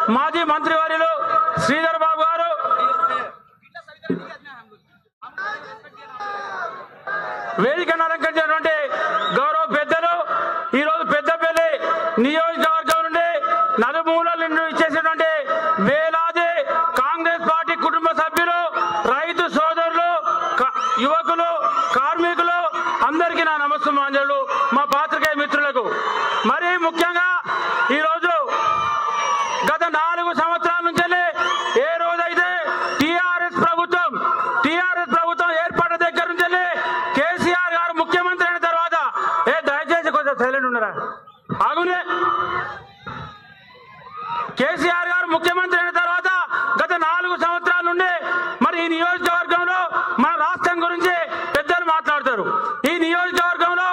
మాజీ మంత్రివర్యులు శ్రీధర్ బాబు గారు వేదికను అలంకరించినటువంటి గౌరవ పెద్దలు ఈ రోజు పెద్దపల్లి నియోజకవర్గం నుండి నలుమూలల నుండి ఇచ్చేసినటువంటి వేలాది కాంగ్రెస్ పార్టీ కుటుంబ సభ్యులు రైతు సోదరులు క- యువకులు కార్మికులు అందరికీ నా నమస్కారాలు మా పాత్రికేయ మిత్రులకు మరి ముఖ్యంగా ఈరోజు గత నాలుగు సంవత్సరాల నుంచి ఏ రోజైతే టిఆర్ఎస్ ప్రభుత్వం టిఆర్ఎస్ ప్రభుత్వం ఏర్పడిన దగ్గర నుంచి కేసీఆర్ గారు ముఖ్యమంత్రి అయిన తర్వాత ఏ దయచేసి కొంచెం సైలెంట్ ఉన్నారా ఆగునే కేసీఆర్ గారు ముఖ్యమంత్రి అయిన తర్వాత గత నాలుగు సంవత్సరాల నుండి మరి ఈ నియోజకవర్గంలో మన రాష్ట్రం గురించి పెద్దలు మాట్లాడతారు ఈ నియోజకవర్గంలో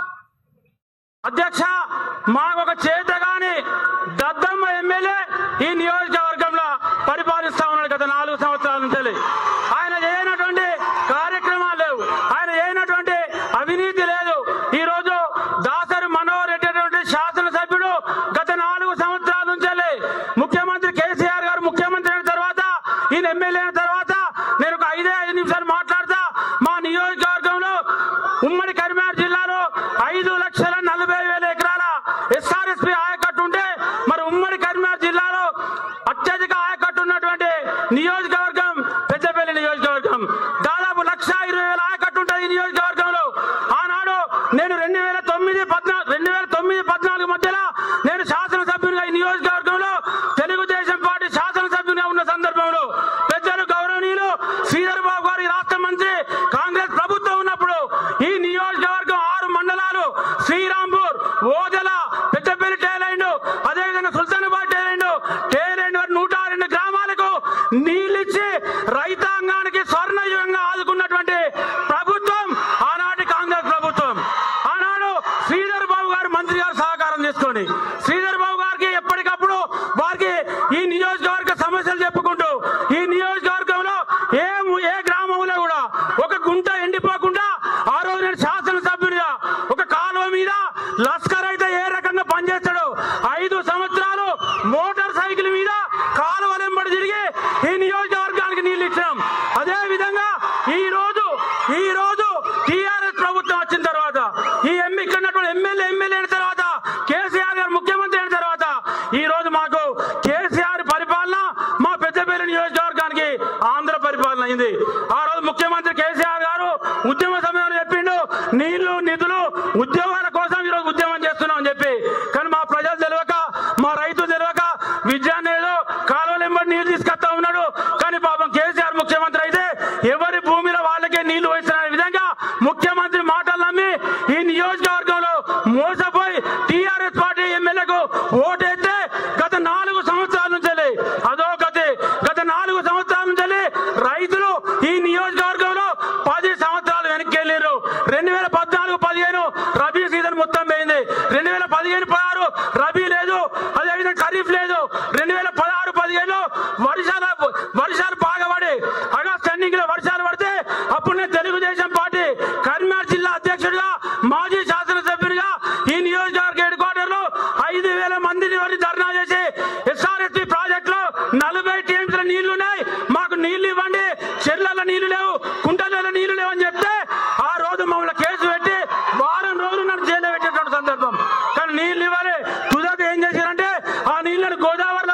అధ్యక్ష మాకు ఒక చేతగాని దద్దమ్మ ఎమ్మెల్యే ఈ నియోజకవర్గంలో పరిపాలిస్తా ఉన్నాడు గత నాలుగు సంవత్సరాల నుంచి ఆయన చేయనటువంటి కార్యక్రమాలు లేవు ఆయన చేయనటువంటి అవినీతి లేదు ఈ రోజు దాసరి మనోహర్ రెడ్డి అనేటువంటి శాసనసభ్యుడు గత నాలుగు సంవత్సరాల నుంచి ముఖ్యమంత్రి కేసీఆర్ గారు ముఖ్యమంత్రి అయిన తర్వాత ఈయన ఎమ్మెల్యే అయిన తర్వాత నేను ఒక ఐదే ఐదు నిమిషాలు మాట్లాడతా మా నియోజకవర్గంలో ఉమ్మడి కరీంనగర్ జిల్లాలో ఐదు లక్షల నలభై వేల ఎకరాల ఎస్ఆర్ఎస్పి ఆయకట్టు ఉంటే మరి ఉమ్మడి కరీంనగర్ జిల్లాలో అత్యధిక ఆయకట్టు ఉన్నటువంటి నియోజకవర్గం పెద్దపల్లి నియోజకవర్గం దాదాపు లక్ష ఇరవై వేల ఆయకట్టు ఉంటుంది ఈ నియోజకవర్గంలో ఆనాడు నేను రెండు వేల తొమ్మిది పద్నాలుగు రెండు వేల తొమ్మిది పద్నాలుగు మధ్యలో నేను శాసనసభ్యునిగా ఈ నియోజకవర్గంలో తెలుగుదేశం పార్టీ శాసనసభ్యునిగా ఉన్న సందర్భంలో పెద్దలు గౌరవనీయులు శ్రీధర్ బాబు గారు ఈ రాష్ట్ర మంత్రి కాంగ్రెస్ ప్రభుత్వం ఉన్నప్పుడు ఈ నియోజకవర్గం ఆరు మండలాలు శ్రీరాంపూర్ ఓదెల పెద్దపల్లి టైలైండ్ అదేవిధంగా సుల్తానాబాద్ టైలైండ్ టైలైండ్ వరకు నూట రెండు గ్రామాలకు నీళ్ళిచ్చి రైతాంగానికి స్వర్ణయుగంగా ఆదుకున్నటువంటి ప్రభుత్వం ఆనాటి కాంగ్రెస్ ప్రభుత్వం ఆనాడు శ్రీధర్ బాబు గారు మంత్రి గారు సహకారం తీసుకోండి శ్రీధర్ బాబు గారికి ఎప్పటికప్పుడు వారికి ఈ నియోజకవర్గ సమస్యలు చెప్పుకుంటూ ఈ నియోజకవర్గంలో ఏ ము- ఏ గ్రామంలో కూడా ఒక గుంట ఎండిపోకుండా ఆ రోజు నేను శాసనసభ్యునిగా ఒక కాలువ మీద లస్కర్ అయితే ఏ రకంగా పనిచేస్తాడో ఐదు సంవత్సరాలు మోటార్ సైకిల్ మీద కాలువలు వెంబడి తిరిగి ఈ నియోజకవర్గానికి నీళ్లు ఇచ్చాం అదే విధంగా ఈ రోజు ఈ రోజు టిఆర్ఎస్ ప్రభుత్వం వచ్చిన తర్వాత ఈ ఎంపీ ఇక్కడ ఉన్నటువంటి ఎమ్మెల్యే ఎమ్మెల్యే అయిన తర్వాత కేసీఆర్ గారు ముఖ్యమంత్రి అయిన తర్వాత ఈ రోజు మాకు కేసీఆర్ పరిపాలన మా పెద్దపల్లి నియోజకవర్గానికి ఆంధ్ర పరిపాలన అయింది ఆ రోజు ముఖ్యమంత్రి కేసీఆర్ గారు ఉద్యమ సమయంలో చెప్పిండు నీళ్లు నిధులు ఉద్యోగాల కోసం ఈరోజు ఉద్యమం చేస్తున్నాం అని చెప్పి కానీ మా ప్రజలు తెలియక మా రైతు తెలియక విద్యాన్ని ఏదో కాలువలు ఎంబడి నీళ్లు తీసుకొస్తా ఉన్నాడు కానీ పాపం కేసీఆర్ ముఖ్యమంత్రి అయితే ఎవరి భూమిలో వాళ్ళకే నీళ్లు వేస్తున్న విధంగా ముఖ్యమంత్రి మాటలు నమ్మి ఈ నియోజకవర్గంలో మోసపోయి టీఆర్ఎస్ పార్టీ ఎమ్మెల్యేకు ఓటేస్తే గత నాలుగు సంవత్సరాల నుంచి అదో గతి గత నాలుగు సంవత్సరాల నుంచి రైతులు ఈ నియోజకవర్గంలో పది సంవత్సరాలు వెనక్కి వెళ్ళారు రెండు వేల పద్నాలుగు పదిహేను రబీ సీజన్ మొత్తం పోయింది రెండు వేల పదిహేను పదహారు రబీ లేదు అదేవిధంగా ఖరీఫ్ లేదు రెండు వేల పదహారు పదిహేను వర్షాలు వర్షాలు బాగా పడి ఆగస్ట్ ఎండింగ్ లో వర్షాలు పడితే అప్పుడు నేను తెలుగుదేశం పార్టీ కరీంనగర్ జిల్లా అధ్యక్షుడిగా మాజీ శాసనసభ్యుడిగా ఈ నియోజకవర్గ హెడ్ క్వార్టర్ లో ఐదు వేల మందిని వరకు ధర్నా చేసి ఎస్ఆర్ఎస్పి ప్రాజెక్ట్ లో నలభై టీఎంసీల నీళ్లు ఉన్నాయి మాకు నీళ్లు ఇవ్వండి చెర్లలో నీళ్లు లేవు కుంటలలో నీళ్లు లేవు అని చెప్తే ఆ రోజు మమ్మల్ని కేసు పెట్టి వారం రోజులు నన్ను జైల్లో పెట్టేటువంటి సందర్భం కానీ నీళ్లు ఇవ్వాలి తుదకు ఏం చేశారంటే ఆ నీళ్లను గోదావరిలో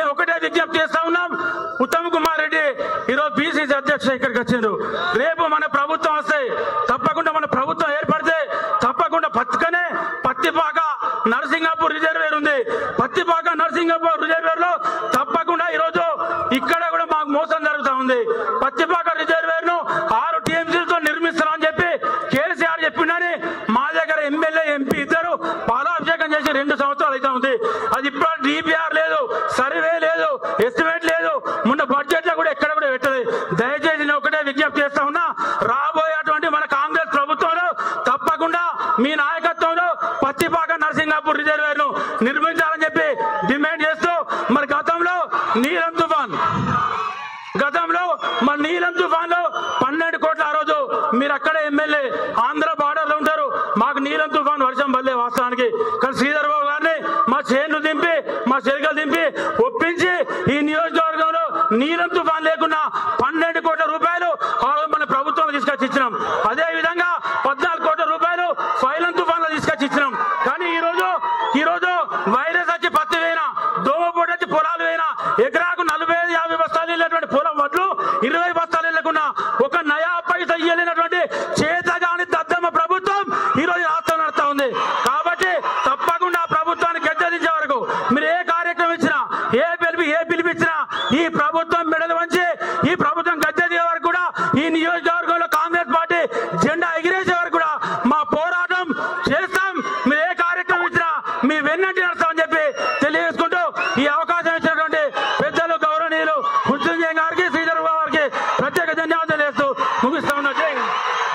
మేము ఒకటే విజ్ఞప్తి చేస్తా ఉన్నాం ఉత్తమ్ కుమార్ రెడ్డి ఈరోజు బీసీసీ అధ్యక్షుడు ఇక్కడికి వచ్చిండు రేపు మన ప్రభుత్వం వస్తే తప్పకుండా మన ప్రభుత్వం ఏర్పడితే తప్పకుండా పక్కనే పత్తిపాక నరసింగాపూర్ రిజర్వేర్ ఉంది పత్తిపాక నరసింగాపూర్ రిజర్వేర్ లో తప్పకుండా ఈరోజు ఇక్కడ కూడా మాకు మోసం జరుగుతా ఉంది పత్తిపాక రిజర్వేర్ ను ఆరు టీఎంసీలతో నిర్మిస్తామని చెప్పి కేసీఆర్ చెప్పిండని మా దగ్గర ఎమ్మెల్యే ఎంపీ ఇద్దరు పాలాభిషేకం చేసి రెండు సంవత్సరాలు అయితే ఉంది అది ఇప్పుడు డిపిఆర్ లేదు సర్వే లేదు ఎస్టిమేట్ లేదు మొన్న బడ్జెట్ లో కూడా ఎక్కడ కూడా పెట్టదు దయచేసి నేను ఒకటే విజ్ఞప్తి చేస్తా ఉన్నా రాబోయేటువంటి మన కాంగ్రెస్ ప్రభుత్వంలో తప్పకుండా మీ నాయకత్వంలో పత్తిపాక నరసింగాపూర్ రిజర్వేర్ ను నిర్మించాలని చెప్పి డిమాండ్ చేస్తూ మరి గతంలో నీలం తుఫాన్ గతంలో మన నీలం తుఫాన్ లో పన్నెండు కోట్ల ఆ రోజు మీరు అక్కడే ఎమ్మెల్యే ఆంధ్ర బార్డర్ లో ఉంటారు మాకు నీలం తుఫాన్ వర్షం పడలే వాస్తవానికి కానీ శ్రీధర్ బాబు గారిని మా చేన్లు దింపి మా చెరికలు దింపి ఒప్పించి ఈ నియోజకవర్గంలో నీలం తుఫాన్ లేకున్నా పన్నెండు కోట్ల రూపాయలు ఆ రోజు మన ప్రభుత్వం తీసుకొచ్చి ఇచ్చినాం అదే విధంగా పద్నాలుగు కోట్ల రూపాయలు ఫైలన్ తుఫాన్ లో తీసుకొచ్చి ఇచ్చినాం కానీ ఈ రోజు ఈ రోజు వైరస్ వచ్చి పత్తి వేయినా దోమపోటు వచ్చి పొలాలు వేయినా ఎకరాకు నలభై ఐదు యాభై బస్తాలు వెళ్ళినటువంటి పొలం వడ్లు ఇరవై బస్తాలు వెళ్ళకుండా ఒక నయా పైస ఇయ్యలేనటువంటి చేతగాని దద్దమ్మ ప్రభుత్వం ఈ రోజు రాష్ట్రం నడుస్తా ఉంది కాబట్టి తప్పకుండా ఆ ప్రభుత్వాన్ని గద్దెదించే వరకు మీరు ఏ కార్యక్రమం ఇచ్చినా ఏ పిలిపి ఏ పిలిపించినా ఈ ప్రభుత్వం మెడలు వంచి ఈ ప్రభుత్వం గద్దె దిగే వరకు కూడా ఈ నియోజకవర్గంలో కాంగ్రెస్ పార్టీ జెండా ఎగిరేసే వరకు కూడా మా పోరాటం చేస్తాం మీరు ఏ కార్యక్రమం ఇచ్చినా మీ వెన్నంటి నడుస్తామని చెప్పి తెలియజేసుకుంటూ ఈ అవకాశం ఇచ్చినటువంటి పెద్దలు గౌరవనీయులు మృత్యుంజయ గారికి శ్రీధర్ బాబు గారికి ప్రత్యేక ధన్యవాదాలు చేస్తూ ముగిస్తా ఉన్నా జై హింద్.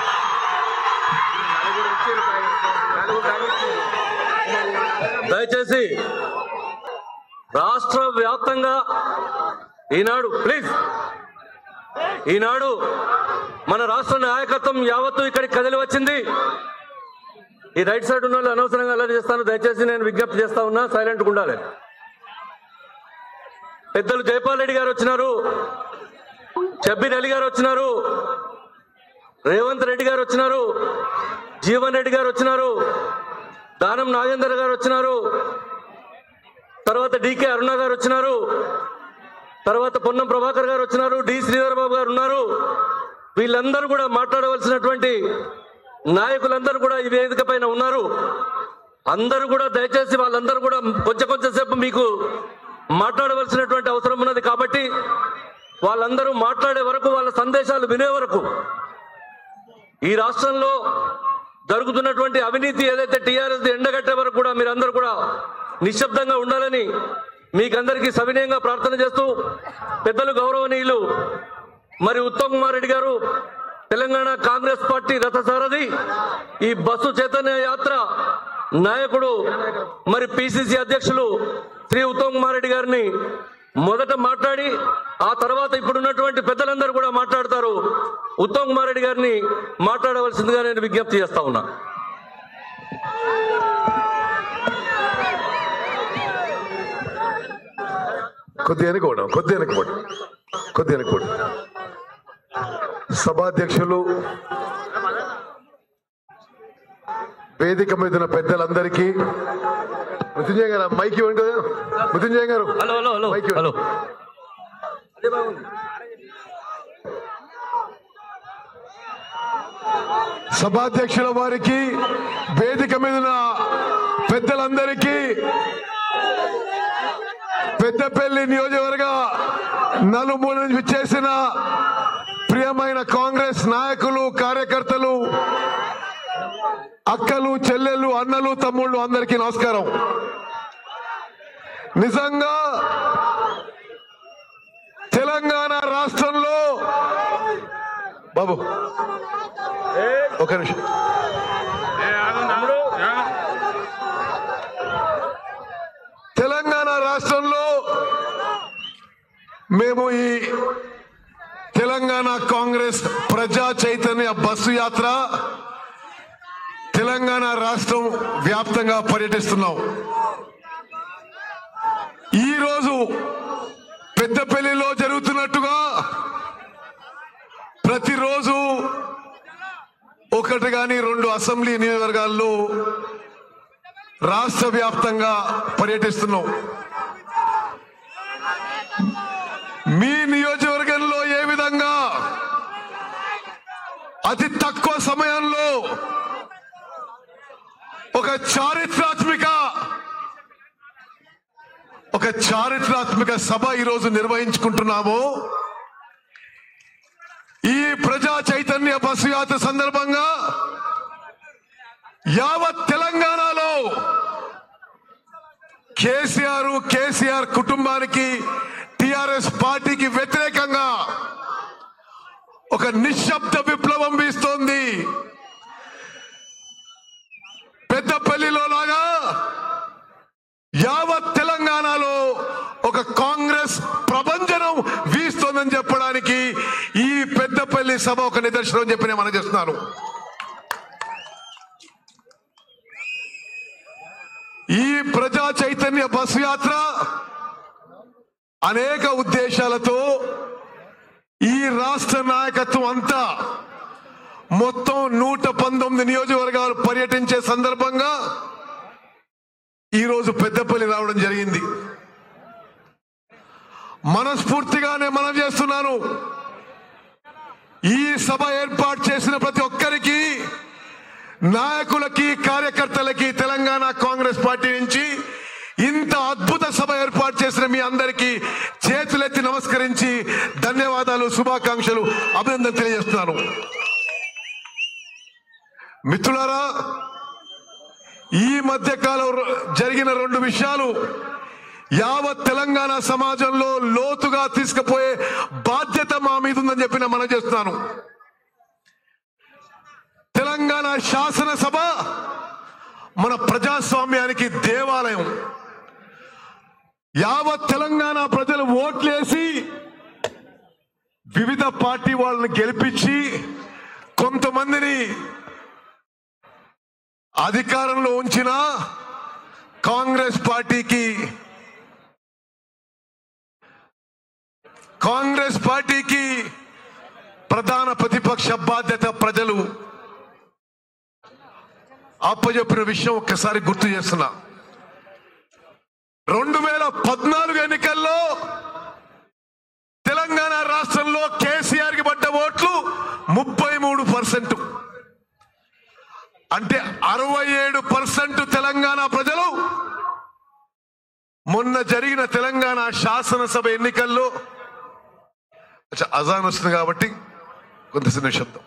దయచేసి రాష్ట్ర వ్యాప్తంగా ఈనాడు ప్లీజ్ ఈనాడు మన రాష్ట్ర నాయకత్వం యావత్తు ఇక్కడికి కదిలి వచ్చింది ఈ రైట్ సైడ్ ఉన్న వాళ్ళు అనవసరంగా అలా చేస్తాను దయచేసి నేను విజ్ఞప్తి చేస్తా ఉన్నా సైలెంట్గా ఉండాలి పెద్దలు జైపాల్ రెడ్డి గారు వచ్చినారు షబ్బీర్ అలీ గారు వచ్చినారు రేవంత్ రెడ్డి గారు వచ్చినారు జీవన్ రెడ్డి గారు వచ్చినారు దానం నాగేందర్ గారు వచ్చినారు తర్వాత డికే అరుణ గారు వచ్చినారు తర్వాత పొన్నం ప్రభాకర్ గారు వచ్చినారు డి శ్రీధర్ బాబు గారు ఉన్నారు వీళ్ళందరూ కూడా మాట్లాడవలసినటువంటి నాయకులందరూ కూడా ఈ వేదిక పైన ఉన్నారు అందరూ కూడా దయచేసి వాళ్ళందరూ కూడా కొంచెం కొంచెం సేపు మీకు మాట్లాడవలసినటువంటి అవసరం ఉన్నది కాబట్టి వాళ్ళందరూ మాట్లాడే వరకు వాళ్ళ సందేశాలు వినే వరకు ఈ రాష్ట్రంలో జరుగుతున్నటువంటి అవినీతి ఏదైతే టీఆర్ఎస్ ఎండగట్టే వరకు కూడా మీరందరూ కూడా నిశ్శబ్దంగా ఉండాలని మీకందరికీ సవినయంగా ప్రార్థన చేస్తూ పెద్దలు గౌరవనీయులు మరి ఉత్తమ్ కుమార్ రెడ్డి గారు తెలంగాణ కాంగ్రెస్ పార్టీ రథసారథి ఈ బస్సు చైతన్య యాత్ర నాయకుడు మరి పిసిసి అధ్యక్షులు శ్రీ ఉత్తమ్ కుమార్ రెడ్డి గారిని మొదట మాట్లాడి ఆ తర్వాత ఇప్పుడున్నటువంటి పెద్దలందరూ కూడా మాట్లాడతారు ఉత్తమ్ కుమార్ రెడ్డి గారిని మాట్లాడవలసిందిగా నేను విజ్ఞప్తి చేస్తా ఉన్నా కొద్ది వెనుకోవడం కొద్ది వెనుకోవడం కొద్ది వెనుకోవడం సభాధ్యక్షులు వేదిక మీద ఉన్న పెద్దలందరికీ మృత్యుంజయ గారు మైక్ ఇవ్వండి కదా మృత్యుంజయ గారు హలో హలో హలో మైక్ ఇవ్వండి. హలో అదే బాగుంది సభాధ్యక్షుల వారికి వేదిక మీద ఉన్న పెద్దలందరికీ పెద్దపల్లి నియోజకవర్గ నలుమూల నుంచి విచ్చేసిన ప్రియమైన కాంగ్రెస్ నాయకులు కార్యకర్తలు అక్కలు చెల్లెళ్ళు అన్నలు తమ్ముళ్ళు అందరికీ నమస్కారం నిజంగా తెలంగాణ రాష్ట్రంలో బాబు ఒక నిమిషం తెలంగాణ రాష్ట్రంలో మేము ఈ తెలంగాణ కాంగ్రెస్ ప్రజా చైతన్య బస్సు యాత్ర తెలంగాణ రాష్ట్రం వ్యాప్తంగా పర్యటిస్తున్నాం ఈరోజు పెద్దపల్లిలో జరుగుతున్నట్టుగా ప్రతిరోజు ఒకటి కానీ రెండు అసెంబ్లీ నియోజకవర్గాల్లో రాష్ట్ర వ్యాప్తంగా పర్యటిస్తున్నాం మీ నియోజకవర్గంలో ఏ విధంగా అతి తక్కువ సమయంలో ఒక చారిత్రాత్మక ఒక చారిత్రాత్మక సభ ఈరోజు నిర్వహించుకుంటున్నాము ఈ ప్రజా చైతన్య బస్సు యాత్ర సందర్భంగా యావత్ తెలంగాణలో కేసీఆర్ కేసీఆర్ కుటుంబానికి టిఆర్ఎస్ పార్టీకి వ్యతిరేకంగా ఒక నిశ్శబ్ద విప్లవం వీస్తోంది పెద్దపల్లిలో లాగా యావత్ తెలంగాణలో ఒక కాంగ్రెస్ ప్రభంజనం వీస్తోందని చెప్పడానికి ఈ పెద్దపల్లి సభ ఒక నిదర్శనం చెప్పి నేను మనం చేస్తున్నాను ఈ ప్రజా చైతన్య బస్సు యాత్ర అనేక ఉద్దేశాలతో ఈ రాష్ట్ర నాయకత్వం అంతా మొత్తం నూట పంతొమ్మిది నియోజకవర్గాలు పర్యటించే సందర్భంగా ఈరోజు పెద్దపల్లి రావడం జరిగింది మనస్ఫూర్తిగానే మనం చేస్తున్నాను ఈ సభ ఏర్పాటు చేసిన ప్రతి ఒక్కరికి నాయకులకి కార్యకర్తలకి తెలంగాణ కాంగ్రెస్ పార్టీ నుంచి ఇంత అద్భుత సభ ఏర్పాటు చేసిన మీ అందరికీ చేతులెత్తి నమస్కరించి ధన్యవాదాలు శుభాకాంక్షలు అభినందన తెలియజేస్తున్నాను మిత్రులారా ఈ మధ్య కాలం జరిగిన రెండు విషయాలు యావత్ తెలంగాణ సమాజంలో లోతుగా తీసుకుపోయే బాధ్యత మా మీద ఉందని చెప్పి నేను మనం చేస్తున్నాను తెలంగాణ శాసనసభ మన ప్రజాస్వామ్యానికి దేవాలయం యావత్ తెలంగాణ ప్రజలు ఓట్లేసి వివిధ పార్టీ వాళ్ళని గెలిపించి కొంతమందిని అధికారంలో ఉంచిన కాంగ్రెస్ పార్టీకి కాంగ్రెస్ పార్టీకి ప్రధాన ప్రతిపక్ష బాధ్యత ప్రజలు అప్పచెప్పిన విషయం ఒక్కసారి గుర్తు చేస్తున్నా రెండు వేల పద్నాలుగు ఎన్నికల్లో తెలంగాణ రాష్ట్రంలో కేసీఆర్ కి పడ్డ ఓట్లు ముప్పై మూడు పర్సెంట్ అంటే అరవై ఏడు పర్సెంట్ తెలంగాణ ప్రజలు మొన్న జరిగిన తెలంగాణ శాసనసభ ఎన్నికల్లో అచ్చా, అజాన్ వస్తుంది కాబట్టి కొంత చిన్న శబ్దం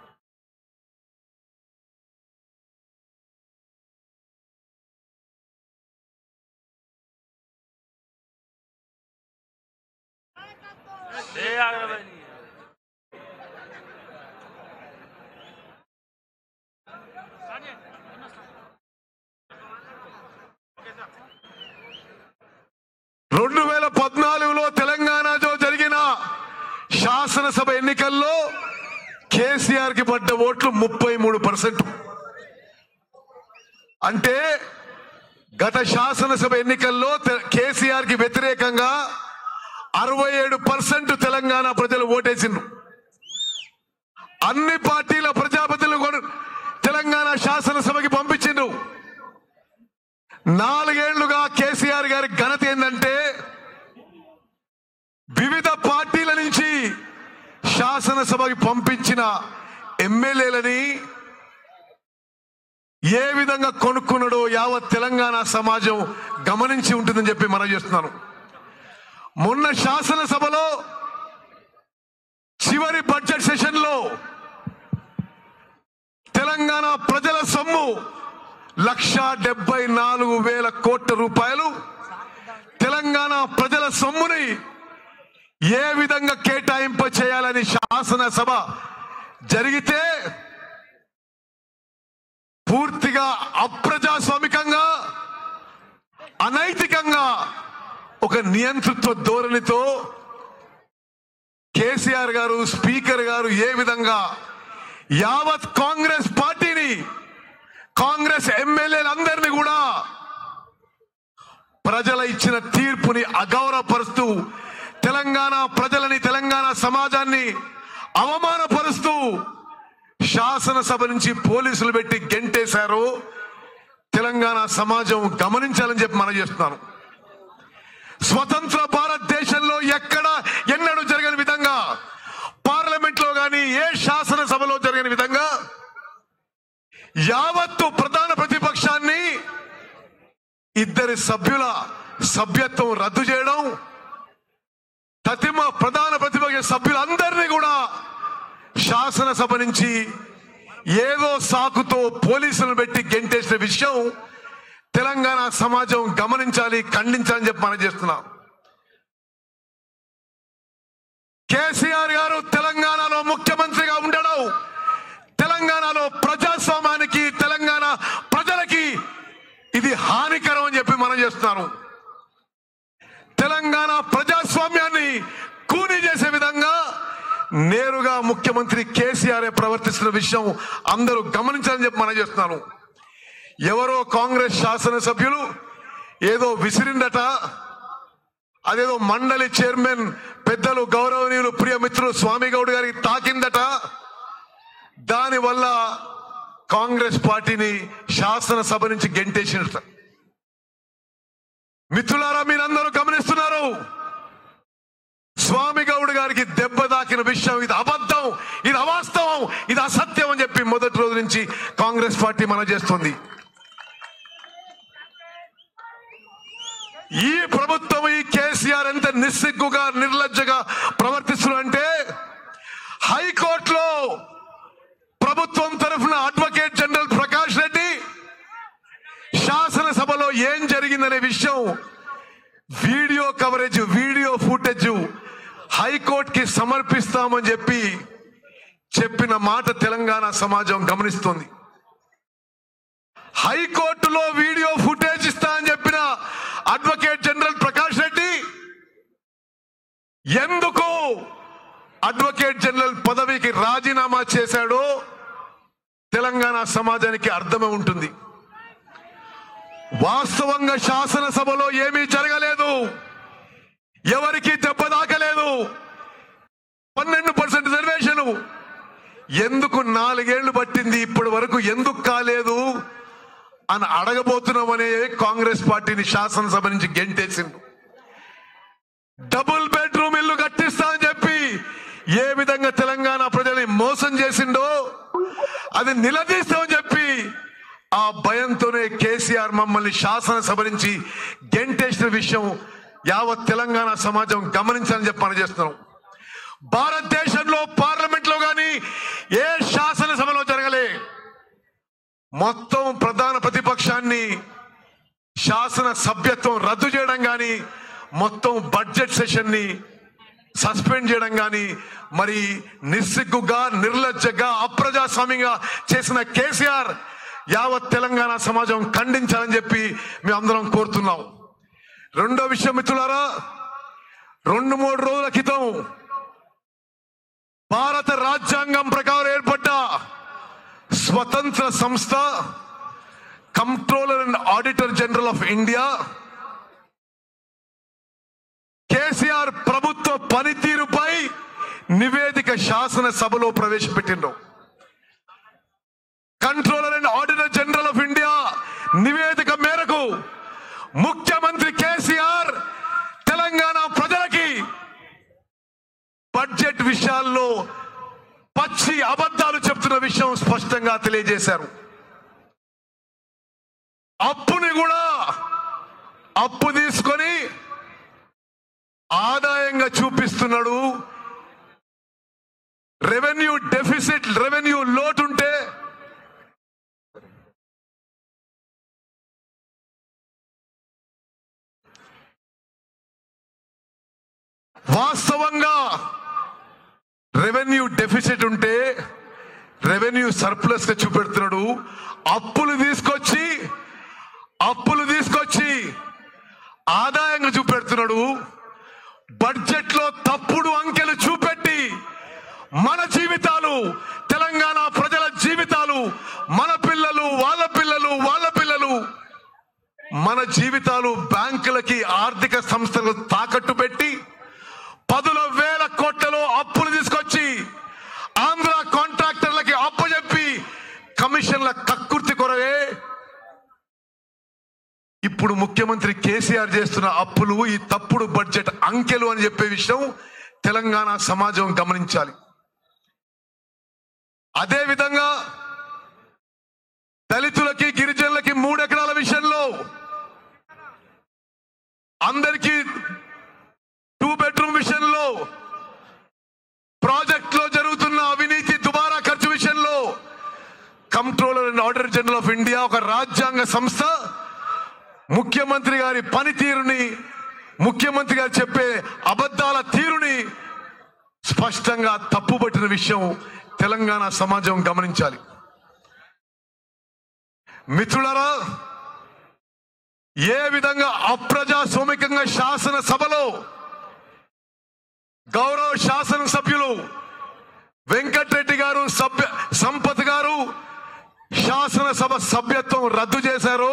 రెండు వేల పద్నాలుగులో తెలంగాణలో జరిగిన శాసనసభ ఎన్నికల్లో కేసీఆర్ కి పడ్డ ఓట్లు ముప్పై మూడు పర్సెంట్ అంటే గత శాసనసభ ఎన్నికల్లో తె- కేసీఆర్ కి వ్యతిరేకంగా అరవై ఏడు పర్సెంట్ తెలంగాణ ప్రజలు ఓటేసిండ్రు అన్ని పార్టీల ప్రజాపతిలు కూడా తెలంగాణ శాసనసభకి పంపించిండ్రు నాలుగేళ్లుగా కేసీఆర్ గారి ఘనత ఏంటంటే వివిధ పార్టీల నుంచి శాసనసభకి పంపించిన ఎమ్మెల్యేలని ఏ విధంగా కొనుక్కున్నాడో యావత్ తెలంగాణ సమాజం గమనించి ఉంటుందని చెప్పి మనం చేస్తున్నాను మొన్న శాసనసభలో చివరి బడ్జెట్ సెషన్ లో తెలంగాణ ప్రజల సొమ్ము లక్ష డెబ్బై నాలుగు వేల కోట్ల రూపాయలు తెలంగాణ ప్రజల సొమ్ముని ఏ విధంగా కేటాయింప చేయాలని శాసనసభ జరిగితే పూర్తిగా అప్రజాస్వామికంగా అనైతికంగా ఒక నియంతృత్వ ధోరణితో కేసీఆర్ గారు స్పీకర్ గారు ఏ విధంగా యావత్ కాంగ్రెస్ పార్టీని కాంగ్రెస్ ఎమ్మెల్యేలందరినీ కూడా ప్రజల ఇచ్చిన తీర్పుని అగౌరవపరుస్తూ తెలంగాణ ప్రజలని తెలంగాణ సమాజాన్ని అవమానపరుస్తూ శాసనసభ నుంచి పోలీసులు పెట్టి గెంటేశారు తెలంగాణ సమాజం గమనించాలని చెప్పి మనం చేస్తున్నాను స్వతంత్ర భారతదేశంలో ఇద్దరి సభ్యుల సభ్యత్వం రద్దు చేయడం తతిమ ప్రధాన ప్రతిపక్ష సభ్యులందరినీ కూడా శాసనసభ నుంచి ఏదో సాకుతో పోలీసులను పెట్టి గెంటేసిన విషయం తెలంగాణ సమాజం గమనించాలి ఖండించాలని చెప్పి మనం చేస్తున్నాం కేసీఆర్ గారు తెలంగాణలో ముఖ్యమంత్రిగా ఉండడం తెలంగాణలో ప్రజాస్వామ్యానికి తెలంగాణ ప్రజలకి ఇది హానికరం అని చెప్పి మనం చేస్తున్నాను తెలంగాణ ప్రజాస్వామ్యాన్ని కూని చేసే విధంగా నేరుగా ముఖ్యమంత్రి కేసీఆర్ ప్రవర్తిస్తున్న విషయం అందరూ గమనించాలని చెప్పి మనం చేస్తున్నాను ఎవరో కాంగ్రెస్ శాసనసభ్యులు ఏదో విసిరిండట అదేదో మండలి చైర్మన్ పెద్దలు గౌరవనీయులు ప్రియమిత్రులు స్వామి గౌడ్ గారికి తాకిందట దానివల్ల కాంగ్రెస్ పార్టీని శాసనసభ నుంచి గెంటేసినట మిత్రులారా మీరందరూ గమనిస్తున్నారు స్వామి గౌడ్ గారికి దెబ్బ తాకిన విషయం ఇది అబద్ధం ఇది అవాస్తవం ఇది అసత్యం అని చెప్పి మొదటి రోజు నుంచి కాంగ్రెస్ పార్టీ మనం చేస్తుంది ఈ ప్రభుత్వం ఈ కేసీఆర్ ఎంత నిస్సిగ్గుగా నిర్లజ్జగా ప్రవర్తిస్తున్నారంటే హైకోర్టులో ప్రభుత్వం తరఫున అడ్వకేట్ జనరల్ ప్రకాష్ రెడ్డి శాసనసభలో ఏం జరిగిందనే విషయం వీడియో కవరేజ్ వీడియో ఫుటేజ్ హైకోర్టుకి సమర్పిస్తామని చెప్పి చెప్పిన మాట తెలంగాణ సమాజం గమనిస్తోంది హైకోర్టులో వీడియో ఫుటేజ్ ఇస్తా అని చెప్పిన అడ్వకేట్ జనరల్ ప్రకాష్ రెడ్డి ఎందుకు అడ్వకేట్ జనరల్ పదవికి రాజీనామా చేశాడో తెలంగాణ సమాజానికి అర్థమే ఉంటుంది వాస్తవంగా శాసనసభలో ఏమీ జరగలేదు ఎవరికి దెబ్బ తాకలేదు పన్నెండు పర్సెంట్ రిజర్వేషన్ ఎందుకు నాలుగేళ్లు పట్టింది ఇప్పటి వరకు ఎందుకు కాలేదు అని అడగబోతున్నామనే కాంగ్రెస్ పార్టీని శాసనసభ నుంచి గెంటేసిండు డబుల్ బెడ్రూమ్ ఇల్లు కట్టిస్తా అని చెప్పి ఏ విధంగా తెలంగాణ ప్రజల్ని మోసం చేసిండో అది నిలదీస్తామని చెప్పి ఆ భయంతోనే కేసీఆర్ మమ్మల్ని శాసనసభ నుంచి గెంటేసిన విషయం యావత్ తెలంగాణ సమాజం గమనించాలని చెప్పి మనం చేస్తున్నాం భారతదేశంలో పార్లమెంట్ లో గాని ఏ శాసనసభలో జరగలే మొత్తం ప్రధాన ప్రతిపక్షాన్ని శాసన సభ్యత్వం రద్దు చేయడం కానీ మొత్తం బడ్జెట్ సెషన్ ని సస్పెండ్ చేయడం కానీ మరి నిస్సిగ్గుగా నిర్లజ్జగా అప్రజాస్వామ్యంగా చేసిన కేసీఆర్ యావత్ తెలంగాణ సమాజం ఖండించాలని చెప్పి మేము అందరం కోరుతున్నాం రెండో విషయం మిత్రులారా రెండు మూడు రోజుల క్రితం భారత రాజ్యాంగం ప్రకారం ఏర్పడ్డ స్వతంత్ర సంస్థ controller and auditor general of India KCR ప్రభుత్వ పనితీరుపై నివేదిక శాసనసభలో ప్రవేశపెట్టిండ్రు controller and auditor general of India నివేదిక మేరకు ముఖ్యమంత్రి కేసీఆర్ తెలంగాణ ప్రజలకి బడ్జెట్ విషయాల్లో పచ్చి అబద్ధాలు చెప్తున్న విషయం స్పష్టంగా తెలియజేశారు అప్పుని కూడా అప్పు తీసుకొని ఆదాయంగా చూపిస్తున్నాడు రెవెన్యూ డెఫిసిట్ రెవెన్యూ లోటు ఉంటే వాస్తవంగా రెవెన్యూ డెఫిసిట్ ఉంటే రెవెన్యూ సర్ప్లస్ గా చూపెడుతున్నాడు అప్పులు తీసుకొచ్చి అప్పులు తీసుకొచ్చి ఆదాయంగా చూపెడుతున్నాడు బడ్జెట్ లో తప్పుడు అంకెలు చూపెట్టి మన జీవితాలు తెలంగాణ ప్రజల జీవితాలు మన పిల్లలు వాళ్ళ పిల్లలు వాళ్ళ పిల్లలు మన జీవితాలు బ్యాంకులకి ఆర్థిక సంస్థలు తాకట్టు పెట్టి పదుల వేల కోట్లలో అప్పులు తీసుకొచ్చి ఆంధ్ర కాంట్రాక్టర్లకి అప్పు చెప్పి కమిషన్ల కక్కుర్తి కొరవే ఇప్పుడు ముఖ్యమంత్రి కేసీఆర్ చేస్తున్న అప్పులు ఈ తప్పుడు బడ్జెట్ అంకెలు అని చెప్పే విషయం తెలంగాణ సమాజం గమనించాలి అదే విధంగా దళితులకి గిరిజనులకి మూడు ఎకరాల విషయంలో అందరికీ టూ బెడ్రూమ్ విషయంలో ప్రాజెక్ట్ లో జరుగుతున్న అవినీతి దుబారా ఖర్చు విషయంలో controller and auditor general of India ఒక రాజ్యాంగ సంస్థ ముఖ్యమంత్రి గారి పనితీరుని ముఖ్యమంత్రి గారు చెప్పే అబద్ధాల తీరుని స్పష్టంగా తప్పుపట్టిన విషయం తెలంగాణ సమాజం గమనించాలి మిత్రులారా ఏ విధంగా అప్రజాస్వామికంగా శాసనసభలో గౌరవ శాసనసభ్యులు వెంకటరెడ్డి గారు సభ్య సంపత్ గారు శాసనసభ సభ్యత్వం రద్దు చేశారు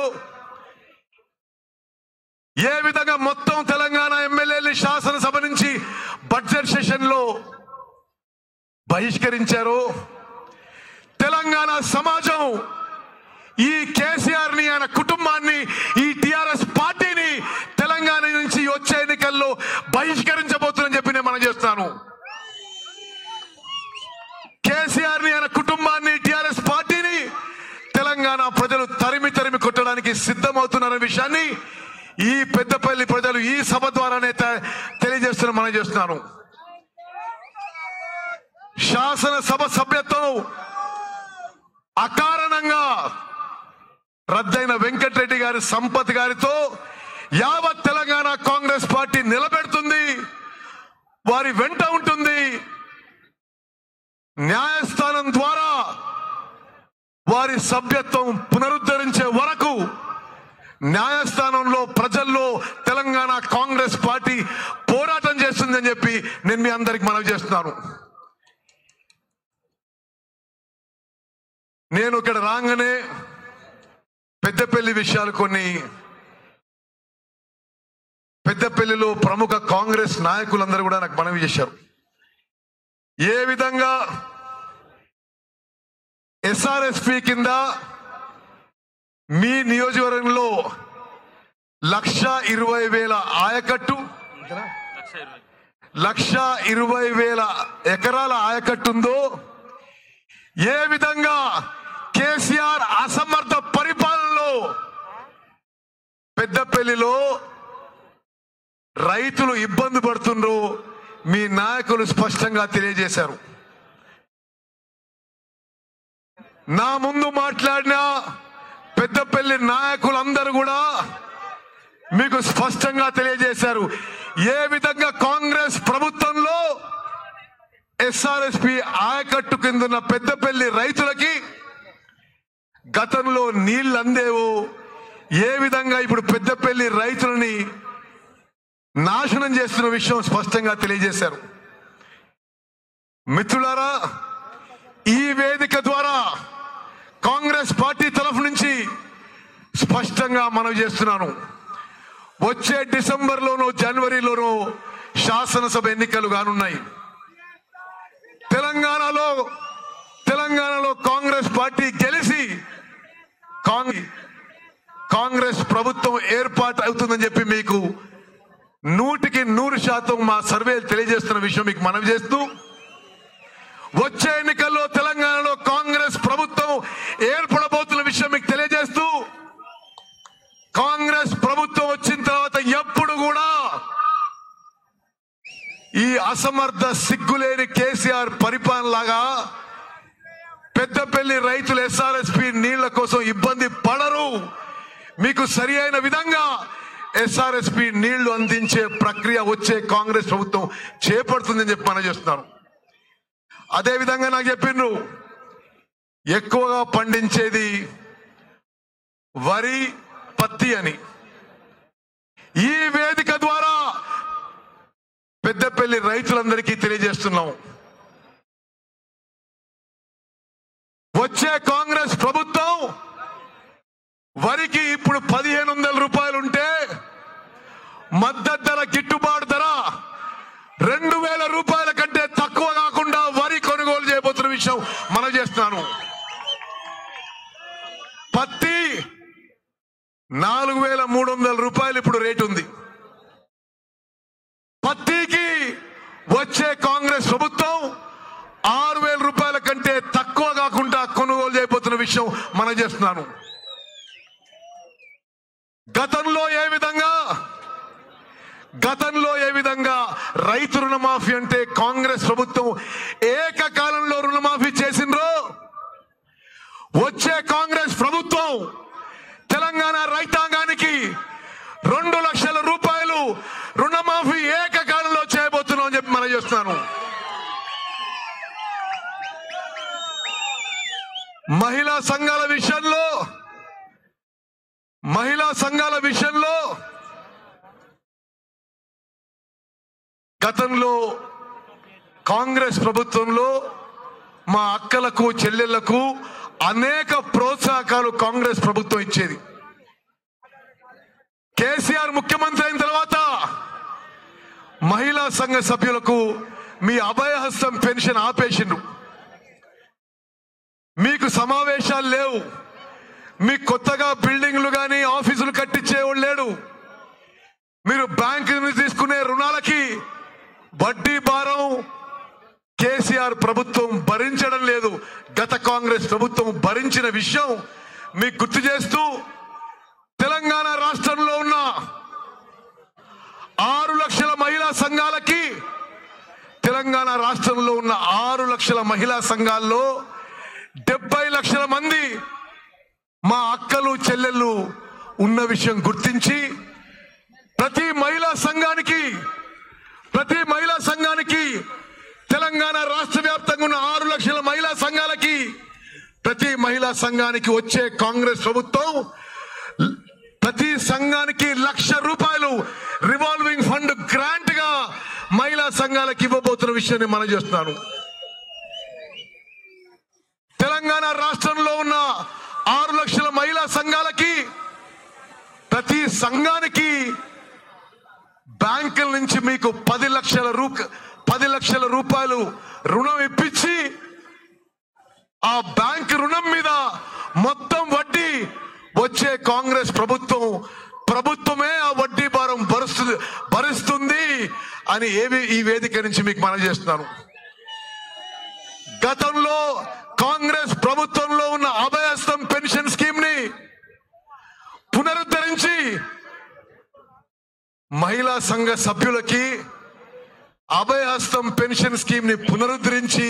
ఏ విధంగా మొత్తం తెలంగాణ ఎమ్మెల్యేలు శాసనసభ నుంచి బడ్జెట్ సెషన్ లో బహిష్కరించారు తెలంగాణ సమాజం ఈ కేసీఆర్ ని ఆయన కుటుంబాన్ని ఈ టిఆర్ఎస్ పార్టీని తెలంగాణ నుంచి వచ్చే ఎన్నికల్లో బహిష్కరించబోతుందని చెప్పి నేను మనం చేస్తాను కేసీఆర్ ని ఆయన కుటుంబాన్ని టిఆర్ఎస్ పార్టీని తెలంగాణ ప్రజలు తరిమి తరిమి కొట్టడానికి సిద్ధమవుతున్నారనే విషయాన్ని ఈ పెద్దపల్లి ప్రజలు ఈ సభ ద్వారానే తె- తెలియజేస్తున్న మనం చేస్తున్నాను శాసనసభ సభ్యత్వం అకారణంగా రద్దయిన వెంకటరెడ్డి గారి సంపత్ గారితో యావత్ తెలంగాణ కాంగ్రెస్ పార్టీ నిలబెడుతుంది వారి వెంట ఉంటుంది న్యాయస్థానం ద్వారా వారి సభ్యత్వం పునరుద్ధరించే వరకు న్యాయస్థానంలో ప్రజల్లో తెలంగాణ కాంగ్రెస్ పార్టీ పోరాటం చేస్తుందని చెప్పి నేను మీ అందరికి మనవి చేస్తున్నాను నేను ఇక్కడ రాగానే పెద్దపల్లి విషయాలు కొన్ని పెద్దపల్లిలో ప్రముఖ కాంగ్రెస్ నాయకులందరూ కూడా నాకు మనవి చేశారు ఏ విధంగా ఎస్ఆర్ఎస్పి కింద మీ నియోజకవర్గంలో లక్ష ఇరవై వేల ఆయకట్టు లక్ష ఇరవై వేల ఎకరాల ఆయకట్టు ఉందో ఏ విధంగా కేసీఆర్ అసమర్థ పరిపాలనలో పెద్దపల్లిలో రైతులు ఇబ్బంది పడుతుండ్రో మీ నాయకులు స్పష్టంగా తెలియజేశారు నా ముందు మాట్లాడిన పెద్దపల్లి నాయకులందరూ కూడా మీకు స్పష్టంగా తెలియజేశారు ఏ విధంగా కాంగ్రెస్ ప్రభుత్వంలో ఎస్ఆర్ఎస్పి ఆయకట్టు కిందున్న పెద్దపల్లి రైతులకి గతంలో నీళ్లు అందేవో ఏ విధంగా ఇప్పుడు పెద్దపల్లి రైతులని నాశనం చేస్తున్న విషయం స్పష్టంగా తెలియజేశారు మిత్రులారా ఈ వేదిక ద్వారా కాంగ్రెస్ పార్టీ తరఫు నుంచి స్పష్టంగా మనవి చేస్తున్నాను వచ్చే డిసెంబర్లోనో జనవరిలోనో శాసనసభ ఎన్నికలు కానున్నాయి తెలంగాణలో తెలంగాణలో కాంగ్రెస్ పార్టీ గెలిచి కాంగ్- కాంగ్రెస్ ప్రభుత్వం ఏర్పాటు అవుతుందని చెప్పి మీకు నూటికి నూరు శాతం మా సర్వేలు తెలియజేస్తున్న విషయం మీకు మనవి చేస్తూ వచ్చే ఎన్నికల్లో తెలంగాణలో కాంగ్రెస్ ప్రభుత్వం ఏర్పడబోతున్న విషయం మీకు తెలియజేస్తూ కాంగ్రెస్ ప్రభుత్వం వచ్చిన తర్వాత ఎప్పుడు కూడా ఈ అసమర్థ సిగ్గులేని కేసీఆర్ పరిపాలన లాగా పెద్దపల్లి రైతులు ఎస్ఆర్ఎస్పి నీళ్ల కోసం ఇబ్బంది పడరు మీకు సరి అయిన విధంగా ఎస్ఆర్ఎస్పి నీళ్లు అందించే ప్రక్రియ వచ్చే కాంగ్రెస్ ప్రభుత్వం చేపడుతుందని చెప్పి మనం చేస్తున్నాను అదే విధంగా నాకు చెప్పిండ్రు ఎక్కువగా పండించేది వరి పత్తి అని ఈ వేదిక ద్వారా పెద్దపల్లి రైతులందరికీ తెలియజేస్తున్నాం వచ్చే కాంగ్రెస్ ప్రభుత్వం వరికి ఇప్పుడు పదిహేను వందల రూపాయలు ఉంటే మద్దతు ధర గిట్టుబాటు ధర రెండు వేల రూపాయల కంటే తక్కువ కాకుండా వరి కొనుగోలు చేయబోతున్న విషయం మనం చేస్తున్నాను పత్తి నాలుగు వేల మూడు వందల రూపాయలు ఇప్పుడు రేటు ఉంది పత్తికి వచ్చే కాంగ్రెస్ ప్రభుత్వం ఆరు వేల రూపాయల కంటే తక్కువ కాకుండా కొనుగోలు చేయబోతున్న విషయం మనం చేస్తున్నాను గతంలో ఏ విధంగా గతంలో ఏ విధంగా రైతు రుణమాఫీ అంటే కాంగ్రెస్ ప్రభుత్వం ఏకకాలంలో రుణమాఫీ చేసిండ్రో వచ్చే కాంగ్రెస్ ప్రభుత్వం తెలంగాణ రైతాంగానికి రెండు లక్షల రూపాయలు రుణమాఫీ ఏకకాలంలో చేయబోతున్నాం అని చెప్పి మనం చేస్తున్నాను మహిళా సంఘాల విషయంలో మహిళా సంఘాల విషయంలో గతంలో కాంగ్రెస్ ప్రభుత్వంలో మా అక్కలకు చెల్లెళ్లకు అనేక ప్రోత్సాహకాలు కాంగ్రెస్ ప్రభుత్వం ఇచ్చేది కేసీఆర్ ముఖ్యమంత్రి అయిన తర్వాత మహిళా సంఘ సభ్యులకు మీ అభయహస్తం పెన్షన్ ఆపేసిండ్రు మీకు సమావేశాలు లేవు మీకు కొత్తగా బిల్డింగ్లు కానీ ఆఫీసులు కట్టించేవాడు లేడు మీరు బ్యాంకు నుంచి తీసుకునే రుణాలకి వడ్డీ భారం కేసీఆర్ ప్రభుత్వం భరించడం లేదు గత కాంగ్రెస్ ప్రభుత్వం భరించిన విషయం మీకు గుర్తు చేస్తూ తెలంగాణ రాష్ట్రంలో ఉన్న ఆరు లక్షల మహిళా సంఘాలకి తెలంగాణ రాష్ట్రంలో ఉన్న ఆరు లక్షల మహిళా సంఘాల్లో డెబ్బై లక్షల మంది మా అక్కలు చెల్లెళ్ళు ఉన్న విషయం గుర్తించి ప్రతి మహిళా సంఘానికి ప్రతి మహిళా సంఘానికి తెలంగాణ రాష్ట్ర వ్యాప్తంగా ఉన్న ఆరు లక్షల మహిళా సంఘాలకి ప్రతి మహిళా సంఘానికి వచ్చే కాంగ్రెస్ ప్రభుత్వం ప్రతి సంఘానికి లక్ష రూపాయలు రివాల్వింగ్ ఫండ్ గ్రాంట్ గా మహిళా సంఘాలకు ఇవ్వబోతున్న విషయాన్ని మనం చేస్తున్నాను తెలంగాణ రాష్ట్రంలో ఉన్న ఆరు లక్షల మహిళా సంఘాలకి ప్రతి సంఘానికి బ్యాంకుల నుంచి మీకు పది లక్షల రూ పది లక్షల రూపాయలు రుణం ఇప్పించి ఆ బ్యాంక్ రుణం మీద మొత్తం వడ్డీ వచ్చే కాంగ్రెస్ ప్రభుత్వం ప్రభుత్వమే ఆ వడ్డీ భారం భరుస్తుంది భరిస్తుంది అని ఏవి ఈ వేదిక నుంచి మీకు మనం చేస్తున్నాను గతంలో కాంగ్రెస్ ప్రభుత్వంలో ఉన్న అభయస్థం పెన్షన్ స్కీమ్ ని పునరుద్ధరించి మహిళా సంఘ సభ్యులకి అభయహస్తం పెన్షన్ స్కీమ్ ని పునరుద్ధరించి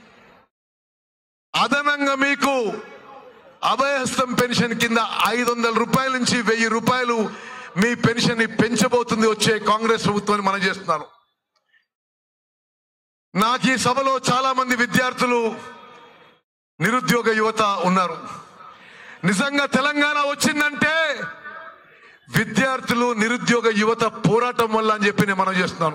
అదనంగా మీకు అభయహస్తం పెన్షన్ కింద ఐదు వందల రూపాయల నుంచి వెయ్యి రూపాయలు మీ పెన్షన్ ని పెంచబోతుంది వచ్చే కాంగ్రెస్ ప్రభుత్వాన్ని మనం చేస్తున్నాను నాకు ఈ సభలో చాలా మంది విద్యార్థులు నిరుద్యోగ యువత ఉన్నారు నిజంగా తెలంగాణ వచ్చిందంటే విద్యార్థులు నిరుద్యోగ యువత పోరాటం వల్ల అని చెప్పి నేను మనం చేస్తున్నాను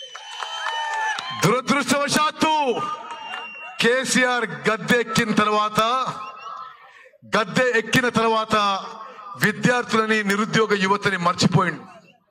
దురదృష్టవశాత్తు కేసీఆర్ గద్దె ఎక్కిన తర్వాత గద్దె ఎక్కిన తర్వాత విద్యార్థులని నిరుద్యోగ యువతని మర్చిపోయింది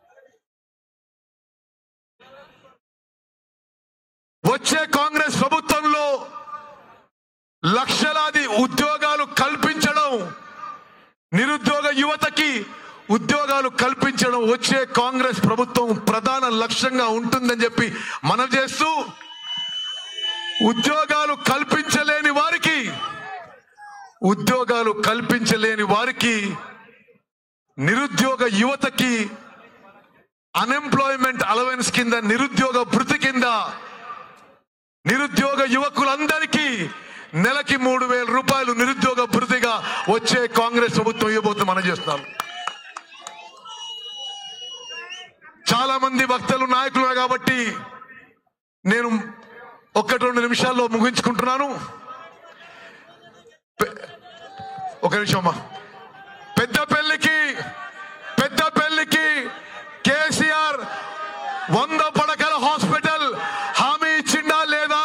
వచ్చే కాంగ్రెస్ ప్రభుత్వంలో లక్షలాది ఉద్యోగాలు కల్పించడం నిరుద్యోగ యువతకి ఉద్యోగాలు కల్పించడం వచ్చే కాంగ్రెస్ ప్రభుత్వం ప్రధాన లక్ష్యంగా ఉంటుందని చెప్పి మనం చేస్తూ ఉద్యోగాలు కల్పించలేని వారికి ఉద్యోగాలు కల్పించలేని వారికి నిరుద్యోగ యువతకి అన్ఎంప్లాయ్మెంట్ అలవెన్స్ కింద నిరుద్యోగ భృతి కింద నిరుద్యోగ యువకులందరికీ నెలకి మూడు వేల రూపాయలు నిరుద్యోగ భృతిగా వచ్చే కాంగ్రెస్ ప్రభుత్వం ఇవ్వబోతుంది మనం చేస్తున్నాం చాలా మంది వక్తలు నాయకులు ఉన్నారు కాబట్టి నేను ఒకటి రెండు నిమిషాల్లో ముగించుకుంటున్నాను పె- ఒక నిమిషం అమ్మా పెద్ద పెళ్లికి పెద్ద పెళ్లికి కేసీఆర్ వంద పడకల హాస్పిటల్ హామీ ఇచ్చిండా లేదా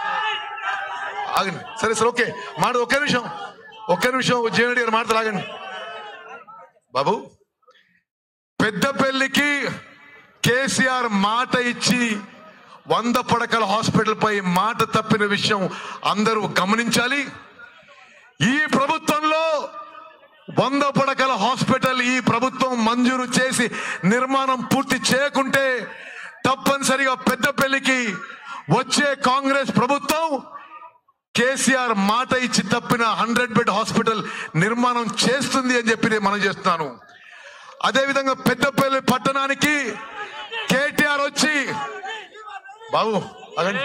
ఆగండి సరే సరే ఓకే మాట ఒక్క నిమిషం ఒక్క నిమిషం జేడి గారు మాట్లాడు ఆగండి బాబు పెద్ద పెళ్లికి కేసీఆర్ మాట ఇచ్చి వంద పడకల హాస్పిటల్ పై మాట తప్పిన విషయం అందరూ గమనించాలి ఈ ప్రభుత్వంలో వంద పడకల హాస్పిటల్ ఈ ప్రభుత్వం మంజూరు చేసి నిర్మాణం పూర్తి చేయకుంటే తప్పనిసరిగా పెద్దపల్లికి వచ్చే కాంగ్రెస్ ప్రభుత్వం కేసీఆర్ మాట ఇచ్చి తప్పిన హండ్రెడ్ బెడ్ హాస్పిటల్ నిర్మాణం చేస్తుంది అని చెప్పి నేను మనం చేస్తున్నాను అదేవిధంగా పెద్దపల్లి పట్టణానికి కేటీఆర్ వచ్చి బాబు అగండి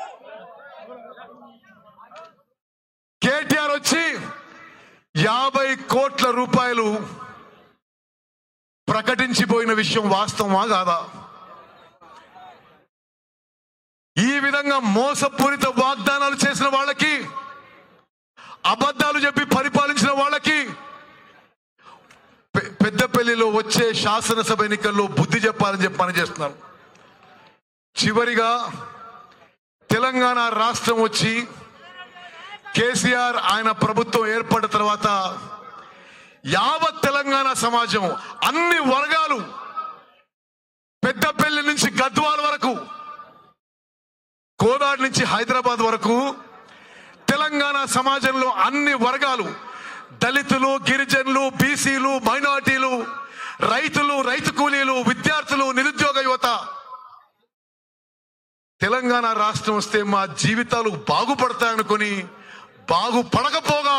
కేటీఆర్ వచ్చి యాభై కోట్ల రూపాయలు ప్రకటించిపోయిన విషయం వాస్తవమా కాదా ఈ విధంగా మోసపూరిత వాగ్దానాలు చేసిన వాళ్ళకి అబద్ధాలు చెప్పి పరిపాలించిన వాళ్ళకి పె- పెద్దపల్లిలో వచ్చే శాసనసభ ఎన్నికల్లో బుద్ధి చెప్పాలని చెప్పి పనిచేస్తున్నారు చివరిగా తెలంగాణ రాష్ట్రం వచ్చి కేసీఆర్ ఆయన ప్రభుత్వం ఏర్పడిన తర్వాత యావత్ తెలంగాణ సమాజం అన్ని వర్గాలు పెద్దపల్లి నుంచి గద్వాల వరకు కోదాడు నుంచి హైదరాబాద్ వరకు తెలంగాణ సమాజంలో అన్ని వర్గాలు దళితులు గిరిజనులు బీసీలు మైనార్టీలు రైతులు రైతు కూలీలు విద్యార్థులు నిరుద్యోగ యువత తెలంగాణ రాష్ట్రం వస్తే మా జీవితాలు బాగుపడతాయనుకొని బాగుపడకపోగా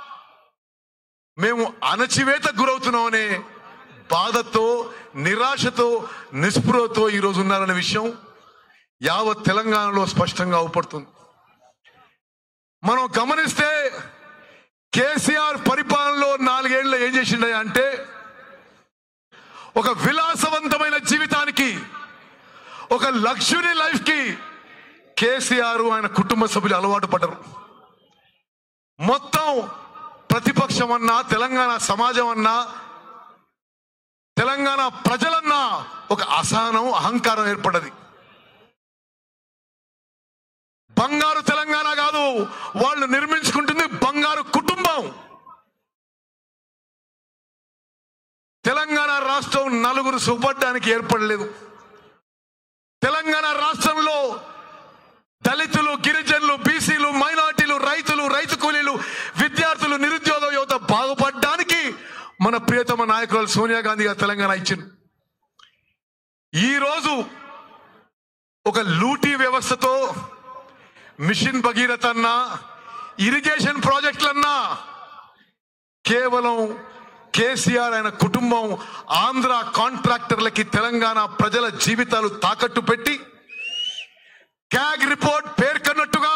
మేము అణచివేత గురవుతున్నామనే బాధతో నిరాశతో నిస్పృహతో ఈరోజు ఉన్నారనే విషయం యావత్ తెలంగాణలో స్పష్టంగా అవుపడుతుంది మనం గమనిస్తే కేసీఆర్ పరిపాలనలో నాలుగేళ్లు ఏం చేసిండయా అంటే ఒక విలాసవంతమైన జీవితానికి ఒక లగ్జరీ లైఫ్ కి కేసీఆర్ ఆయన కుటుంబ సభ్యులు అలవాటు పడ్డరు మొత్తం ప్రతిపక్షం అన్నా తెలంగాణ సమాజం అన్నా తెలంగాణ ప్రజలన్నా ఒక అసహనం అహంకారం ఏర్పడ్డది బంగారు తెలంగాణ కాదు వాళ్ళు నిర్మించుకుంటుంది బంగారు కుటుంబం తెలంగాణ రాష్ట్రం నలుగురు సుపడ్డానికి ఏర్పడలేదు తెలంగాణ రాష్ట్రంలో దళితులు గిరిజనులు బీసీలు మైనార్టీలు రైతులు రైతు కూలీలు విద్యార్థులు నిరుద్యోగ యువత బాగుపడడానికి మన ప్రియతమ నాయకురాలు సోనియా గాంధీ గారు తెలంగాణ ఇచ్చింది ఈ రోజు ఒక లూటీ వ్యవస్థతో మిషన్ భగీరథ అన్నా ఇరిగేషన్ ప్రాజెక్టులన్నా కేవలం కేసీఆర్ ఆయన కుటుంబం ఆంధ్ర కాంట్రాక్టర్లకి తెలంగాణ ప్రజల జీవితాలు తాకట్టు పెట్టి క్యాగ్ రిపోర్ట్ పేర్కొన్నట్టుగా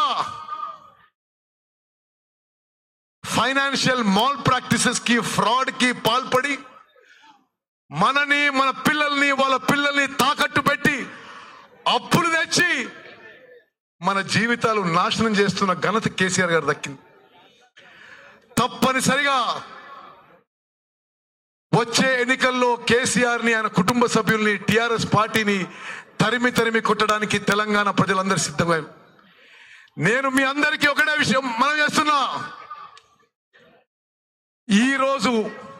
ఫైనాన్షియల్ మాల్ ప్రాక్టీసెస్ కి ఫ్రాడ్ కి పాల్పడి మనని మన పిల్లల్ని వాళ్ళ పిల్లల్ని తాకట్టు పెట్టి అప్పులు తెచ్చి మన జీవితాలు నాశనం చేస్తున్న ఘనత కేసీఆర్ గారు దక్కింది తప్పనిసరిగా వచ్చే ఎన్నికల్లో కేసీఆర్ ని ఆయన కుటుంబ సభ్యుల్ని టిఆర్ఎస్ పార్టీని తరిమి తరిమి కొట్టడానికి తెలంగాణ ప్రజలందరూ సిద్ధంగా నేను మీ అందరికీ ఒకటే విషయం మనం చేస్తున్నా ఈ రోజు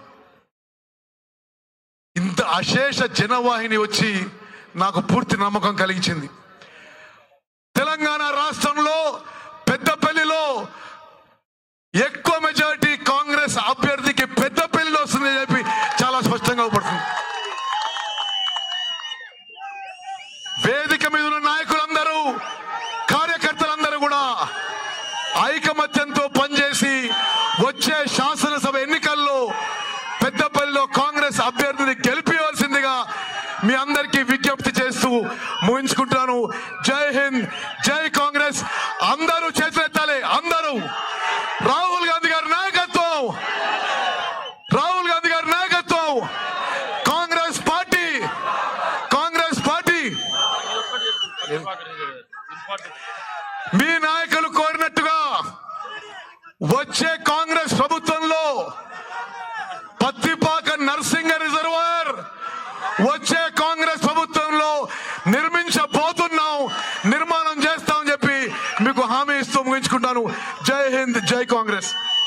ఇంత అశేష జనవాహిని వచ్చి నాకు పూర్తి నమ్మకం కలిగించింది తెలంగాణ రాష్ట్రంలో పెద్దపల్లిలో ఎక్కువ మెజారిటీ కాంగ్రెస్ అభ్యర్థికి పెద్దపల్లిలో వస్తుందని చెప్పి చాలా స్పష్టంగా అవుపడుతుంది వేదిక మీద ఉన్న నాయకులందరూ కార్యకర్తలందరూ కూడా ఐకమత్యంతో పనిచేసి వచ్చే శాసనసభ ఎన్నికల్లో పెద్దపల్లిలో కాంగ్రెస్ అభ్యర్థిని గెలిపించవలసిందిగా మీ అందరికీ విజ్ఞప్తి చేస్తూ ముగించుకుంటున్నాను జై హింద్ జై కాంగ్రెస్ అందరూ చేతులెత్తాలి అందరూ రాహుల్ గాంధీ గారి నాయకత్వం రాహుల్ గాంధీ గారి నాయకత్వం కాంగ్రెస్ పార్టీ కాంగ్రెస్ పార్టీ మీ నాయకులు కోరినట్టుగా వచ్చే కాంగ్రెస్ ప్రభుత్వంలో పత్తిపాక నర్సింగ రిజర్వాయర్ వచ్చే కాంగ్రెస్ ప్రభుత్వంలో నిర్మించబోతున్నాం నిర్మాణం చేస్తామని చెప్పి మీకు హామీ ఇస్తూ ముగించుకుంటాను జై హింద్ జై కాంగ్రెస్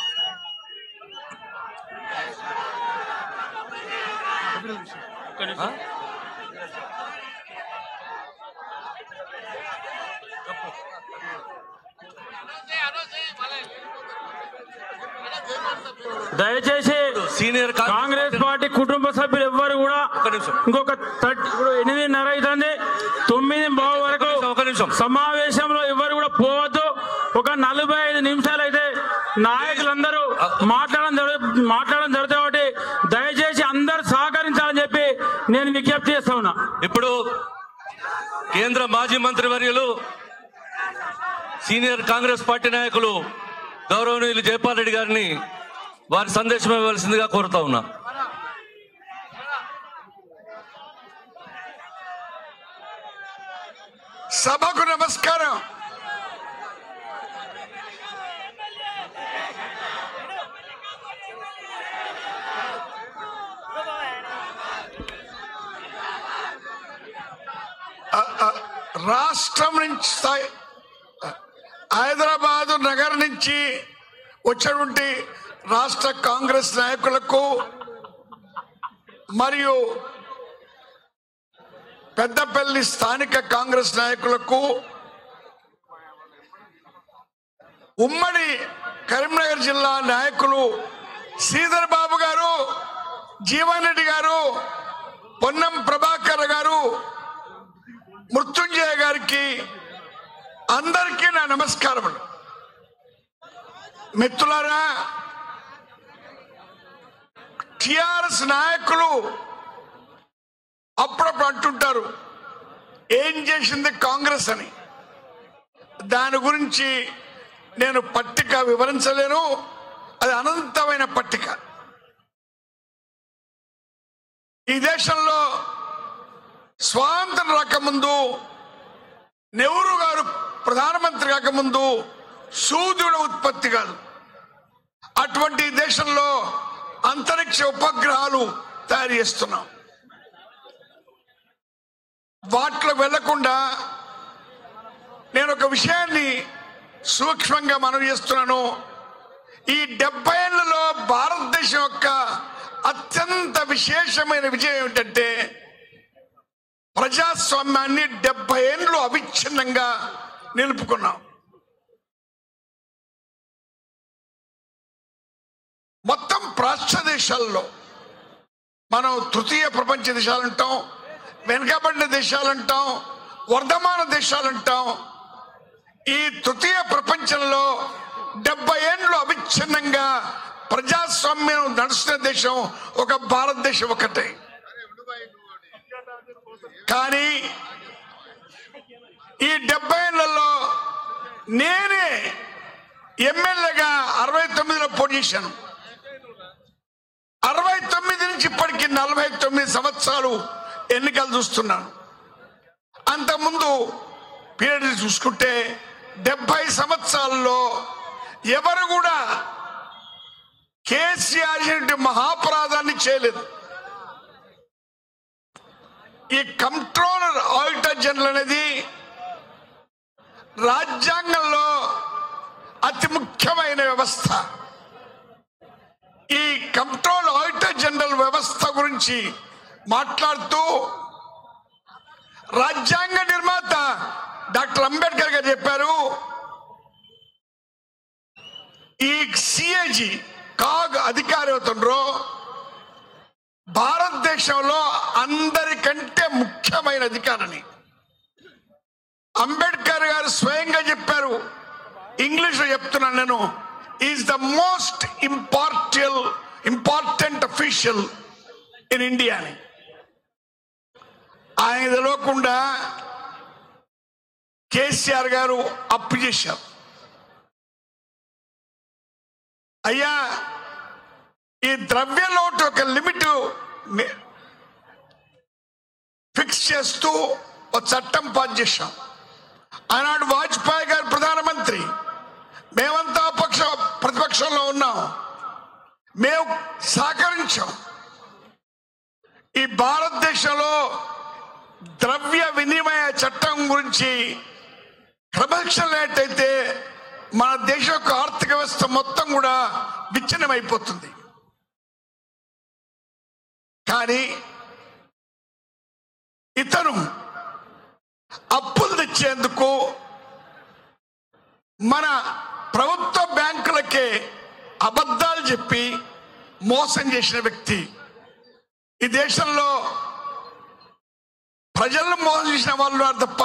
దయచేసి సీనియర్ కాంగ్రెస్ పార్టీ కుటుంబ సభ్యులు ఎవ్వరు కూడా ఒక్క నిమిషం. ఇంకొక థర్టీ ఇప్పుడు ఎనిమిదిన్నర అవుతుంది తొమ్మిది బావు వరకు ఒక నిమిషం. సమావేశంలో ఎవరు కూడా పోవద్దు ఒక నలభై ఐదు నిమిషాలు అయితే నాయకులందరూ మాట్లాడడం జరుగు మాట్లాడడం జరుగుతుంది కాబట్టి దయచేసి అందరూ సహకరించాలి కేంద్ర మాజీ మంత్రి వర్యులు సీనియర్ కాంగ్రెస్ పార్టీ నాయకులు గౌరవనీయులు జయపాల్ రెడ్డి గారిని వారి సందేశం ఇవ్వవలసిందిగా కోరుతా ఉన్నా సభకు నమస్కారం ఆ, ఆ, రాష్ట్రం నుంచి స్థాయి హైదరాబాద్ నగర్ నుంచి వచ్చినటువంటి రాష్ట్ర కాంగ్రెస్ నాయకులకు మరియు పెద్దపల్లి స్థానిక కాంగ్రెస్ నాయకులకు ఉమ్మడి కరీంనగర్ జిల్లా నాయకులు శ్రీధర్ బాబు గారు జీవన్ రెడ్డి గారు పొన్నం ప్రభాకర్ గారు మృత్యుంజయ గారికి అందరికీ నా నమస్కారములు మిత్రులారా టిఆర్ఎస్ నాయకులు అప్పుడప్పుడు అంటుంటారు ఏం చేసింది కాంగ్రెస్ అని దాని గురించి నేను పట్టిక వివరించలేను అది అనంతమైన పట్టిక ఈ దేశంలో స్వాతంత్రం రాకముందు నెహ్రూ గారు ప్రధానమంత్రి కాకముందు సూర్యుడు ఉత్పత్తి కాదు అటువంటి ఈ దేశంలో అంతరిక్ష ఉపగ్రహాలు తయారు చేస్తున్నాం వాటిలో వెళ్లకుండా నేను ఒక విషయాన్ని సూక్ష్మంగా మనవి చేస్తున్నాను ఈ డెబ్బై ఏళ్లలో భారతదేశం యొక్క అత్యంత విశేషమైన విజయం ఏమిటంటే ప్రజాస్వామ్యాన్ని డెబ్బై ఏళ్ళు అవిచ్ఛిన్నంగా నిలుపుకున్నాం మొత్తం ప్రాచ్య దేశాల్లో మనం తృతీయ ప్రపంచ దేశాలంటాం వెనుకబడిన దేశాలంటాం వర్ధమాన దేశాలంటాం ఈ తృతీయ ప్రపంచంలో డెబ్బై ఏళ్ళు అవిచ్ఛిన్నంగా ప్రజాస్వామ్యం నడుస్తున్న దేశం ఒక భారతదేశం ఒకటే కానీ ఈ డెబ్బై ఏళ్లలో నేనే ఎమ్మెల్యేగా అరవై తొమ్మిదిలో పోటీ చేశాను అరవై తొమ్మిది నుంచి ఇప్పటికి నలభై తొమ్మిది సంవత్సరాలు ఎన్నికలు చూస్తున్నాను అంతకుముందు పీరియడ్ చూసుకుంటే డెబ్బై సంవత్సరాల్లో ఎవరు కూడా కేసీఆర్ చేసినటువంటి మహాపరాధాన్ని చేయలేదు ఈ కంట్రోలర్ ఆడిటర్ జనరల్ అనేది రాజ్యాంగంలో అతి ముఖ్యమైన వ్యవస్థ ఈ కంట్రోల్ ఆడిటర్ జనరల్ వ్యవస్థ గురించి మాట్లాడుతూ రాజ్యాంగ నిర్మాత డాక్టర్ అంబేద్కర్ గారు చెప్పారు ఈ సిఏజీ కాగ్ అధికారి అవుతుండ్రో భారతదేశంలో అందరికంటే ముఖ్యమైన అధికారని అంబేద్కర్ గారు స్వయంగా చెప్పారు ఇంగ్లీష్ లో చెప్తున్నాను నేను is the most impartial important official in India అని ఆయన తెలియకుండా కేసీఆర్ గారు అప్పు చేశారు అయ్యా ఈ ద్రవ్య లోటు ఒక లిమిట్ ఫిక్స్ చేస్తూ ఒక చట్టం పాస్ చేశాం ఆనాడు వాజ్పేయి గారు ప్రధానమంత్రి మేమంతా పక్ష ప్రతిపక్షంలో ఉన్నాం మేము సహకరించాం ఈ భారతదేశంలో ద్రవ్య వినిమయ చట్టం గురించి క్రమశిక్షణ లేనట్టయితే మన దేశం యొక్క ఆర్థిక వ్యవస్థ మొత్తం కూడా విచ్ఛిన్నమైపోతుంది కానీ ఇతను అప్పులు తెచ్చేందుకు మన ప్రభుత్వ బ్యాంకులకే అబద్ధాలు చెప్పి మోసం చేసిన వ్యక్తి ఈ దేశంలో ప్రజలను మోసం చేసిన వాళ్ళు ఉన్నారు తప్ప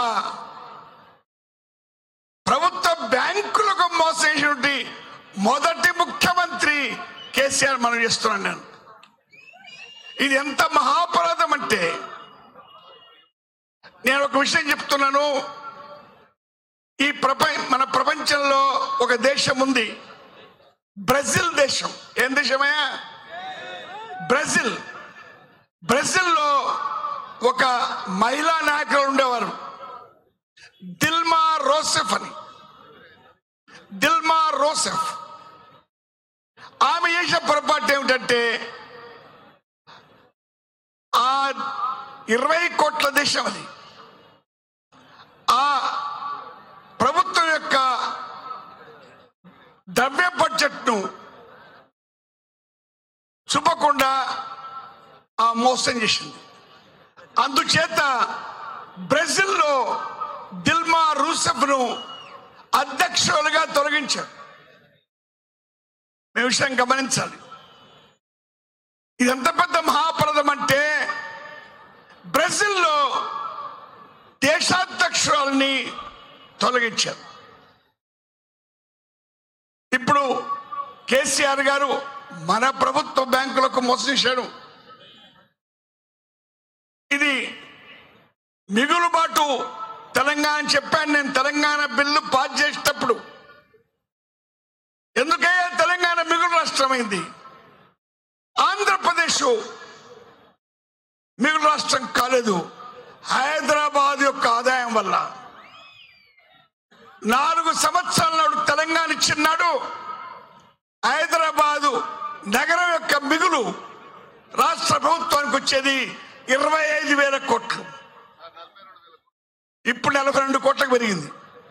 ప్రభుత్వ బ్యాంకులకు మోసం చేసినటువంటి మొదటి ముఖ్యమంత్రి కేసీఆర్ మనం చేస్తున్నాను నేను ఇది ఎంత మహాపరాధం అంటే నేను ఒక విషయం చెప్తున్నాను ఈ ప్రపంచ మన ప్రపంచంలో ఒక దేశం ఉంది బ్రెజిల్ దేశం ఏం దేశమయ్యా బ్రెజిల్ బ్రెజిల్లో ఒక మహిళా నాయకులు ఉండేవారు దిల్మా రోసెఫ్ అని దిల్మా రోసెఫ్ ఆమె చేసిన పొరపాటు ఏమిటంటే ఆ ఇరవై కోట్ల దేశం అది ఆ ప్రభుత్వం యొక్క ద్రవ్య బడ్జెట్ను చూపకుండా ఆ మోసం చేసింది అందుచేత బ్రెజిల్లో దిల్మా రూసెఫ్ను అధ్యక్షులుగా తొలగించారు మీ విషయం గమనించాలి ఇది ఎంత పెద్ద మహాప్రదం అంటే బ్రెజిల్లో దేశాధ్యక్షురాలని తొలగించారు ఇప్పుడు కేసీఆర్ గారు మన ప్రభుత్వ బ్యాంకులకు మోసం చేశాడు ఇది మిగులుబాటు తెలంగాణ చెప్పాను నేను తెలంగాణ బిల్లు పాస్ చేసేటప్పుడు ఎందుకయ్యా తెలంగాణ మిగులు రాష్ట్రమైంది ఆంధ్రప్రదేశ్ మిగులు రాష్ట్రం కాలేదు హైదరాబాద్ యొక్క ఆదాయం వల్ల నాలుగు సంవత్సరాల నాడు తెలంగాణ ఇచ్చినాడు హైదరాబాదు నగరం యొక్క మిగులు రాష్ట్ర ప్రభుత్వానికి వచ్చేది ఇరవై ఐదు వేల కోట్లు ఇప్పుడు నలభై రెండు కోట్లకు పెరిగింది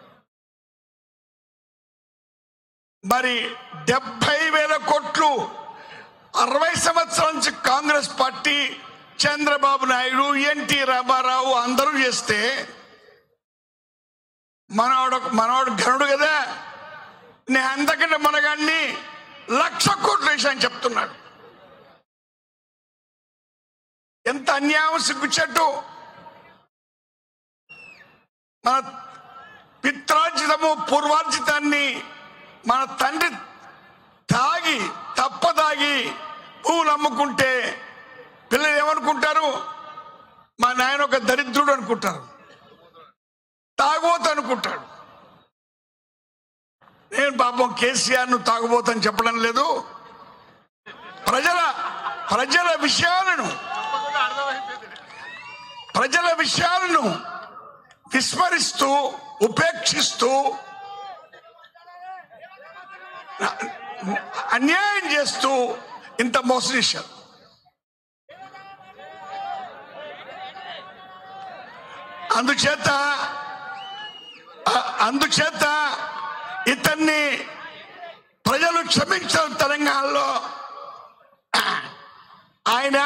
మరి డెబ్బై వేల కోట్లు అరవై సంవత్సరాల నుంచి కాంగ్రెస్ పార్టీ చంద్రబాబు నాయుడు ఎన్టీ రామారావు అందరూ చేస్తే మనవాడు మనవాడు ఘనుడు కదా నేను అంతకంటే మనగాన్ని లక్ష కోట్లు వేసాను చెప్తున్నాడు ఎంత అన్యాయం సిగ్గుచెట్టు మన పిత్రార్జితము పూర్వార్జితాన్ని మన తండ్రి తాగి తప్పదాగి పువ్వులు అమ్ముకుంటే పిల్లలు ఏమనుకుంటారు మా నాయన ఒక దరిద్రుడు అనుకుంటారు తాగబోతు అనుకుంటాడు నేను పాపం కేసీఆర్ ను తాగబోతని చెప్పడం లేదు ప్రజల ప్రజల విషయాలను ప్రజల విషయాలను విస్మరిస్తూ ఉపేక్షిస్తూ అన్యాయం చేస్తూ ఇంత మోసం చేశారు అందుచేత అ- అందుచేత ఇతన్ని ప్రజలు క్షమించారు తెలంగాణలో ఆయన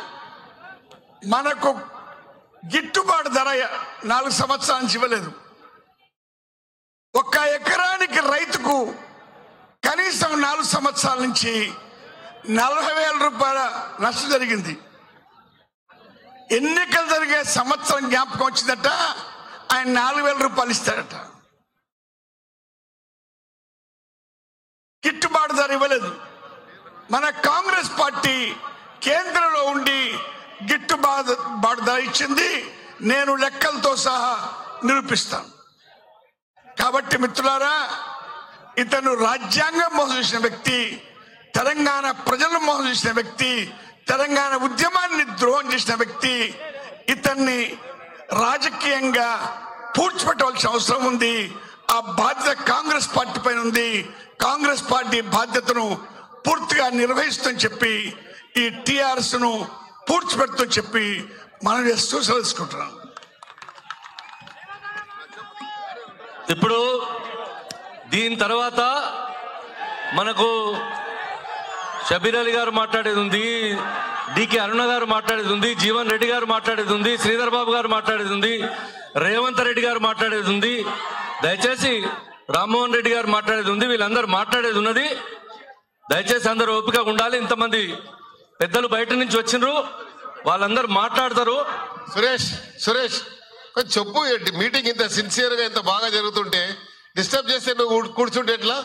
మనకు గిట్టుబాటు ధర నాలుగు సంవత్సరాల నుంచి ఇవ్వలేదు ఒక్క ఎకరానికి రైతుకు కనీసం నాలుగు సంవత్సరాల నుంచి నలభై వేల రూపాయల నష్టం జరిగింది ఎన్నికలు జరిగే సంవత్సరం జ్ఞాపకం వచ్చిందట ఆయన నాలుగు వేల రూపాయలు ఇస్తాడట గిట్టుబాటు ధర ఇవ్వలేదు మన కాంగ్రెస్ పార్టీ కేంద్రంలో ఉండి గిట్టుబాటు బాటు ధర ఇచ్చింది నేను లెక్కలతో సహా నిరూపిస్తాను కాబట్టి మిత్రులారా ఇతను రాజ్యాంగం మోసం చేసిన వ్యక్తి తెలంగాణ ప్రజలను మోసం చేసిన వ్యక్తి తెలంగాణ ఉద్యమాన్ని ద్రోహం చేసిన వ్యక్తి ఇతన్ని రాజకీయంగా పూడ్చిపెట్టవలసిన అవసరం ఉంది ఆ బాధ్యత కాంగ్రెస్ పార్టీ పైన ఉంది కాంగ్రెస్ పార్టీ బాధ్యతను పూర్తిగా నిర్వహిస్తుందని చెప్పి ఈ టిఆర్ఎస్ ను పూడ్చిపెడుతూ చెప్పి మనం చేస్తూ సెలవుకుంటున్నాం ఇప్పుడు దీని తర్వాత మనకు షబీర్ అలీ గారు మాట్లాడేది ఉంది డికే అరుణ గారు మాట్లాడేది ఉంది జీవన్ రెడ్డి గారు మాట్లాడేది ఉంది శ్రీధర్ బాబు గారు మాట్లాడేది ఉంది రేవంత్ రెడ్డి గారు మాట్లాడేది ఉంది దయచేసి రామ్మోహన్ రెడ్డి గారు మాట్లాడేది ఉంది వీళ్ళందరూ మాట్లాడేది ఉన్నది దయచేసి అందరూ ఓపికగా ఉండాలి ఇంతమంది పెద్దలు బయట నుంచి వచ్చిండ్రు వాళ్ళందరూ మాట్లాడతారు సురేష్ సురేష్ కొంచెం చెప్పు ఏంటి మీటింగ్ ఇంత సిన్సియర్ గా ఇంత బాగా జరుగుతుంటే డిస్టర్బ్ చేస్తే నువ్వు కూర్- కూర్చుంటే ఎట్లా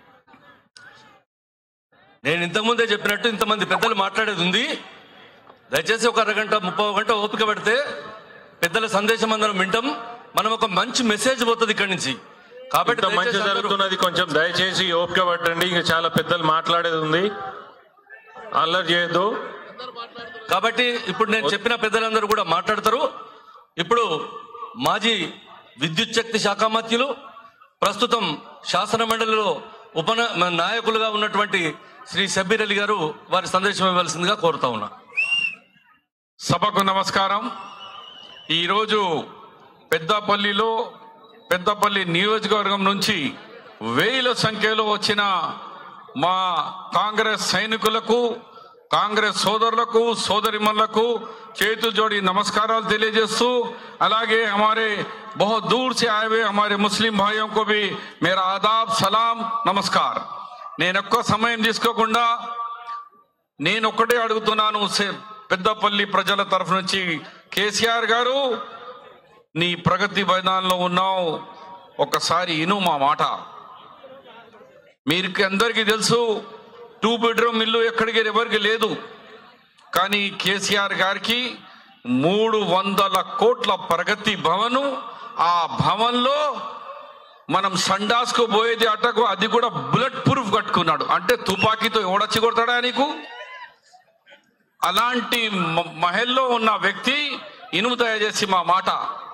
నేను ఇంతకుముందే చెప్పినట్టు ఇంతమంది పెద్దలు మాట్లాడేది ఉంది దయచేసి ఒక అరగంట ముప్పై గంట ఓపిక పెడితే పెద్దల సందేశం అందరం వింటాం మనం ఒక మంచి మెసేజ్ పోతుంది ఇక్కడి నుంచి కాబట్టి ఇంత మంచి దయచేసి అందరూ- జరుగుతున్నది కొంచెం దయచేసి ఓపిక పట్టండి ఇంకా చాలా పెద్దలు మాట్లాడేది ఉంది అల్లరి చేయొద్దు కాబట్టి ఇప్పుడు నేను చెప్పిన పెద్దలందరూ కూడా మాట్లాడతారు ఇప్పుడు మాజీ విద్యుత్ శక్తి శాఖ మంత్రులు ప్రస్తుతం శాసన మండలిలో ఉప నాయకులుగా ఉన్నటువంటి శ్రీ షబ్బీర్ అలీ గారు వారి సందేశం ఇవ్వాల్సిందిగా కోరుతా ఉన్నా సభకు నమస్కారం ఈరోజు పెద్దపల్లిలో పెద్దపల్లి నియోజకవర్గం నుంచి వేల సంఖ్యలో వచ్చిన మా కాంగ్రెస్ సైనికులకు కాంగ్రెస్ సోదరులకు సోదరిమణులకు చేతులు జోడి నమస్కారాలు తెలియజేస్తూ అలాగే हमारे बहुत दूर से आए हुए हमारे मुस्लिम भाइयों को भी मेरा आदाब सलाम नमस्कार నేను ఎక్కువ సమయం తీసుకోకుండా నేను ఒక్కటే అడుగుతున్నాను సే- పెద్దపల్లి ప్రజల తరఫు నుంచి కేసీఆర్ గారు నీ ప్రగతి మైదానంలో ఉన్నావు ఒకసారి ఇను మా మాట మీరు అందరికీ తెలుసు టూ బెడ్రూమ్ ఇల్లు ఎక్కడికి ఎవరికి లేదు కానీ కేసీఆర్ గారికి మూడు వందల కోట్ల ప్రగతి భవను ఆ భవన్లో మనం సండాస్కు పోయేది అటకు అది కూడా బుల్లెట్ ప్రూఫ్ కట్టుకున్నాడు అంటే తుపాకీతో ఎవడొచ్చి కొడతాడా నీకు అలాంటి మ- మహల్లో ఉన్న వ్యక్తి ఇనుము తయారు చేసి మా మాట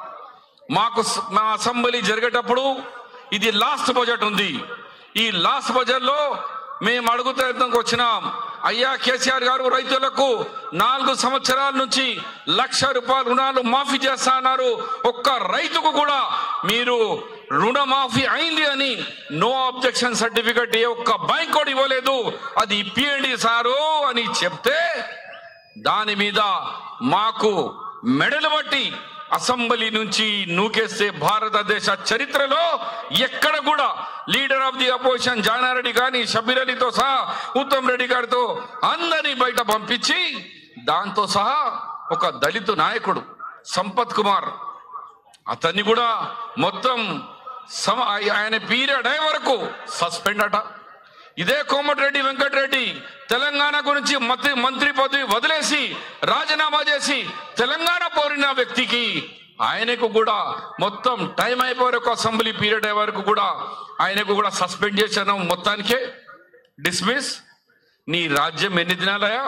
మాకు స- మా అసెంబ్లీ జరిగేటప్పుడు ఇది లాస్ట్ బడ్జెట్ ఉంది ఈ లాస్ట్ బడ్జెట్ లో మేము అడుగుతానికి వచ్చినాం అయ్యా కేసీఆర్ గారు రైతులకు నాలుగు సంవత్సరాల నుంచి లక్ష రూపాయల రుణాలు మాఫీ చేస్తా అన్నారు ఒక్క రైతుకు కూడా మీరు రుణమాఫీ అయింది అని నో అబ్జెక్షన్ సర్టిఫికెట్ ఏ ఒక్క బ్యాంక్ కూడా ఇవ్వలేదు అది ఇప్పియండి సారు అని చెప్తే దాని మీద మాకు మెడలు బట్టి అసెంబ్లీ నుంచి నూకేస్తే భారతదేశ చరిత్రలో ఎక్కడ కూడా leader of the opposition Jana Reddy కానీ షబీర్ అలీతో సహా ఉత్తమ్ రెడ్డి గారితో అందరినీ బయట పంపించి దాంతో సహా ఒక దళిత నాయకుడు సంపత్ కుమార్ అతన్ని కూడా మొత్తం సమ ఆయన పీరియడ్ అయ్యే వరకు సస్పెండ్ అట ఇదే కోమటిరెడ్డి వెంకటరెడ్డి తెలంగాణ గురించి మంత్రి మంత్రి పదవి వదిలేసి రాజీనామా చేసి తెలంగాణ కోరిన వ్యక్తికి ఆయనకు కూడా మొత్తం టైం అయిపోయే వరకు అసెంబ్లీ పీరియడ్ అయ్యే వరకు కూడా ఆయనకు కూడా సస్పెండ్ చేశాను మొత్తానికే డిస్మిస్ నీ రాజ్యం ఎన్ని దినాలయా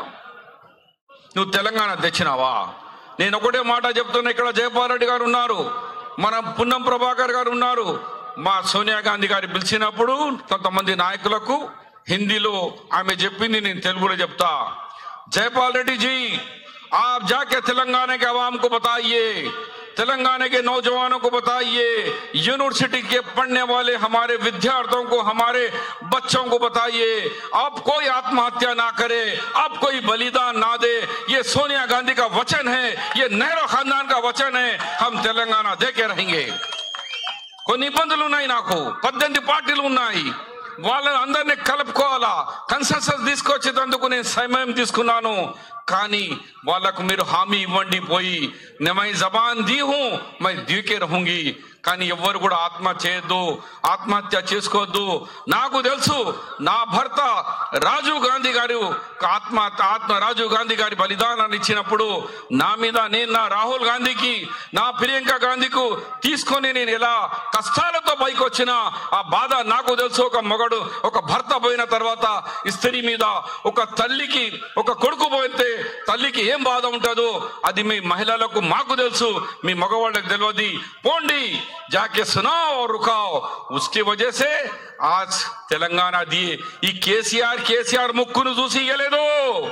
నువ్వు తెలంగాణ తెచ్చినావా నేను ఒకటే మాట చెప్తున్నా ఇక్కడ జయపాల్ రెడ్డి గారు ఉన్నారు మన పున్నం ప్రభాకర్ గారు ఉన్నారు మా సోనియా గాంధీ గారు పిలిచినప్పుడు కొంతమంది నాయకులకు హిందీలో ఆమె చెప్పింది నేను తెలుగులో చెప్తా జయపాల్ రెడ్డి జీ आप जाके तेलंगाना के आवाम को बताइए तेलंगाना के नौजवानों को बताइए यूनिवर्सिटी के पढ़ने वाले हमारे विद्यार्थियों को हमारे बच्चों को बताइए आप कोई आत्महत्या ना करे आप कोई बलिदान ना दे ये सोनिया गांधी का वचन है ये नेहरू खानदान का वचन है हम तेलंगाना दे के रहेंगे కొన్ని ఇబ్బందులు ఉన్నాయి నాకు పద్దెనిమిది పార్టీలు ఉన్నాయి వాళ్ళని అందరినీ కలుపుకోవాలా కన్సెన్సస్ తీసుకొచ్చేటందుకు నేను సమయం తీసుకున్నాను కానీ వాళ్ళకు మీరు హామీ ఇవ్వండి పోయి నేను జబాన్ దీ హూ మై దీకే రహుంగి కానీ ఎవ్వరు కూడా ఆత్మహత్య చేయొద్దు ఆత్మహత్య చేసుకోవద్దు నాకు తెలుసు నా భర్త రాజీవ్ గాంధీ గారు ఆత్మ ఆత్మ రాజీవ్ గాంధీ గారి బలిదానాన్ని ఇచ్చినప్పుడు నా మీద నేను నా రాహుల్ గాంధీకి నా ప్రియాంక గాంధీకు తీసుకొని నేను ఎలా కష్టాలతో పైకి వచ్చిన ఆ బాధ నాకు తెలుసు ఒక మగడు ఒక భర్త పోయిన తర్వాత స్త్రీ మీద ఒక తల్లికి ఒక కొడుకు పోతే తల్లికి ఏం బాధ ఉంటుందో అది మీ మహిళలకు మాకు తెలుసు మీ మగవాళ్ళకి తెలియదు పోండి जाके सुनाओ और रुकाओ उसकी वजह से आज తెలంగాణ दिए ఈ కేసీఆర్ కేసీఆర్ ముక్కును చూసి ఇయ్యలేదు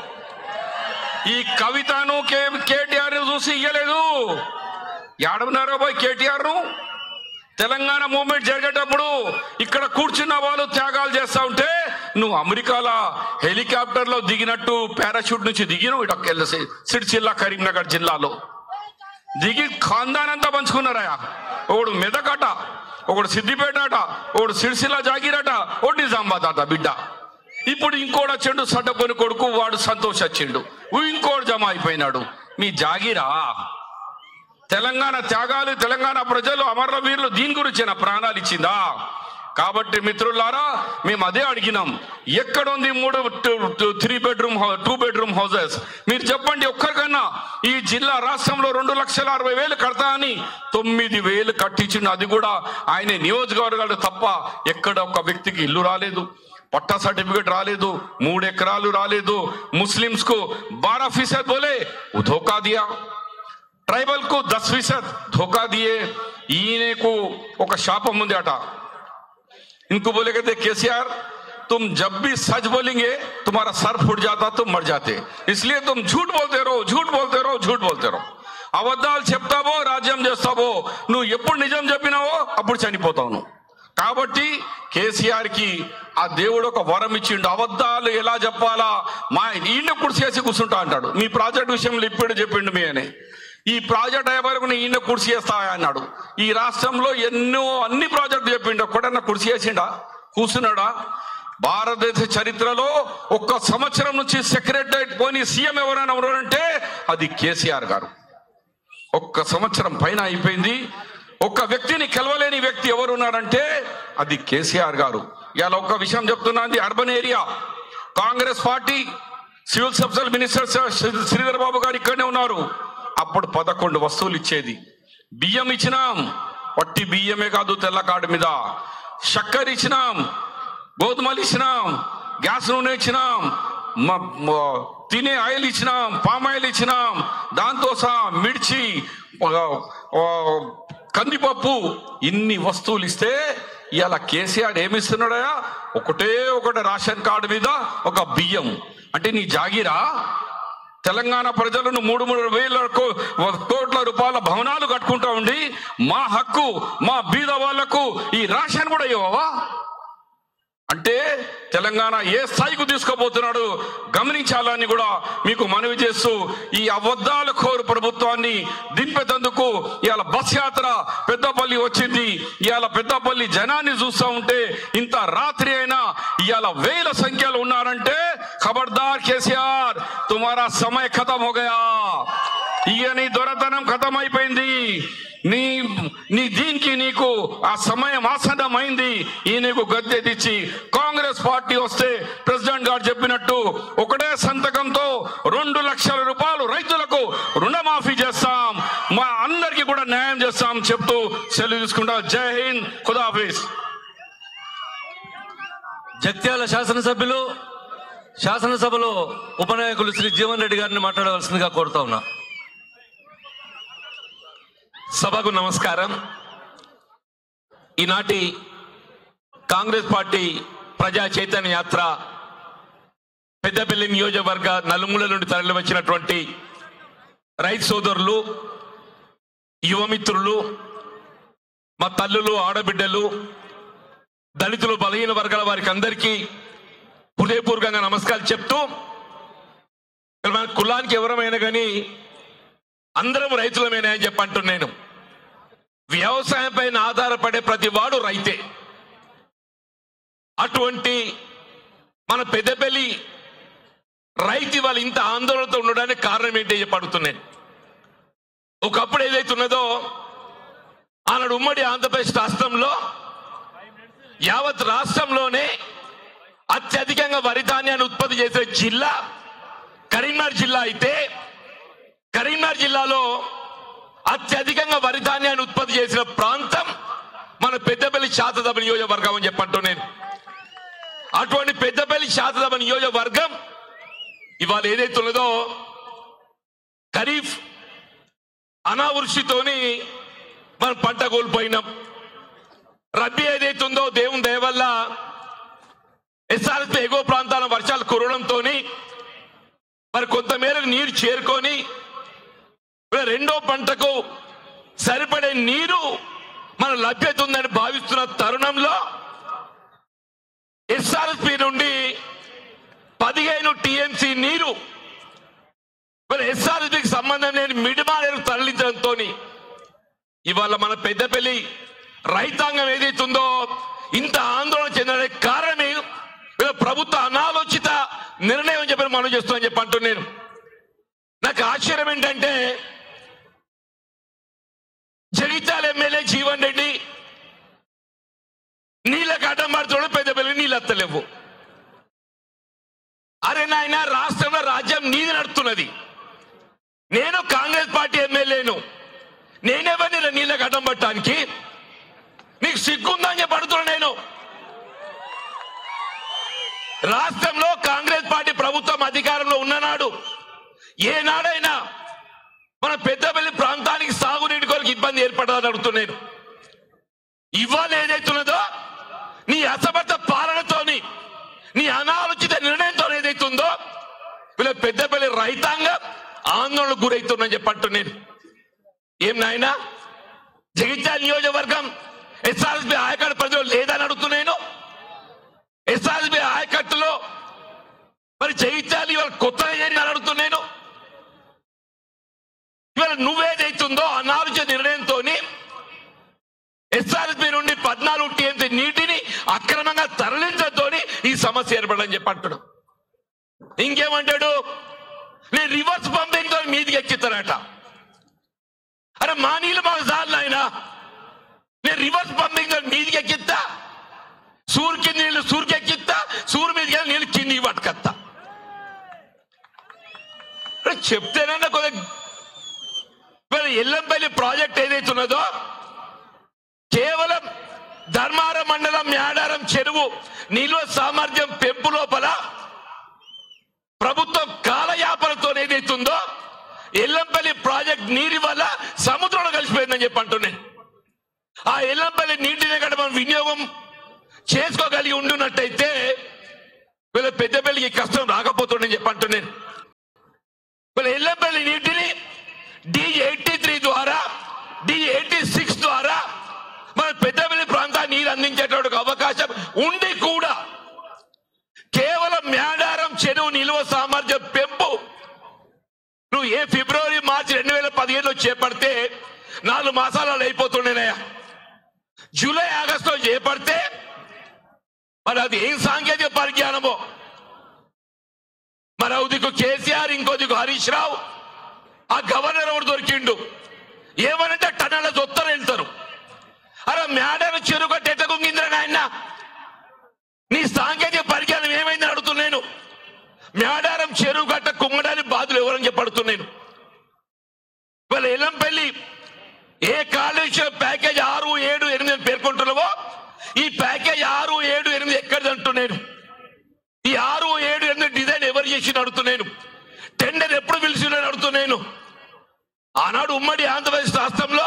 ఈ కవితను కే కేటీఆర్ చూసి ఇయ్యలేదు ఏడున్నారో పోయి కేటీఆర్ ను తెలంగాణ మూవ్మెంట్ జరిగేటప్పుడు ఇక్కడ కూర్చున్న వాళ్ళు త్యాగాలు చేస్తా ఉంటే నువ్వు అమెరికాలో హెలికాప్టర్ లో దిగినట్టు పారాషూట్ నుంచి దిగినావు ఇటు సిరిసిల్ల కరీంనగర్ జిల్లాలో దిగి ఖాందాన్ అంతా పంచుకున్నారయా ఒకడు మెదకట ఒకడు సిద్దిపేట అట ఒకడు సిరిసిల్ల జాగిరట ఒకటి నిజామాబాద్ అట బిడ్డ ఇప్పుడు ఇంకోడు వచ్చిండు సడ్డకొని కొడుకు వాడు సంతోష్ వచ్చిండు ఇంకోడు జమ అయిపోయినాడు మీ జాగిరా తెలంగాణ త్యాగాలు తెలంగాణ ప్రజలు అమరవీరులు దీని గురించి నా ప్రాణాలు ఇచ్చిందా కాబట్టి మిత్రులారా మేము అదే అడిగినాం ఎక్కడుంది మూడు three bedroom two bedroom houses మీరు చెప్పండి ఒక్కరికన్నా ఈ జిల్లా రాష్ట్రంలో రెండు లక్షల అరవై వేలు కడతా అని తొమ్మిది వేలు కట్టించిన అది కూడా ఆయన నియోజకవర్గాలు తప్ప ఎక్కడ ఒక వ్యక్తికి ఇల్లు రాలేదు పట్టా సర్టిఫికేట్ రాలేదు మూడు ఎకరాలు రాలేదు ముస్లిమ్స్ కు బారా ఫీసద్ బోలే वो धोखा दिया ట్రైబల్ కు దస్ ఫీసద్ ధోకా దియే ఈయనకు ఒక శాపం ఉంది అట इनको बोले कहते केसीआर तुम जब भी सच बोलेंगे तुम्हारा सर फूट जाता तुम मर जाते इसलिए तुम झूठ बोलते रहो झूठ बोलते रहो झूठ बोलते रहो అబద్ధాలు చెప్తావో రాజ్యం చేస్తావో నువ్వు ఎప్పుడు నిజం చెప్పినావో అప్పుడు చనిపోతావు నువ్వు కాబట్టి కేసీఆర్ కి ఆ దేవుడు ఒక వరం ఇచ్చిండు అబద్ధాలు ఎలా చెప్పాలా మా ఈయన కుర్చేసి కూర్చుంటా అంటాడు మీ ప్రాజెక్ట్ విషయంలో ఇప్పుడు చెప్పిండు మీ అని ఈ ప్రాజెక్ట్ అయ్యే వరకు నేను ఈయన కుర్చీ చేస్తా అన్నాడు ఈ రాష్ట్రంలో ఎన్నో అన్ని ప్రాజెక్టులు చెప్పిండు ఒక్కడన్నా కుర్చీ చేసిండా కూర్చున్నాడా భారతదేశ చరిత్రలో ఒక్క సంవత్సరం నుంచి సెక్రటరేట్ పోని సీఎం ఎవరైనా ఉన్నారంటే అది కేసీఆర్ గారు ఒక్క సంవత్సరం పైన అయిపోయింది ఒక్క వ్యక్తిని కలవలేని వ్యక్తి ఎవరు ఉన్నారంటే అది కేసీఆర్ గారు ఇవాళ ఒక్క విషయం చెప్తున్నది urban area Congress party civil supply minister శ్రీ- శ్రీధర్ బాబు గారు ఇక్కడనే ఉన్నారు అప్పుడు పదకొండు వస్తువులు ఇచ్చేది బియ్యం ఇచ్చినాం వట్టి బియ్యమే కాదు తెల్ల కార్డు మీద చక్కెర ఇచ్చినాం గోధుమలు ఇచ్చినాం గ్యాస్ నూనె ఇచ్చినాం మ- మ- తినే ఆయిల్ ఇచ్చినాం పామ్ ఆయిల్ ఇచ్చినాం దాంతో సహా మిర్చి ఆ, ఆ, కందిపప్పు ఇన్ని వస్తువులు ఇస్తే ఇవాళ కేసీఆర్ ఏమి ఇస్తున్నాడా ఒకటే ఒకటి రేషన్ కార్డు మీద ఒక బియ్యం అంటే నీ జాగిరా తెలంగాణ ప్రజలను మూడు మూడు వేల కో- కోట్ల రూపాయల భవనాలు కట్టుకుంటా ఉండి మా హక్కు మా బీద వాళ్లకు ఈ రేషన్ కూడా ఇవ్వవా అంటే తెలంగాణ ఏ స్థాయికి తీసుకోబోతున్నాడు గమనించాలని కూడా మీకు మనవి చేస్తూ ఈ అబద్ధాల కోరు ప్రభుత్వాన్ని దింపేందుకు ఇవాళ బస్ యాత్ర పెద్దపల్లి వచ్చింది ఇవాళ పెద్దపల్లి జనాన్ని చూస్తూ ఉంటే ఇంత రాత్రి అయినా ఇవాళ వేల సంఖ్యలో ఉన్నారంటే ఖబర్దార్ కేసీఆర్ తుమారా సమయ ఖతం హో గయా ఇక నీ దొరతనం ఖతం అయిపోయింది నీ నీ దీనికి నీకు ఆ సమయం ఆసన్నమైంది ఈ నీకు గద్దె తెచ్చి కాంగ్రెస్ పార్టీ వస్తే ప్రెసిడెంట్ గారు చెప్పినట్టు ఒకటే సంతకంతో రెండు లక్షల రూపాయలు రైతులకు రుణమాఫీ చేస్తాం మా అందరికీ కూడా న్యాయం చేస్తాం చెప్తూ సెలవు తీసుకుంటా జై హింద్ ఖుదాఫీజ్ జగిత్యాల శాసనసభ్యులు శాసనసభలో ఉపనాయకులు శ్రీ జీవన్ రెడ్డి గారిని మాట్లాడవలసిందిగా కోరుతా ఉన్నా సభకు నమస్కారం ఈనాటి కాంగ్రెస్ పార్టీ ప్రజా చైతన్య యాత్ర పెద్దపల్లి నియోజకవర్గ నలుమూల నుండి తరలి వచ్చినటువంటి రైతు సోదరులు యువమిత్రులు మా తల్లులు ఆడబిడ్డలు దళితులు బలహీన వర్గాల వారికి అందరికీ హృదయపూర్వకంగా నమస్కారాలు చెప్తూ మన కులానికి ఎవరమైనా కానీ అందరం రైతులమేనా అని చెప్పి అంటున్నాను వ్యవసాయం పైన ఆధారపడే ప్రతి వాడు రైతే అటువంటి మన పెద్దపల్లి రైతు వాళ్ళు ఇంత ఆందోళనతో ఉండడానికి కారణం ఏంటి చెప్పి అడుగుతున్నాను ఒకప్పుడు ఏదైతే ఉన్నదో ఆనాడు ఉమ్మడి ఆంధ్రప్రదేశ్ రాష్ట్రంలో యావత్ రాష్ట్రంలోనే అత్యధికంగా వరి ధాన్యాన్ని ఉత్పత్తి చేసే జిల్లా కరీంనగర్ జిల్లా అయితే కరీంనగర్ జిల్లాలో అత్యధికంగా వరి ధాన్యాన్ని ఉత్పత్తి చేసిన ప్రాంతం మన పెద్దపల్లి శాతదభ నియోజకవర్గం అని చెప్పంటూ నేను అటువంటి పెద్దపల్లి శాతదభ నియోజకవర్గం ఇవాళ ఏదైతే ఉన్నదో ఖరీఫ్ అనావృష్టితోని మనం పంట కోల్పోయినాం రద్దీ ఏదైతే ఉందో దేవుని దయ వల్ల ఎస్ఆర్ఎస్ ఎగువ ప్రాంతాల వర్షాలు కురవడంతో మరి కొంతమేరకు నీరు చేరుకొని మరి రెండో పంటకు సరిపడే నీరు మన లభ్యత ఉందని భావిస్తున్న తరుణంలో ఎస్ఆర్ఎస్పి నుండి పదిహేను టీఎంసీ నీరు మరి ఎస్ఆర్ఎస్పికి సంబంధం లేని మిడిమానేరు తరలించడంతో ఇవాళ మన పెద్దపల్లి రైతాంగం ఏదైతుందో ఇంత ఆందోళన చెందడానికి కారణమే వీళ్ళ ప్రభుత్వ అనాలోచిత నిర్ణయం అని చెప్పి మనం చేస్తున్నాం చెప్పి అంటున్నాను నాకు ఆశ్చర్యం ఏంటంటే జగిత్యాల ఎమ్మెల్యే జీవన్ రెడ్డి నీళ్ళ కాడ లేవు అరే నాయన రాష్ట్రంలో రాజ్యం నీది నడుతున్నది నేను కాంగ్రెస్ పార్టీ ఎమ్మెల్యేను నేనెవరిని నీళ్ళకి అడ్డం పట్టడానికి నీకు సిగ్గుందని చెప్పి అడుగుతున్నా నేను రాష్ట్రంలో కాంగ్రెస్ పార్టీ ప్రభుత్వం అధికారంలో ఉన్ననాడు ఏనాడైనా మన పెద్దపల్లి ప్రాంతానికి సాగునీటి కొరకు ఇబ్బంది ఏర్పడదని అడుగుతున్నాను ఇవాళ ఏదైతున్నదో నీ అసమర్థ పాలనతోని నీ అనాలోచిత నిర్ణయంతో ఏదైతుందో వీళ్ళ పెద్దపల్లి రైతాంగం ఆందోళనకు గురవుతుందని చెప్పట్టు నేను ఏం నాయనా జగిత్యాల నియోజకవర్గం ఎస్ఆర్ఎస్బి ఆయకట్టు పరిధిలో లేదని అడుగుతున్నాను ఎస్ఆర్ఎస్బి ఆయకట్టులో మరి జగిత్యాల ఇవాళ కొత్తగా చేరి అడుగుతున్నాను ఇవాళ నువ్వేదైతుందో అనాలోచిత నిర్ణయంతో ఎస్ఆర్ఎస్పి నుండి పద్నాలుగు టీఎంసీ నీటిని అక్రమంగా తరలించడంతోని ఈ సమస్య ఏర్పడని చెప్పి అంటున్నాం ఇంకేమంటాడు నేను రివర్స్ పంపింగ్ తో మీదికి ఎక్కిస్తారట అరే మా నీళ్ళు మాకు సార్లు ఆయన నేను రివర్స్ పంపింగ్ తో మీదికి ఎక్కిస్తా సూర్ కింద నీళ్ళు సూర్కి ఎక్కిస్తా సూర్ మీదకి వెళ్ళి నీళ్ళు కిందికి పట్టుకొస్తా అరే చెప్తేనన్నా కొద్దిగా మరి ఎల్లంపల్లి ప్రాజెక్ట్ ఏదైతే ఉన్నదో కేవలం ధర్మారం మండలం మేడారం చెరువు నిల్వ సామర్థ్యం పెంపు లోపల ప్రభుత్వం కాలయాపనతో ఏదైతుందో ఎల్లంపల్లి ప్రాజెక్ట్ నీటి వల్ల సముద్రంలో కలిసిపోయిందని చెప్పి అంటున్నాను ఆ ఎల్లంపల్లి నీటిని కనుక మనం వినియోగం చేసుకోగలిగి ఉండున్నట్టయితే వీళ్ళ పెద్దపల్లికి కష్టం రాకపోతుండని చెప్పి అంటున్నాను వీళ్ళ ఎల్లంపల్లి నీటిని డి ఎయిటీ త్రీ ద్వారా డి ఎయిటీ సిక్స్ ద్వారా మన పెద్దపల్లి ప్రాంతాన్ని నీరు అందించేటువంటి అవకాశం ఉండి కూడా కేవలం మేడారం చెరువు నిల్వ సామర్థ్యం పెంపు నువ్వు ఏ ఫిబ్రవరి మార్చి రెండు వేల పదిహేనులో చేపడితే నాలుగు మాసాలలో అయిపోతుండేనయ్యా జూలై ఆగస్టులో చేపడితే మరి అది ఏం సాంకేతిక పరిజ్ఞానమో మరి ఒక దిక్కు కేసీఆర్ ఇంకో దిక్కు హరీష్ రావు ఆ గవర్నర్ ఎవరు దొరికిండు ఏమనంటే టన్నుల దొత్తలు వెళ్తారు అరే మేడను చెరువు కట్టి ఎట్ట కుంగిందిరా నాయన నీ సాంకేతిక పరిజ్ఞానం ఏమైందని అడుగుతున్నాను మేడారం చెరువు కట్ట కుంగడానికి బాధలు ఎవరని చెప్పి అడుగుతున్నాను వాళ్ళ ఎల్లంపల్లి ఏ కాలుష్యం ప్యాకేజ్ ఆరు ఏడు ఎనిమిది అని పేర్కొంటున్నావో ఈ ప్యాకేజ్ ఆరు ఏడు ఎనిమిది ఎక్కడిది అంటున్నాను ఈ ఆరు ఏడు ఎనిమిది డిజైన్ ఎవరు చేసి అడుగుతున్నాను టెండర్ ఎప్పుడు పిలిచిన అడుగుతున్నాను ఆనాడు ఉమ్మడి ఆంధ్రప్రదేశ్ రాష్ట్రంలో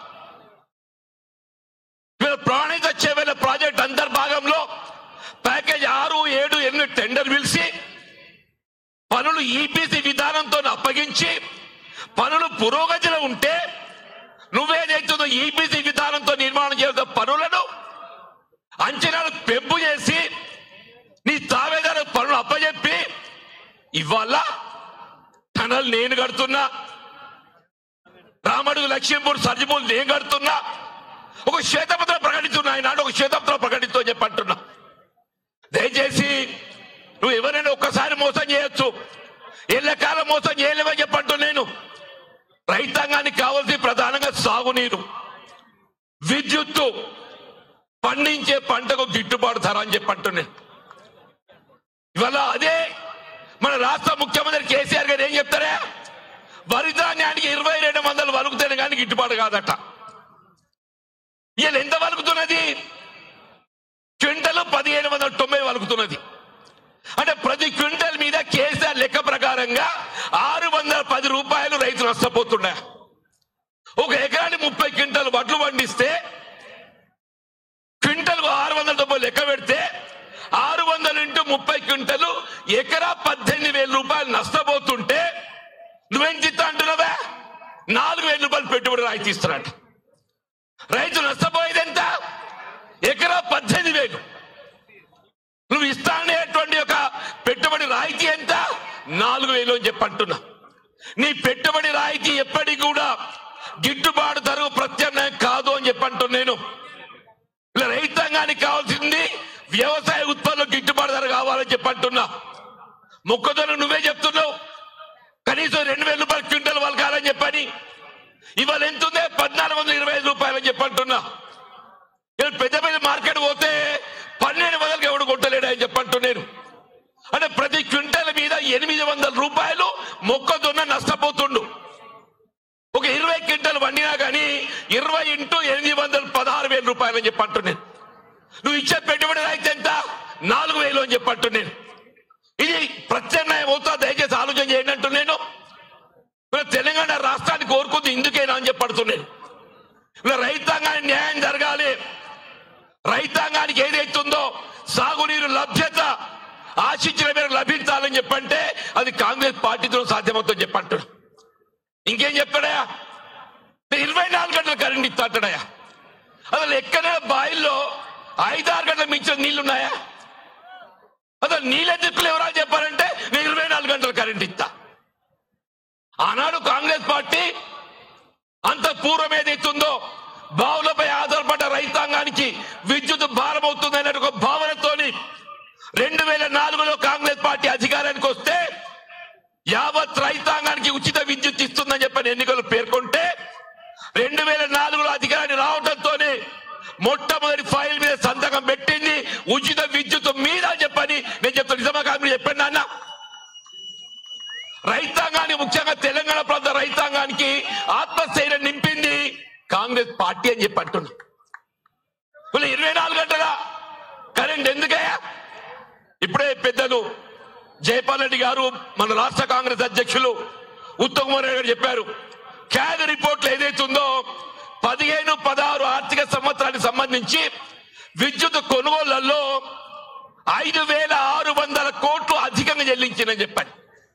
వీళ్ళ ప్రాణిత చేవేల ప్రాజెక్ట్ అంతర్భాగంలో ప్యాకేజ్ ఆరు ఏడు ఎనిమిది టెండర్ పిలిచి పనులు ఈపీసీ విధానంతో అప్పగించి పనులు పురోగతిలో ఉంటే నువ్వేదైతుందో ఈపీసీ విధానంతో నిర్మాణం చేసిన పనులను అంచనాలు పెంపు చేసి నీ తావేదారు పనులు అప్పచెప్పి ఇవాళ టనల్ నేను కడుతున్నా రామడుగు లక్ష్మీపూర్ సర్జిపూర్ నేను కడుతున్నా ఒక శ్వేతపత్రం ప్రకటిస్తున్నా ఈనాడు ఒక శ్వేతపత్రం ప్రకటిస్తూ చెప్పంటున్నా దయచేసి నువ్వు ఎవరైనా ఒక్కసారి మోసం చేయొచ్చు ఎల్లకాలం మోసం చేయలేవని చెప్పంటూ నేను రైతాంగానికి కావాల్సి ప్రధానంగా సాగునీరు విద్యుత్తు పండించే పంటకు గిట్టుబాటు ధర అని చెప్పంటూ నేను ఇవాళ అదే మన రాష్ట్ర ముఖ్యమంత్రి కేసీఆర్ గారు ఏం చెప్తారే వరి ధాన్యానికి ఇరవై రెండు వందలు వలుకుతేనే కానీ గిట్టుబాటు కాదట వీళ్ళు ఎంత వలుకుతున్నది క్వింటల్ పదిహేను వందల తొంభై వలుకుతున్నది అంటే ప్రతి క్వింటల్ మీద కేసీఆర్ లెక్క ప్రకారంగా ఆరు వందల పది రూపాయలు రైతు నష్టపోతుండే ఒక ఎకరానికి ముప్పై క్వింటల్ వడ్లు పండిస్తే క్వింటల్ ఆరు వందల తొంభై లెక్క పెడితే ఆరు వందలు ఇంటూ ముప్పై క్వింటలు ఎకరా పద్దెనిమిది వేల రూపాయలు నష్టపోతుంటే నువ్వేం చిత్తా అంటున్నావా నాలుగు వేల రూపాయలు పెట్టుబడి రాయితీ ఇస్తున్నాడు రైతు నష్టపోయేది ఎంత ఎకరా పద్దెనిమిది వేలు నువ్వు ఇస్తానేటువంటి ఒక పెట్టుబడి రాయితీ ఎంత నాలుగు వేలు అని చెప్పంటున్నా నీ పెట్టుబడి రాయితీ ఎప్పటికి కూడా గిట్టుబాటు ధర ప్రత్యామ్నాయం కాదు అని చెప్పంటున్నా నేను ఇలా రైతాంగానికి కావాల్సింది వ్యవసాయ ఉత్పత్తులు గిట్టుబాటు ధర కావాలని చెప్పంటున్నా మొక్కజొన్న నువ్వే చెప్తున్నావు కనీసం రెండు వేల రూపాయలు క్వింటల్ వాళ్ళు కాదని చెప్పని ఇవాళ ఎంత ఉందే పద్నాలుగు వందల ఇరవై ఐదు రూపాయలు అని చెప్పంటున్నా ఇలా పెద్ద పెద్ద మార్కెట్ పోతే పన్నెండు వందలకి ఎవడు కొట్టలేడా ఉన్నాయని చెప్పంటూ నేను అంటే ప్రతి క్వింటల్ మీద ఎనిమిది వందల రూపాయలు మొక్కజొన్న నష్టపోతుండు ఒక ఇరవై క్వింటల్ వండినా కానీ ఇరవై ఇంటూ ఎనిమిది వందల పదహారు వేల రూపాయలు అని చెప్పంటూ నేను నువ్వు ఇచ్చే పెట్టుబడి రైతు ఎంత నాలుగు వేలు అని చెప్పంటూ నేను ఇది ప్రత్యామ్నాయం అవుతా దయచేసి ఆలోచన చేయండి అంటూ నేను ఇలా తెలంగాణ రాష్ట్రాన్ని కోరుకుంది ఇందుకేనా అని చెప్పడుతున్నాను ఇలా రైతాంగానికి న్యాయం జరగాలి రైతాంగానికి ఏదైతుందో సాగునీరు లభ్యత ఆశించిన మేరకు లభించాలని చెప్పంటే అది కాంగ్రెస్ పార్టీతో సాధ్యమవుతుందని చెప్పంటాడు ఇంకేం చెప్పాడయా ఇరవై నాలుగు గంటల కరెంట్ ఇస్తాడయా అసలు ఎక్కడైనా బాయిల్లో ఐదారు గంటల మించిన నీళ్లున్నాయా అసలు నీళ్ళ దిక్కులు ఎవరా చెప్పారంటే నేను ఇరవై నాలుగు గంటల కరెంట్ ఇస్తా ఆనాడు కాంగ్రెస్ పార్టీ అంత పూర్వం ఏదైతుందో బావులపై ఆధారపడ్డ రైతాంగానికి విద్యుత్ భారం అవుతుంది అనే ఒక భావనతోని రెండు వేల నాలుగులో కాంగ్రెస్ పార్టీ అధికారానికి వస్తే యావత్ రైతాంగానికి ఉచిత విద్యుత్ ఇస్తుందని చెప్పని ఎన్నికలు పేర్కొంటే రెండు వేల నాలుగులో అధికారాన్ని రావడంతోనే మొట్టమొదటి ఫైల్ మీద సంతకం పెట్టింది ఉచిత విద్యుత్ మీద అని చెప్పని నేను చెప్తాను నిజమా కాదు మీరు చెప్పండి నాన్న రైతాంగాన్ని ముఖ్యంగా తెలంగాణ ప్రాంత రైతాంగానికి ఆత్మస్థైర్యం నింపింది కాంగ్రెస్ పార్టీ అని చెప్పి అంటున్నా వీళ్ళు ఇరవై నాలుగు గంటల కరెంట్ ఎందుకయ్యా ఇప్పుడే పెద్దలు జయపాల్ రెడ్డి గారు మన రాష్ట్ర కాంగ్రెస్ అధ్యక్షులు ఉత్తమ్ కుమార్ రెడ్డి గారు చెప్పారు క్యాగ్ రిపోర్ట్లు ఏదైతుందో పదిహేను పదహారు ఆర్థిక సంవత్సరానికి సంబంధించి విద్యుత్ కొనుగోళ్లలో ఐదు వేల ఆరు వందల కోట్లు అధికంగా చెల్లించిందని చెప్పారు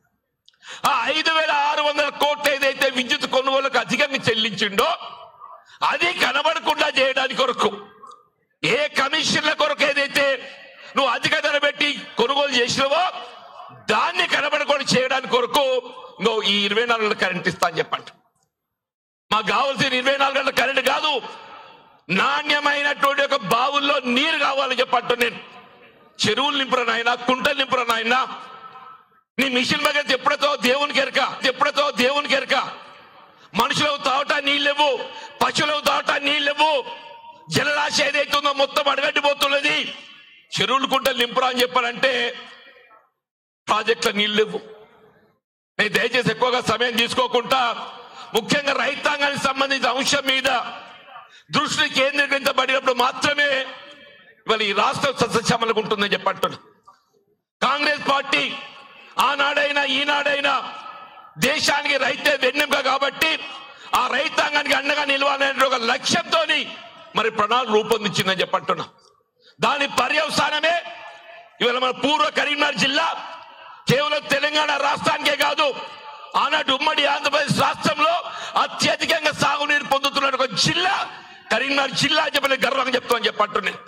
ఆ ఐదు వేల ఆరు వందల కోట్లు ఏదైతే విద్యుత్ కొనుగోలుకు అధికంగా చెల్లించిండో అది కనబడకుండా చేయడానికి కొరకు ఏ కమిషన్ల కొరకు ఏదైతే నువ్వు అధిక ధర పెట్టి కొనుగోలు చేసినవో దాన్ని కనబడకుండా చేయడానికి కొరకు నువ్వు ఈ ఇరవై నాలుగు గంటల కరెంట్ ఇస్తా అని చెప్పండి మాకు కావాల్సిన ఇరవై నాలుగు గంటల కరెంట్ కాదు నాణ్యమైనటువంటి ఒక బావుల్లో నీరు కావాలని చెప్పంటు నేను చెరువులు నింపురనాయన కుంటలు నింపురనాయన నీ మిషన్ దగ్గర ఎప్పుడతో దేవునికి ఎరక ఎప్పుడతో దేవునికి ఎరక మనుషులకు తావటా నీళ్ళెవ్వు పశువులకు తావటా నీళ్ళెవ్వు జలరాశి ఏదైతుందో మొత్తం అడగడ్డిపోతున్నది చెరువులు కుంటలు నింపురా అని చెప్పారంటే ప్రాజెక్టుల నీళ్ళెవ్వు నేను దయచేసి ఎక్కువగా సమయం తీసుకోకుండా ముఖ్యంగా రైతాంగానికి సంబంధించిన అంశం మీద దృష్టి కేంద్రీకరించబడినప్పుడు మాత్రమే ఇవాళ ఈ రాష్ట్రం సస్యశ్యామలకు ఉంటుందని చెప్పంటున్నా కాంగ్రెస్ పార్టీ ఆనాడైనా ఈనాడైనా దేశానికి రైతే వెన్నెముక కాబట్టి ఆ రైతాంగానికి అండగా నిలవాలనే ఒక లక్ష్యంతో మరి ప్రణాళిక రూపొందించిందని చెప్పంటున్నా దాని పర్యవసానమే ఇవాళ మన పూర్వ కరీంనగర్ జిల్లా కేవలం తెలంగాణ రాష్ట్రానికే కాదు ఆనాటి ఉమ్మడి ఆంధ్రప్రదేశ్ రాష్ట్రంలో అత్యధికంగా సాగునీరు పొందుతున్న ఒక జిల్లా కరీంనగర్ జిల్లా అని చెప్పి నేను గర్వంగా చెప్తామని చెప్పంటున్నాను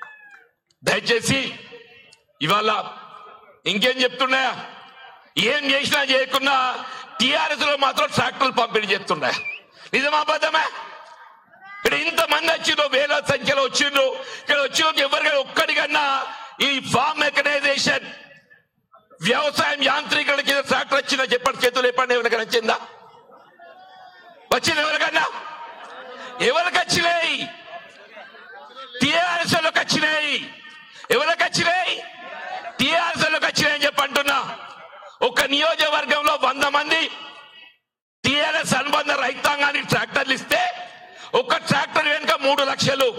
దయచేసి ఇవాళ ఇంకేం చెప్తున్నాయా ఏం చేసినా చేయకున్నా టిఆర్ఎస్ లో మాత్రం ట్రాక్టర్లు పంపిణీ చేస్తుండే నిజమా అబద్ధమా ఇక్కడ ఇంతమంది వచ్చిండ్రు వేల సంఖ్యలో వచ్చిండ్రు ఇక్కడ వచ్చిన ఎవరికైనా ఒక్కడికన్నా ఈ ఫార్మ్ మెకనైజేషన్ వ్యవసాయం యాంత్రీకరణ కింద ట్రాక్టర్ వచ్చిందా చెప్పండి చేతులు చెప్పండి ఎవరికైనా వచ్చిందా వచ్చింది ఎవరికన్నా ఎవరికి వచ్చినాయి టిఆర్ఎస్ లోకి వచ్చినాయి ఎవరికి వచ్చినాయి టిఆర్ఎస్ లోకి వచ్చినాయని చెప్పి అంటున్నా ఒక నియోజకవర్గంలో వంద మంది టిఆర్ఎస్ అనుబంధ రైతాంగానికి ట్రాక్టర్లు ఇస్తే ఒక ట్రాక్టర్ వెనుక మూడు లక్షలు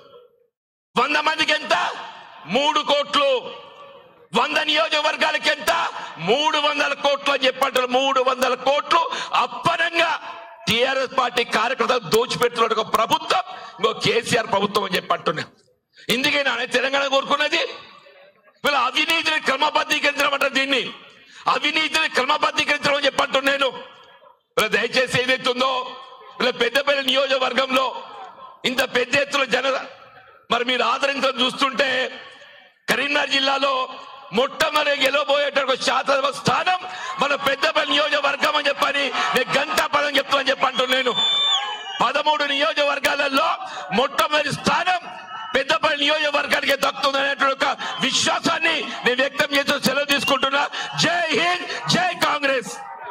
వంద మందికి ఎంత మూడు కోట్లు వంద నియోజకవర్గాలకి ఎంత మూడు వందల కోట్లు అని చెప్పంటారు మూడు వందల కోట్లు అప్పనంగా టిఆర్ఎస్ పార్టీ కార్యకర్తలు దోచిపెడుతున్న ఒక ప్రభుత్వం ఇంకో కేసీఆర్ ప్రభుత్వం అని చెప్పంటున్నా ఇందుకే నా తెలంగాణ కోరుకున్నది వీళ్ళ అవినీతిని క్రమబద్ధీకరించడం దీన్ని అవినీతిని క్రమబద్ధీకరించడం అని చెప్పంటున్నాను నేను వీళ్ళ దయచేసి ఏదైతుందో వీళ్ళ పెద్దపల్లి నియోజకవర్గంలో ఇంత పెద్ద ఎత్తున జన మరి మీరు ఆదరించడం చూస్తుంటే కరీంనగర్ జిల్లాలో మొట్టమొదటి గెలవబోయేటువంటి శాసనసభ స్థానం మన పెద్దపల్లి నియోజకవర్గం అని చెప్పని నేను గంటా పదం చెప్తామని చెప్పంటున్నాను నేను పదమూడు నియోజకవర్గాలలో మొట్టమొదటి స్థానం పెద్దపల్లి నియోజకవర్గానికి దక్కుతుంది అనేటువంటి ఒక విశ్వాసాన్ని నేను వ్యక్తం చేస్తూ సెలవు తీసుకుంటున్నా జై హింద్ జై కాంగ్రెస్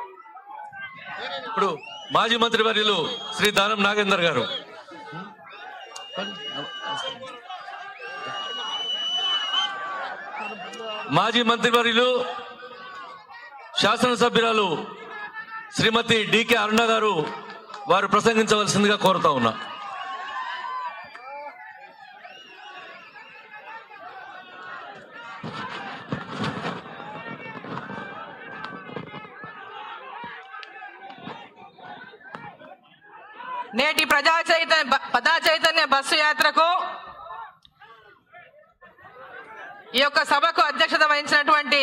ఇప్పుడు మాజీ మంత్రి వర్యులు శ్రీ దానం నాగేందర్ గారు మాజీ మంత్రివర్యులు శాసనసభ్యురాలు శ్రీమతి డికే అరుణ గారు వారు ప్రసంగించవలసిందిగా కోరుతా ఉన్నా నేటి ప్రజా చైతన్య బ- ప్రజా చైతన్య బస్సు యాత్రకు ఈ యొక్క సభకు అధ్యక్షత వహించినటువంటి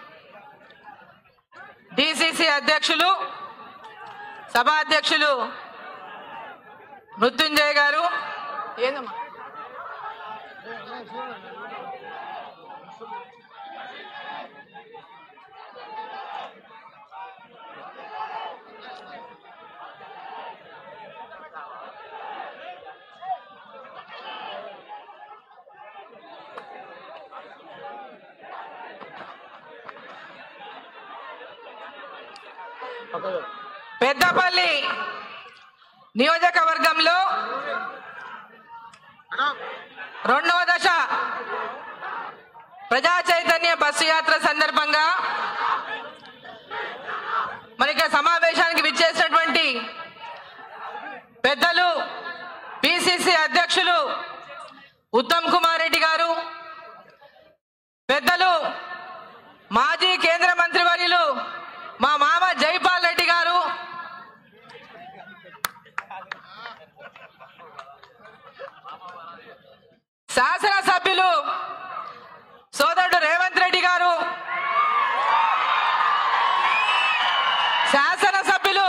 డిసిసి అధ్యక్షులు సభా అధ్యక్షులు మృత్యుంజయ్ గారు ఏందమ్మా పెద్దపల్లి నియోజకవర్గంలో రెండవ దశ ప్రజా చైతన్య బస్సు యాత్ర సందర్భంగా మనకి సమావేశానికి విచ్చేసినటువంటి పెద్దలు పిసిసి అధ్యక్షులు ఉత్తమ్ కుమార్ రెడ్డి గారు పెద్దలు మాజీ కేంద్ర మంత్రివర్యులు మా మామ జైపాల్ రెడ్డి గారు శాసనసభ్యులు సోదరుడు రేవంత్ రెడ్డి గారు శాసనసభ్యులు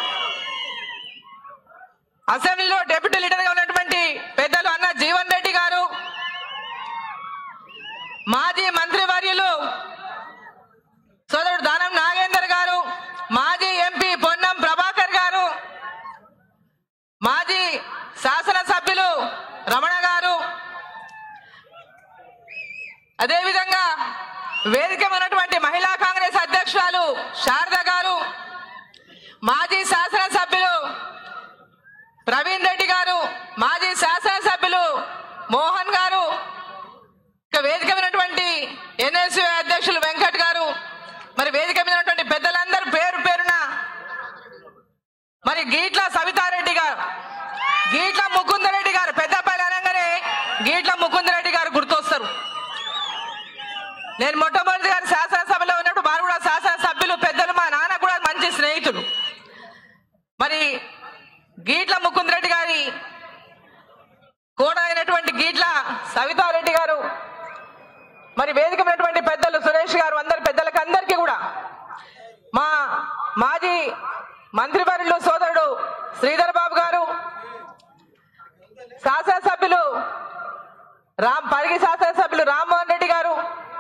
అసెంబ్లీలో డిప్యూటీ లీడర్ గా ఉన్నటువంటి పెద్దలు అన్న జీవన్ రెడ్డి గారు మాజీ మంత్రివర్యులు సోదరుడు దానం నాగేందర్ గారు మాజీ ఎంపీ పొన్నం ప్రభాకర్ గారు మాజీ శాసనసభ్యులు రమణ గారు అదేవిధంగా వేదిక ఉన్నటువంటి మహిళా కాంగ్రెస్ అధ్యక్షురాలు శారద గారు మాజీ శాసనసభ్యులు ప్రవీణ్ రెడ్డి గారు మాజీ శాసనసభ్యులు మోహన్ గారు ఇక వేదిక ఉన్నటువంటి ఎన్ఎస్యూ అధ్యక్షులు వెంకట్ గారు మరి వేదిక మీద ఉన్నటువంటి పెద్దలందరూ పేరు పేరున మరి గీట్ల సవితారెడ్డి గారు గీట్ల ముకుందరెడ్డి గారు పెద్దపల్లి అనగానే గీట్ల ముకుందరెడ్డి గారు గుర్తొస్తారు నేను మొట్టమొదటిగా శాసనసభలో ఉన్నప్పుడు వారు కూడా శాసనసభ్యులు పెద్దలు మా నాన్న కూడా మంచి స్నేహితులు మరి గీట్ల ముకుందరెడ్డి గారి కూడా అయినటువంటి గీట్ల సవితారెడ్డి గారు మరి వేదిక ఉన్నటువంటి పెద్దలు సురేష్ గారు అందరి పెద్దలకి అందరికీ కూడా మా మాజీ మంత్రివర్యులు సోదరుడు శ్రీధర్ బాబు గారు శాసనసభ్యులు రామ్ పరిగి శాసనసభ్యులు రామ్మోహన్ రెడ్డి గారు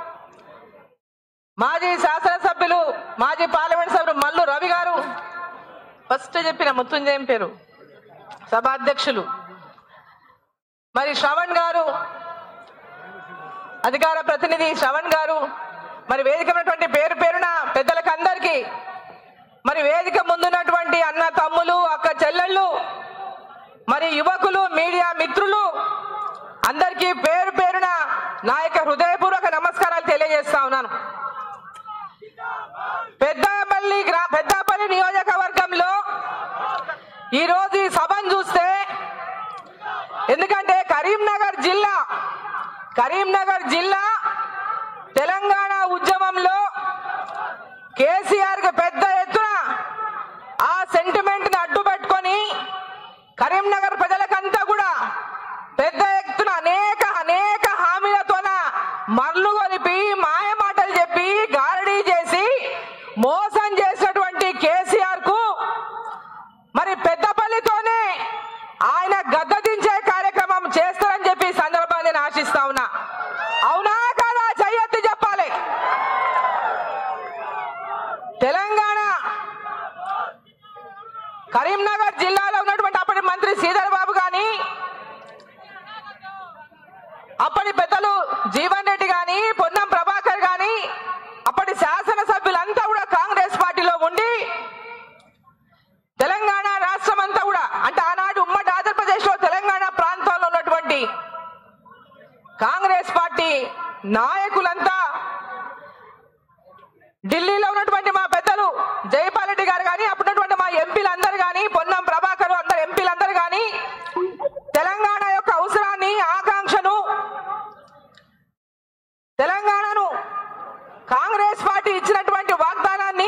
మాజీ శాసనసభ్యులు మాజీ పార్లమెంట్ సభ్యులు మల్లు రవి గారు ఫస్ట్ చెప్పిన ముత్తుంజయం పేరు సభాధ్యక్షులు మరి శ్రవణ్ గారు అధికార ప్రతినిధి శ్రవణ్ గారు మరి వేదిక ఉన్నటువంటి పేరు పేరున పెద్దలకు అందరికీ మరి వేదిక ముందున్నటువంటి అన్న తమ్ములు అక్క చెల్లెళ్ళు మరి యువకులు మీడియా మిత్రులు అందరికీ పేరు పేరున నా యొక్క హృదయపూర్వక నమస్కారాలు తెలియజేస్తా ఉన్నాను పెద్దపల్లి గ్రా పెద్దపల్లి నియోజకవర్గంలో ఈ రోజు ఈ సభను చూస్తే ఎందుకంటే కరీంనగర్ జిల్లా కరీంనగర్ జిల్లా తెలంగాణ ఉద్యమంలో కేసీఆర్ కి పెద్ద ఎత్తున ఆ సెంటిమెంట్ ని అడ్డు పెట్టుకొని కరీంనగర్ ప్రజలకంతా కూడా పెద్ద ఎత్తున అనేక అనేక హామీలతోన మరలు కొలిపి మాయ మాటలు చెప్పి గారడీ చేసి మోసం చేసినటువంటి కేసీఆర్ కు మరి పెద్దపల్లితోనే ఆయన గద్ద దించే కార్యక్రమం చేస్తారని చెప్పి ఈ సందర్భాన్ని నేను ఆశిస్తా ఉన్నా అవునా కాదా చెయ్యొత్తి చెప్పాలి తెలంగాణ కరీంనగర్ జిల్లాలో ఉన్నటువంటి అప్పటి మంత్రి శ్రీధర్ బాబు గాని అప్పటి పెద్దలు జీవన్ రెడ్డి గాని పొన్నం ప్రభాకర్ గాని అప్పటి శాసనసభ్యులంతా కూడా కాంగ్రెస్ పార్టీలో ఉండి తెలంగాణ రాష్ట్రం అంతా కూడా అంటే ఆనాడు ఉమ్మడి ఆంధ్రప్రదేశ్ లో తెలంగాణ ప్రాంతాల్లో ఉన్నటువంటి కాంగ్రెస్ పార్టీ నాయకులంతా ఢిల్లీలో ఉన్నటువంటి మా పెద్దలు జైపాల్ రెడ్డి గారు కానీ అప్పుడున్నటువంటి మా ఎంపీలందరూ కానీ పొన్నం ప్రభాకర్ అందరు ఎంపీలందరూ కానీ తెలంగాణ యొక్క అవసరాన్ని ఆకాంక్షను తెలంగాణను కాంగ్రెస్ పార్టీ ఇచ్చినటువంటి వాగ్దానాన్ని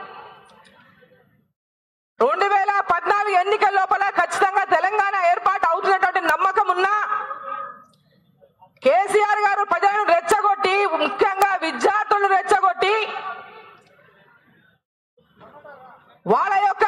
రెండు వేల పద్నాలుగు ఎన్నికల లోపల ఖచ్చితంగా తెలంగాణ ఏర్పాటు అవుతున్నటువంటి నమ్మకం ఉన్నా కేసీఆర్ గారు ప్రజలను రెచ్చగొట్టి ముఖ్యంగా విద్యార్థులను రెచ్చగొట్టి వాళ్ళ యొక్క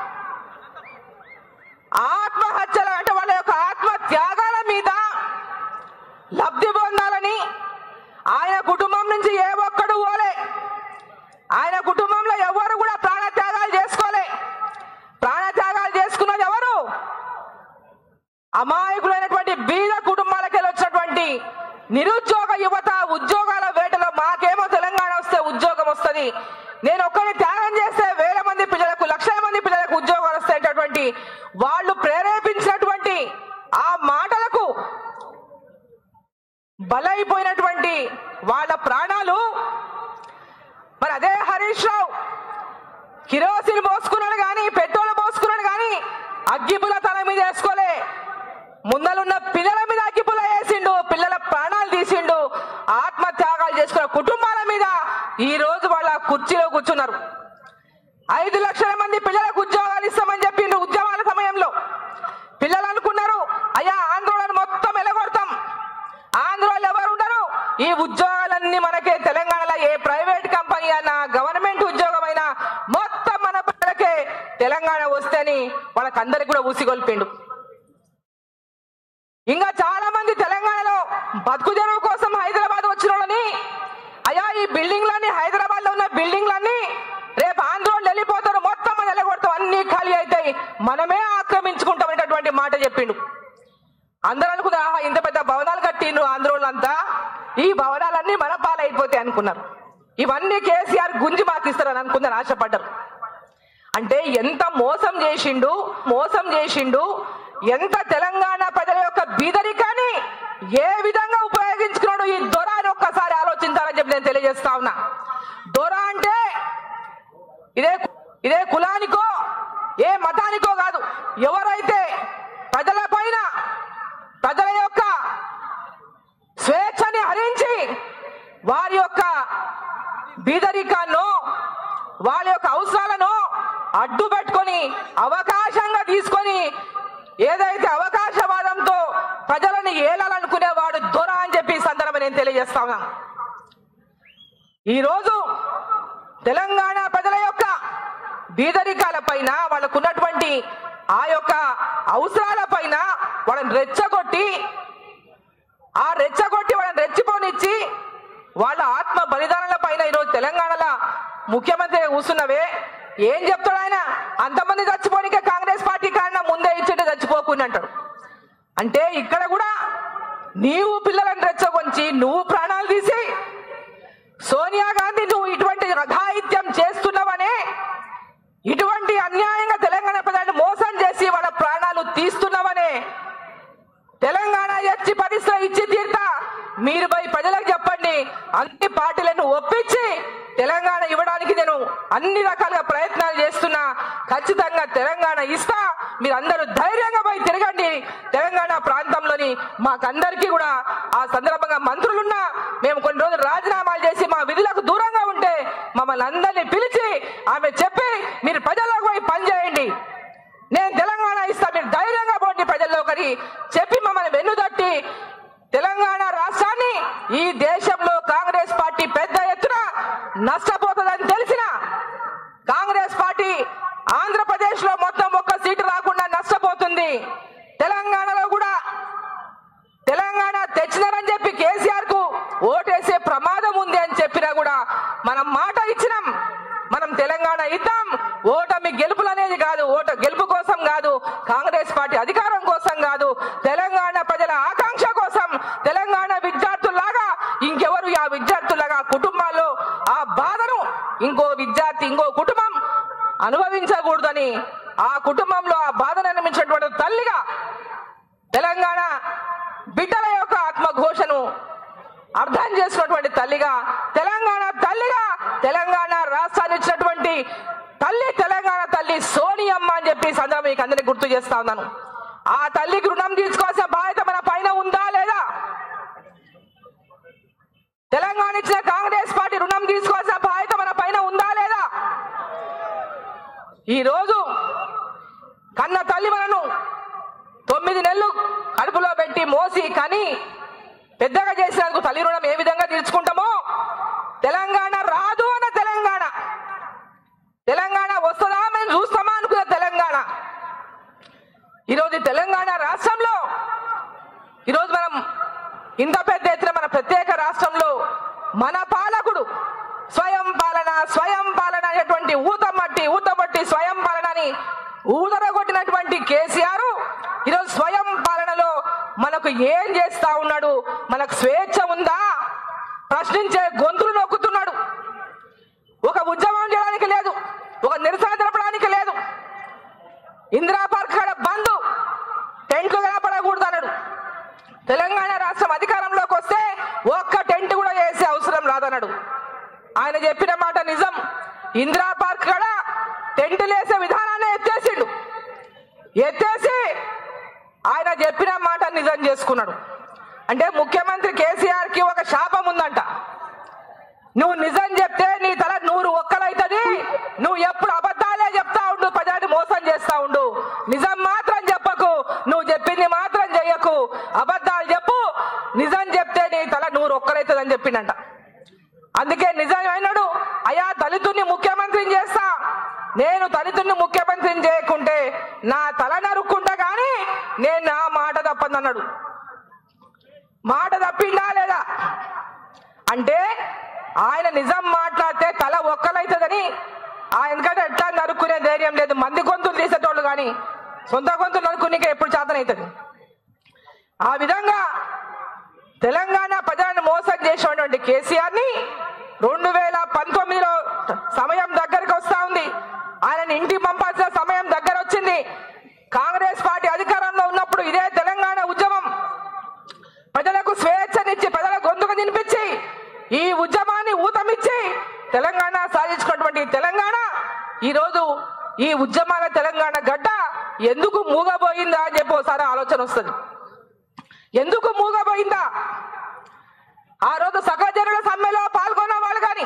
ఆత్మహత్యల అంటే వాళ్ళ యొక్క ఆత్మ త్యాగాల మీద లబ్ధి పొందాలని ఆయన కుటుంబం నుంచి ఏ ఒక్కడు పోలే ఆయన కుటుంబంలో ఎవరు కూడా ప్రాణ త్యాగాలు చేసుకోలే ప్రాణ త్యాగాలు చేసుకున్నది ఎవరు అమాయకులైనటువంటి బీద కుటుంబాలకు వచ్చినటువంటి నిరుద్యోగ యువత ఉద్యోగాల వేటలో మాకేమో తెలంగాణ వస్తే ఉద్యోగం వస్తుంది నేను ఒక్కరిని త్యాగం చేస్తే వేల మంది పిల్లలకు లక్షల మంది పిల్లలకు ఉద్యోగాలు వస్తాయటువంటి వాళ్ళు ప్రేరేపించినటువంటి ఆ మాటలకు బలైపోయినటువంటి వాళ్ళ ప్రాణాలు మరి అదే హరీష్ రావు కిరోసిన్ పోసుకున్నాడు కానీ పెట్రోల్ పోసుకున్నాడు కానీ అగ్గిపుల తల మీద వేసుకోలే ముందలున్న పిల్లల మీద అగ్గిపుల వేసిండు పిల్లల ప్రాణాలు తీసిండు ఆత్మత్యాగాలు చేసుకున్న కుటుంబాల మీద ఈ రోజు వాళ్ళ కుర్చీలో కూర్చున్నారు ఐదు లక్షల మంది పిల్లలకు ఉద్యోగాలు ఇస్తామని చెప్పిండు ఉద్యమాల సమయంలో పిల్లలు అనుకున్నారు అయ్యా ఆంధ్రోళన మొత్తం ఎలగొడతాం ఆంధ్రోళ్ళు ఎవరు ఉండరు ఈ ఉద్యోగాలన్నీ మనకే తెలంగాణలో ఏ ప్రైవేట్ కంపెనీ అన్నా గవర్నమెంట్ ఉద్యోగం అయినా మొత్తం మన పిల్లలకే తెలంగాణ వస్తేని వాళ్ళకందరికి కూడా ఊసిగొల్పిండు ఇంకా చాలా మంది తెలంగాణలో బతుకు తెరువు కోసం హైదరాబాద్ వచ్చిన వాళ్ళని అయ్యా ఈ బిల్డింగ్లన్నీ హైదరాబాద్ లో ఉన్న బిల్డింగ్లన్నీ రేపు ఆంధ్రోళ్ళు వెళ్ళిపోతారు మొత్తం మనం వెళ్ళగొడతాం అన్ని ఖాళీ అవుతాయి మనమే ఆక్రమించుకుంటాం అనేటటువంటి మాట చెప్పిండు అందరూ అనుకున్నారు ఆహా ఇంత పెద్ద భవనాలు కట్టిండ్రు ఆంధ్రోళ్ళంతా ఈ భవనాలన్నీ మన పాలైపోతాయి అనుకున్నారు ఇవన్నీ కేసీఆర్ గుంజి మాకిస్తారని అనుకున్నారు ఆశపడ్డారు అంటే ఎంత మోసం చేసిండు మోసం చేసిండు ఎంత తెలంగాణ ప్రజల యొక్క బీదరికాన్ని ఏ విధంగా ఉపయోగించుకున్నాడు ఈ దొర అని ఒక్కసారి ఆలోచించాలని చెప్పి నేను తెలియజేస్తా ఉన్నా దొర అంటే ఇదే ఇదే కులానికో ఏ మతానికో కాదు ఎవరైతే ప్రజల పైన ప్రజల యొక్క స్వేచ్ఛని హరించి వారి యొక్క బీదరికాన్నో వాళ్ళ యొక్క అవసరాలను అడ్డు పెట్టుకొని అవకాశంగా తీసుకొని ఏదైతే అవకాశవాదంతో ప్రజలను ఏలాలనుకునేవాడు దొర అని చెప్పి ఈ సందర్భం నేను తెలియజేస్తా ఉన్నా ఈరోజు తెలంగాణ ప్రజల యొక్క బీదరికాల పైన వాళ్ళకు ఉన్నటువంటి ఆ యొక్క అవసరాల పైన వాళ్ళని రెచ్చగొట్టి ఆ రెచ్చగొట్టి వాళ్ళని రెచ్చిపోనిచ్చి వాళ్ళ ఆత్మ బలిదానాల పైన ఈరోజు తెలంగాణలో ముఖ్యమంత్రి కూర్చున్నవే ఏం చెప్తాడు ఆయన అంతమంది చచ్చిపోనికే కాంగ్రెస్ పార్టీ కారణం ముందే ఇచ్చింటే చచ్చిపోకుండా అంటాడు అంటే ఇక్కడ కూడా నీవు పిల్లలను రెచ్చగొంచి నువ్వు ప్రాణాలు తీసి సోనియా గాంధీ నువ్వు ఇటువంటి రఘాయిత్యం చేస్తున్నావనే ఇటువంటి అన్యాయంగా తెలంగాణ ప్రజలను మోసం చేసి వాళ్ళ ప్రాణాలు తీస్తున్నావనే తెలంగాణ ఎచ్చి పరిశ్రమ ఇచ్చి తీర్తా మీరు పోయి ప్రజలకు చెప్పండి అన్ని పార్టీలను ఒప్పించి తెలంగాణ ఇవ్వడానికి నేను అన్ని రకాలుగా ప్రయత్నాలు చేస్తున్నా ఖచ్చితంగా తెలంగాణ ఇస్తా మీరు అందరూ ధైర్యంగా పోయి తిరగండి తెలంగాణ ప్రాంతంలోని మాకందరికీ కూడా ఆ సందర్భంగా మంత్రులున్నా మేము కొన్ని రోజులు రాజీనామాలు చేసి మా విధులకు దూరంగా ఉంటే మమ్మల్ని అందరినీ పిలిచి ఆమె చెప్పి మీరు ప్రజల్లోకి పోయి పనిచేయండి నేను తెలంగాణ ఇస్తా మీరు ధైర్యంగా పోండి ప్రజల్లోకి చెప్పి మమ్మల్ని వెన్నుదట్టి తెలంగాణ రాష్ట్రాన్ని ఈ దేశంలో కాంగ్రెస్ పార్టీ పెద్ద ఎత్తున నష్టపోతుందని తెలిసిన కాంగ్రెస్ పార్టీ ఆంధ్రప్రదేశ్ లో మొత్తం ఒక్క సీటు రాకుండా నష్టపోతుంది తెలంగాణలో కూడా తెలంగాణ తెచ్చినారని చెప్పి కేసీఆర్ కు ఓటేసే ప్రమాదం ఉంది అని చెప్పినా కూడా మనం మాట ఇచ్చినాం మనం తెలంగాణ ఇద్దాం ఓటమి గెలుపులు అనేది కాదు ఓట గెలుపు కోసం కాదు కాంగ్రెస్ పార్టీ అధికారం కోసం కాదు తెలంగాణ ప్రజల ఆకాంక్ష కోసం తెలంగాణ విద్యార్థుల్లాగా ఇంకెవరు ఆ విద్యార్థులాగా కుటుంబాల్లో ఆ బాధను ఇంకో విద్యార్థి ఇంకో కుటుంబం అనుభవించకూడదని ఆ కుటుంబంలో ఆ బాధను అనుభవించినటువంటి తల్లిగా తెలంగాణ బిడ్డల యొక్క ఆత్మఘోషను అర్థం చేసుకున్నటువంటి తల్లిగా తెలంగాణ తల్లిగా తెలంగాణ రాష్ట్రాన్ని ఇచ్చినటువంటి తల్లి తెలంగాణ తల్లి సోనియమ్మ అని చెప్పి ఈ సందర్భం మీకు అందరికీ గుర్తు చేస్తా ఉన్నాను ఆ తల్లికి రుణం తీసుకోవాల్సిన బాధ్యత మన పైన ఉందా లేదా తెలంగాణ ఇచ్చిన కాంగ్రెస్ పార్టీ రుణం తీసుకోవాల్సిన బాధ్యత మన పైన ఉందా లేదా ఈ రోజు కన్న తల్లి మనను తొమ్మిది నెలలు కడుపులో పెట్టి మోసి కని పెద్దగా చేసినందుకు తల్లి రుణం ఏ విధంగా తీర్చుకుంటామో తెలంగాణ రాదు అన్న తెలంగాణ తెలంగాణ వస్తుందా మేము చూస్తామా అనుకున్న తెలంగాణ ఈరోజు ఈ తెలంగాణ రాష్ట్రంలో ఈరోజు మనం ఇంత పెద్ద ఎత్తున మన ప్రత్యేక రాష్ట్రంలో మన పాలకుడు స్వయం పాలన స్వయం పాలన అనేటువంటి ఊతమట్టి ఊతమట్టి స్వయం పాలనని ఊదరగొట్టినటువంటి కేసీఆర్ ఈరోజు స్వయం పాలనలో మనకు ఏం చేస్తా ఉన్నాడు మనకు స్వేచ్ఛ ఉందా ప్రశ్నించే గొంతులు నొక్కుతున్నాడు ఒక ఉద్యమం చేయడానికి లేదు ఒక నిరసన తెలపడానికి లేదు ఇందిరా పార్క్ కాడ బంధు టెంట్లు కనపడకూడదు అన్నాడు తెలంగాణ రాష్ట్రం అధికారంలోకి వస్తే ఒక్క టెంట్ కూడా వేసే అవసరం రాదన్నాడు ఆయన చెప్పిన మాట నిజం ఇందిరా పార్క్ కాడ టెంట్లు వేసే విధానాన్ని ఎత్తేసిండు ఎత్తేసి ఆయన చెప్పిన మాట నిజం చేసుకున్నాడు అంటే ముఖ్యమంత్రి కేసీఆర్ కి ఒక శాపం ఉందంట నువ్వు నిజం చెప్తే నీ తల నూరు ఒక్కలైతది నువ్వు ఎప్పుడు అబద్ధాలే చెప్తా ఉండు ప్రజాన్ని మోసం చేస్తా ఉండు నిజం మాత్రం చెప్పకు నువ్వు చెప్పింది మాత్రం చెయ్యకు అబద్ధాలు చెప్పు నిజం చెప్తే నీ తల నూరు ఒక్కలైతుంది అని చెప్పిండంట అందుకే నిజమైనడు అయా దళితుడిని ముఖ్యమంత్రిని చేస్తా నేను దళితుడిని ముఖ్యమంత్రిని చేయకుంటే నా తల నరుక్కుంటా గాని నేను నా మాట తప్పనన్నాడు మాట తప్పిందా లేదా అంటే ఆయన నిజం మాట్లాడితే తల ఒక్కలైతుందని ఆయనకంటే ఎట్లా నరుక్కునే ధైర్యం లేదు మంది గొంతులు తీసేటోళ్ళు కానీ సొంత గొంతులు నరుక్కునికే ఎప్పుడు చేతనవుతుంది ఆ విధంగా తెలంగాణ ప్రజలను మోసం చేసినటువంటి కేసీఆర్ ని రెండు వేల పంతొమ్మిదిలో సమయం దగ్గరకు వస్తా ఉంది ఆయన ఇంటికి పంపాల్సిన సమయం దగ్గర వచ్చింది కాంగ్రెస్ పార్టీ అధికారంలో ఉన్నప్పుడు ఇదే తెలంగాణ ఉద్యమం ప్రజలకు స్వేచ్ఛనిచ్చి ప్రజల గొంతుకు తినిపించి ఈ ఉద్యమాన్ని ఊతమిచ్చి తెలంగాణ సాధించుకున్నటువంటి తెలంగాణ ఈరోజు ఈ ఉద్యమాల తెలంగాణ గడ్డ ఎందుకు మూగబోయిందా అని చెప్పి ఒకసారి ఆలోచన వస్తుంది ఎందుకు మూగబోయిందా ఆ రోజు సహచరుల సమ్మెలో పాల్గొన్న వాళ్ళు కానీ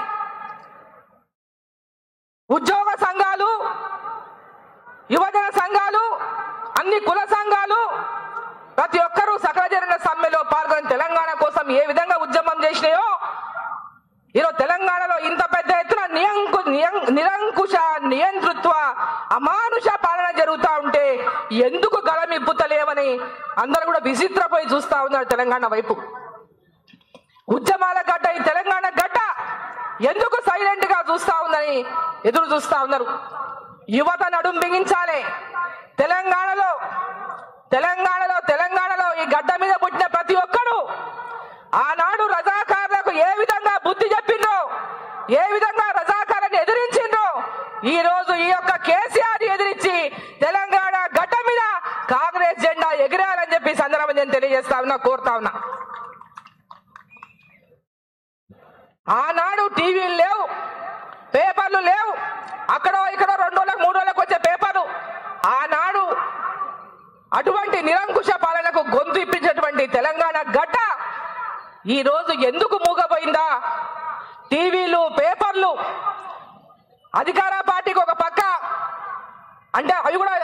ఉద్యోగ సంఘాలు యువజన సంఘాలు అన్ని కుల సంఘాలు ప్రతి ఒక్కరూ సకలజన సమ్మెలో పాల్గొని తెలంగాణ కోసం ఏ విధంగా ఉద్యమం చేసినాయో ఈరోజు తెలంగాణలో ఇంత పెద్ద ఎత్తున నియంకు నియం- నిరంకుశ నియంతృత్వ అమానుష పాలన జరుగుతా ఉంటే ఎందుకు గళమిప్పుతలేవని అందరూ కూడా విచిత్రపోయి చూస్తా ఉన్నారు తెలంగాణ వైపు ఉద్యమాల గడ్డ ఈ తెలంగాణ గడ్డ ఎందుకు సైలెంట్ గా చూస్తా ఉందని ఎదురు చూస్తా ఉన్నారు యువత నడుం బిగించాలి తెలంగాణలో తెలంగాణలో తెలంగాణలో ఈ గడ్డ మీద పుట్టిన ప్రతి ఒక్కడు ఆనాడు రజాకారులకు ఏ విధంగా బుద్ధి చెప్పిండ్రో ఏ విధంగా రజాకారాన్ని ఎదిరించిండ్రో ఈ రోజు ఈ యొక్క కేసీఆర్ ఎదిరించి తెలంగాణ గడ్డ మీద కాంగ్రెస్ జెండా ఎగిరాలని చెప్పి ఈ సందర్భం నేను తెలియజేస్తా ఉన్నా కోరుతా ఉన్నా ఆనాడు టీవీలు లేవు పేపర్లు లేవు అక్కడో ఇక్కడ రెండు రోజులకు మూడు రోజులకు వచ్చే పేపర్లు ఆనాడు అటువంటి నిరంకుశ పాలనకు గొంతు ఇప్పించేటువంటి తెలంగాణ గడ్డ ఈ రోజు ఎందుకు మూగపోయిందా టీవీలు పేపర్లు అధికార పార్టీకి ఒక పక్క అంటే అవి కూడా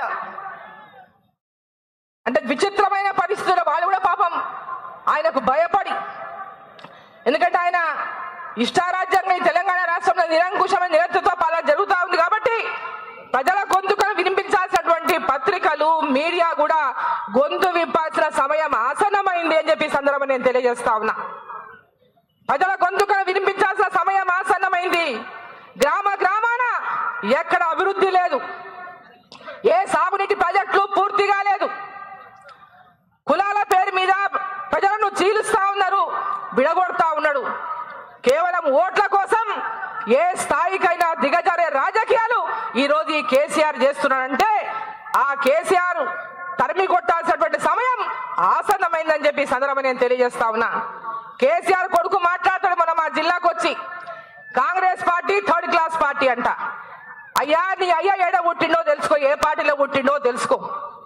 అంటే విచిత్రమైన పరిస్థితులు వాళ్ళు కూడా పాపం ఆయనకు భయపడి ఎందుకంటే ఆయన ఇష్టారాజ్యంగా ఈ తెలంగాణ రాష్ట్రంలో నిరంకుశమైన నిరంతృత్వ పాలన జరుగుతా ఉంది కాబట్టి ప్రజల గొంతుకను వినిపించాల్సినటువంటి పత్రికలు మీడియా కూడా గొంతు విప్పాల్సిన సమయం ఆసన్నమైంది అని చెప్పి ఈ సందర్భం నేను తెలియజేస్తా ఉన్నా ప్రజల గొంతుకను వినిపించాల్సిన సమయం ఆసన్నమైంది గ్రామ గ్రామాన ఎక్కడ అభివృద్ధి లేదు ఏ సాగునీటి ప్రాజెక్టులు పూర్తిగా లేదు కులాల పేరు మీద ప్రజలను చీలుస్తా ఉన్నారు విడగొడతా ఉన్నాడు కేవలం ఓట్ల కోసం ఏ స్థాయికైనా దిగజారే రాజకీయాలు ఈ రోజు ఈ కేసీఆర్ చేస్తున్నాడంటే ఆ కేసీఆర్ తరిమి కొట్టాల్సినటువంటి సమయం ఆసన్నమైందని చెప్పి ఈ సందర్భంగా నేను తెలియజేస్తా ఉన్నా కేసీఆర్ కొడుకు మాట్లాడతాడు మన మా జిల్లాకు వచ్చి Congress party third class party అంట అయ్యా నీ అయ్యా ఏడ పుట్టిండో తెలుసుకో ఏ పార్టీలో పుట్టిండో తెలుసుకో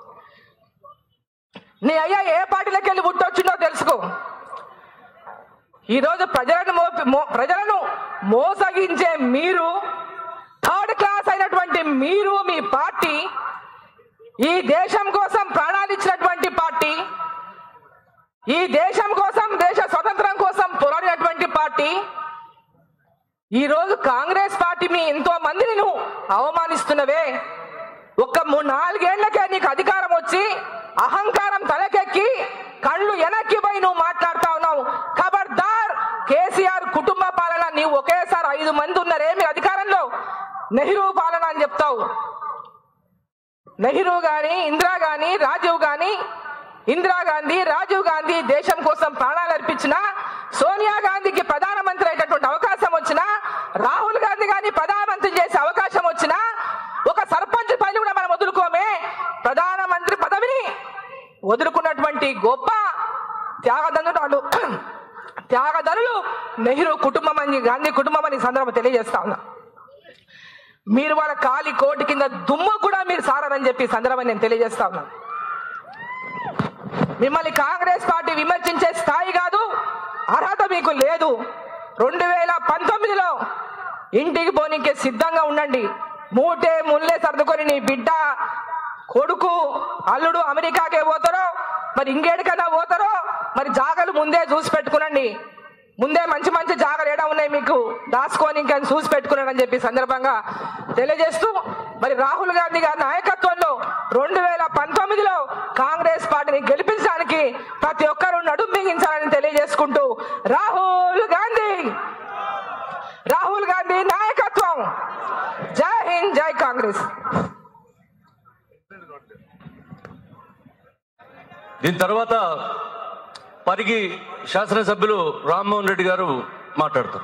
నీ అయ్యా ఏ పార్టీలోకి వెళ్ళి పుట్టొచ్చిండో తెలుసుకో ఈరోజు ప్రజలను మోపి మో- ప్రజలను మోసగించే మీరు థర్డ్ క్లాస్ అయినటువంటి మీరు మీ పార్టీ ఈ దేశం కోసం ప్రాణాలు ఇచ్చినటువంటి పార్టీ ఈ దేశం కోసం దేశ స్వతంత్రం కోసం పోరాడినటువంటి పార్టీ ఈ రోజు కాంగ్రెస్ పార్టీ మీ ఎంతో మందిని నువ్వు అవమానిస్తున్నవే ఒక్క మూడు నాలుగేళ్లకే నీకు అధికారం వచ్చి అహంకారం తలకెక్కి కళ్ళు వెనక్కి పోయి నువ్వు మాట్లాడుతా ఉన్నావు ఖబర్దార్ కేసీఆర్ కుటుంబ పాలన నీవు ఒకేసారి ఐదు మంది ఉన్నారే మీ అధికారంలో నెహ్రూ పాలన అని చెప్తావు నెహ్రూ గాని ఇందిరా గాని రాజీవ్ గాని ఇందిరాగాంధీ రాజీవ్ గాంధీ దేశం కోసం ప్రాణాలు అర్పించిన సోనియా గాంధీకి ప్రధానమంత్రి అయ్యేటటువంటి అవకాశం వచ్చినా రాహుల్ గాంధీ గాని ప్రధానమంత్రి చేసే అవకాశం వచ్చినా ఒక సర్పంచ్ పదవి కూడా మనం వదులుకోమే ప్రధానమంత్రి పదవిని వదులుకున్నటువంటి గొప్ప త్యాగదండు త్యాగధనులు నెహ్రూ కుటుంబం అని గాంధీ కుటుంబం అని ఈ సందర్భం తెలియజేస్తా ఉన్నా మీరు వాళ్ళ కాలి కోటి కింద దుమ్ము కూడా మీరు సారని చెప్పి ఈ సందర్భం నేను తెలియజేస్తా ఉన్నాను మిమ్మల్ని కాంగ్రెస్ పార్టీ విమర్శించే స్థాయి కాదు అర్హత మీకు లేదు రెండు వేల పంతొమ్మిదిలో ఇంటికి పోనీకే సిద్ధంగా ఉండండి మూటే ముల్లే సర్దుకొని నీ బిడ్డ కొడుకు అల్లుడు అమెరికాకే పోతారో మరి ఇంకేడికైనా పోతారో మరి జాగలు ముందే చూసి పెట్టుకునండి ముందే మంచి మంచి జాగలు ఏడా ఉన్నాయి మీకు దాచుకొని ఇంకా చూసి పెట్టుకున్నాడని చెప్పి సందర్భంగా తెలియజేస్తూ మరి రాహుల్ గాంధీ గారి నాయకత్వంలో రెండు వేల పంతొమ్మిదిలో కాంగ్రెస్ పార్టీని గెలిపించడానికి ప్రతి ఒక్కరూ నడుం బిగించాలని తెలియజేసుకుంటూ రాహుల్ గాంధీ రాహుల్ గాంధీ నాయకత్వం జై హింద్ జై కాంగ్రెస్ దీని తర్వాత పరిగి శాసనసభ్యులు రామ్మోహన్ రెడ్డి గారు మాట్లాడతారు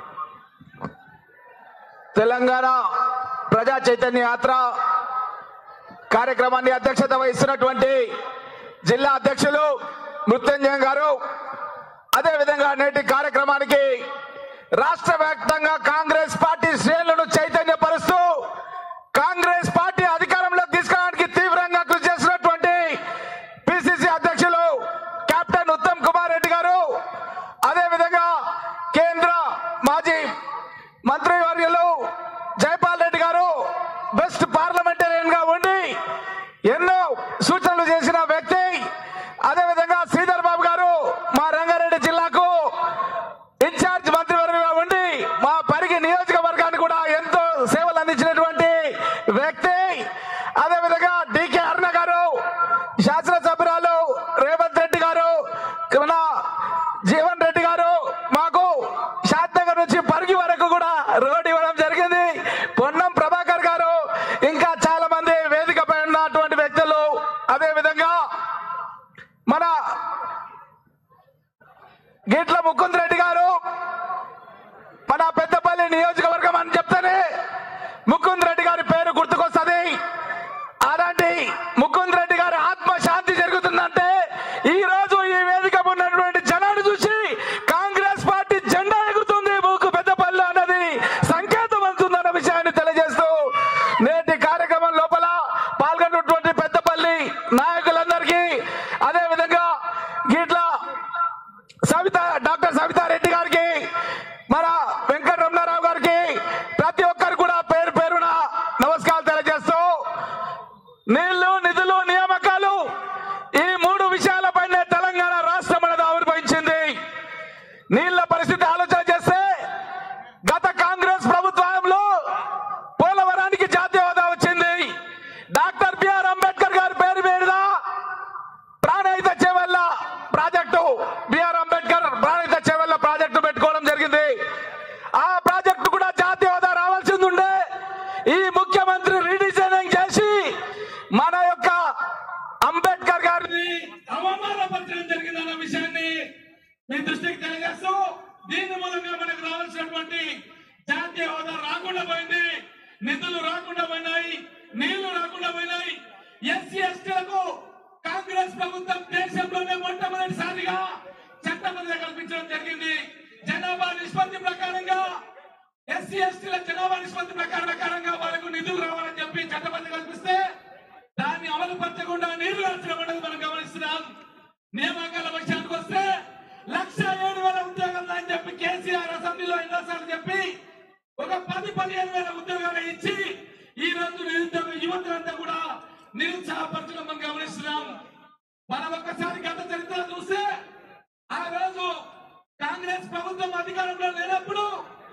తెలంగాణ ప్రజా చైతన్య యాత్ర కార్యక్రమాన్ని అధ్యక్షత వహిస్తున్నటువంటి జిల్లా అధ్యక్షులు మృత్యుంజయం గారు అదేవిధంగా నేటి కార్యక్రమానికి రాష్ట్ర వ్యాప్తంగా కాంగ్రెస్ పార్టీ శ్రేణులను చైతన్యపరుస్తూ కాంగ్రెస్ పార్టీ అధికారంలోకి తీసుకురావడానికి తీవ్రంగా కృషి చేసినటువంటి పిసిసి అధ్యక్షులు కెప్టెన్ ఉత్తమ్ కుమార్ రెడ్డి గారు అదేవిధంగా కేంద్ర మాజీ మంత్రివర్యులు జైపాల్ రెడ్డి గారు బెస్ట్ పార్లమెంటేరియన్ గా ఉండి ఎన్నో సూచనలు చేసిన వ్యక్తి అదేవిధంగా శ్రీధర్ బాబు గారు మా రంగారెడ్డి జిల్లాకు ఇన్ఛార్జ్ మంత్రివర్యులుగా ఉండి మా పరిగి నియోజకవర్గానికి కూడా ఎంతో సేవలు అందించినటువంటి వ్యక్తి అదేవిధంగా డికే అరుణ గారు శాసనసభ్యురాలు రేవంత్ రెడ్డి గారు మన జీవన్ రెడ్డి గారు మాకు శాంతనగర్ నుంచి పరిగి వరకు కూడా రోడ్ ఇవ్వడం జరిగింది పొన్నం ప్రభాకర్ గారు ఇంకా చాలా మంది వేదికపై ఉన్నటువంటి వ్యక్తులు అదే విధంగా మన గిట్ల ముకుంద్ రెడ్డి గారు మన పెద్దపల్లి నియోజకవర్గం అని చెప్తేనే ముకుంద్ రెడ్డి గారి పేరు గుర్తుకొస్తుంది అలాంటి ముకుంద్ రెడ్డి గారి ఆత్మ శాంతి జరుగుతుందంటే ఈ రోజు ఈ వేదిక ఉన్నటువంటి జనాన్ని చూసి కాంగ్రెస్ పార్టీ జెండా ఎగురుతుంది మూకు పెద్దపల్లి అన్నది సంకేతం అందుతుందన్న విషయాన్ని తెలియజేస్తూ నేటి కార్యక్రమం లోపల పాల్గొన్నటువంటి పెద్దపల్లి నాయకులందరికీ అదే విధంగా గిట్ల సవిత డాక్టర్ సవితారెడ్డి గారికి మన వెంకటరమణారావు గారికి ప్రతి ఒక్కరు కూడా పేరు పేరున నమస్కారాలు తెలియజేస్తూ నీళ్లు నిధులు నియామకాలు ఈ మూడు విషయాలపైనే తెలంగాణ రాష్ట్రం అనేది ఆవిర్భవించింది నీళ్ల పరిస్థితి ఆలోచన చేస్తే గత కాంగ్రెస్ ప్రభుత్వంలో పోలవరానికి జాతీయ హోదా వచ్చింది డాక్టర్ బిఆర్ అంబేద్కర్ గారి పేరు మీద Pranahita Chevella project BR Ambedkar Pranahita Chevella project పెట్టుకోవడం జరిగింది ఆ ప్రాజెక్టు కూడా జాతీయ హోదా రావాల్సింది ఉండే ఈ ముఖ్యమంత్రి రీడిజైనింగ్ చేసి మన యొక్క అంబేద్కర్ గారిని అవమానపరచడం జరిగిందన్న విషయాన్ని మీ దృష్టికి తెలియజేస్తూ దీని మూలంగా మనకు రావాల్సినటువంటి జాతీయ హోదా రాకుండా పోయింది నిధులు రాకుండా పోయినాయి నీళ్లు రాకుండా పోయినాయి ఎస్సీ ఎస్టీలకు కాంగ్రెస్ ప్రభుత్వం దేశంలోనే మొట్టమొదటిసారిగా చట్టబద్ధ కల్పించడం జరిగింది జనాభా నిష్పత్తి ప్రకారంగా ఎస్సీ ఎస్టీల జనాభా నిష్పత్తి ప్రకారం ప్రకారంగా వాళ్ళకు నిధులు రావాలని చెప్పి చట్టబద్ధ కల్పిస్తే దాన్ని అమలు పరచకుండా నీరు రాసిన మనం గమనిస్తున్నాం నియామకాల పక్షానికి వస్తే లక్ష ఏడు వేల ఉద్యోగాలు అని చెప్పి కేసీఆర్ అసెంబ్లీలో ఎన్నోసార్లు చెప్పి ఒక పది పదిహేను వేల ఉద్యోగాలు ఇచ్చి ఈ రోజు నిరుద్యోగ యువతులంతా కూడా నిరుత్సాహపరచడం మనం గమనిస్తున్నాం మనం ఒక్కసారి గత చరిత్ర చూస్తే ఆ రోజు కాంగ్రెస్ ప్రభుత్వం అధికారంలో లేనప్పుడు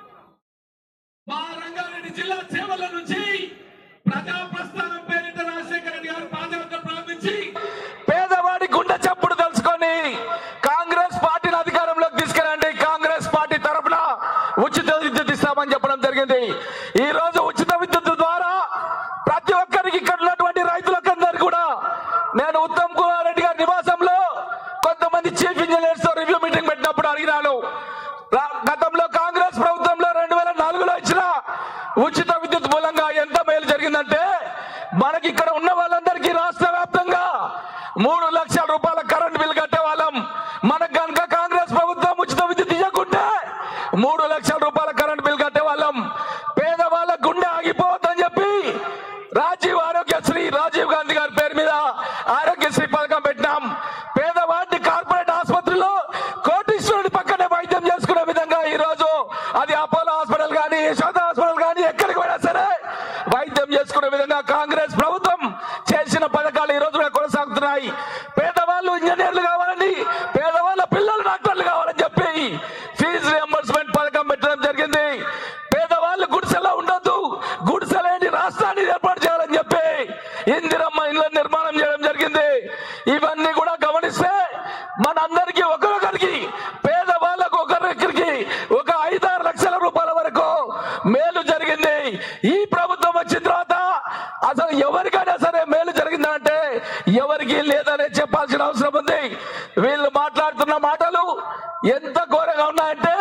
మా రంగారెడ్డి జిల్లా చేవల నుంచి ప్రజా ప్రస్థానం పేరిట రాజశేఖర రెడ్డి గారు పాదయాత్ర ప్రారంభించి పేదవాడి గుండె చప్పుడు తెలుసుకొని కాంగ్రెస్ పార్టీని అధికారంలోకి తీసుకురండి కాంగ్రెస్ పార్టీ తరఫున ఉచిత విద్యుత్ ఇస్తామని చెప్పడం జరిగింది ఈ రోజు ఉచిత విద్యుత్ ద్వారా ప్రతి ఒక్కరికి ఇక్కడ ఉన్నటువంటి రైతులకందరికి కూడా నేను ఉత్తమ్ కుమార్ రెడ్డి గారి నివాసంలో కొంతమంది చీఫ్ ఇంజనీర్స్ తో రివ్యూ మీటింగ్ పెట్టినప్పుడు అడిగినాను రా- గతంలో కాంగ్రెస్ ప్రభుత్వంలో రెండు వేల నాలుగులో ఇచ్చిన ఉచిత విద్యుత్ మూలంగా ఎంత మేలు జరిగిందంటే మనకి ఇక్కడ ఉన్న వాళ్ళందరికీ రాష్ట్ర వ్యాప్తంగా మూడు లక్షల రూపాయల కరెంట్ బిల్ కట్టే వాళ్ళం మనకు కనుక కాంగ్రెస్ ప్రభుత్వం ఉచిత విద్యుత్ ఇవ్వకుంటే మూడు లక్షల రూపాయల కరెంట్ బిల్ కట్టే వాళ్ళం పేదవాళ్ళ గుండె ఆగిపోవద్దని చెప్పి రాజీవ్ ఆరోగ్యశ్రీ రాజీవ్ గాంధీ గారి పేరు మీద ఆరోగ్యశ్రీ పథకం పెట్టినాం పేదవాడిని కార్పొరేట్ ఆసుపత్రిలో కోటీశ్వరుడి పక్కనే వైద్యం చేసుకునే విధంగా ఈ రోజు అది అపోలో హాస్పిటల్ కానీ యశోద హాస్పిటల్ కానీ ఎక్కడికి పోయినా సరే వైద్యం చేసుకునే విధంగా కాంగ్రెస్ ప్రభుత్వం చేసిన పథకాలు ఈ రోజు కూడా కొనసాగుతున్నాయి పేదవాళ్ళు ఇంజనీర్లు కావాలని పేదవాళ్ళ పిల్లలు డాక్టర్లు కావాలని చెప్పి ఫీజు రియంబర్స్మెంట్ పథకం పెట్టడం జరిగింది పేదవాళ్ళు గుడిసెలో ఉండొద్దు గుడిసెలేని రాష్ట్రాన్ని ఏర్పాటు చేయాలని చెప్పి ఇందిరమ్మ ఇళ్ళ నిర్మాణం చేయడం జరిగింది ఇవన్నీ కూడా గమనిస్తే మనందరికీ ఒకరొకరికి పేదవాళ్ళకు ఒకరికొకరికి ఒక ఐదారు లక్షల రూపాయల వరకు మేలు జరిగింది ఈ ప్రభుత్వం వచ్చిన తర్వాత అసలు ఎవరికైనా సరే మేలు జరిగిందా అంటే ఎవరికి లేదనే చెప్పాల్సిన అవసరం ఉంది వీళ్ళు మాట్లాడుతున్న మాటలు ఎంత ఘోరంగా ఉన్నాయంటే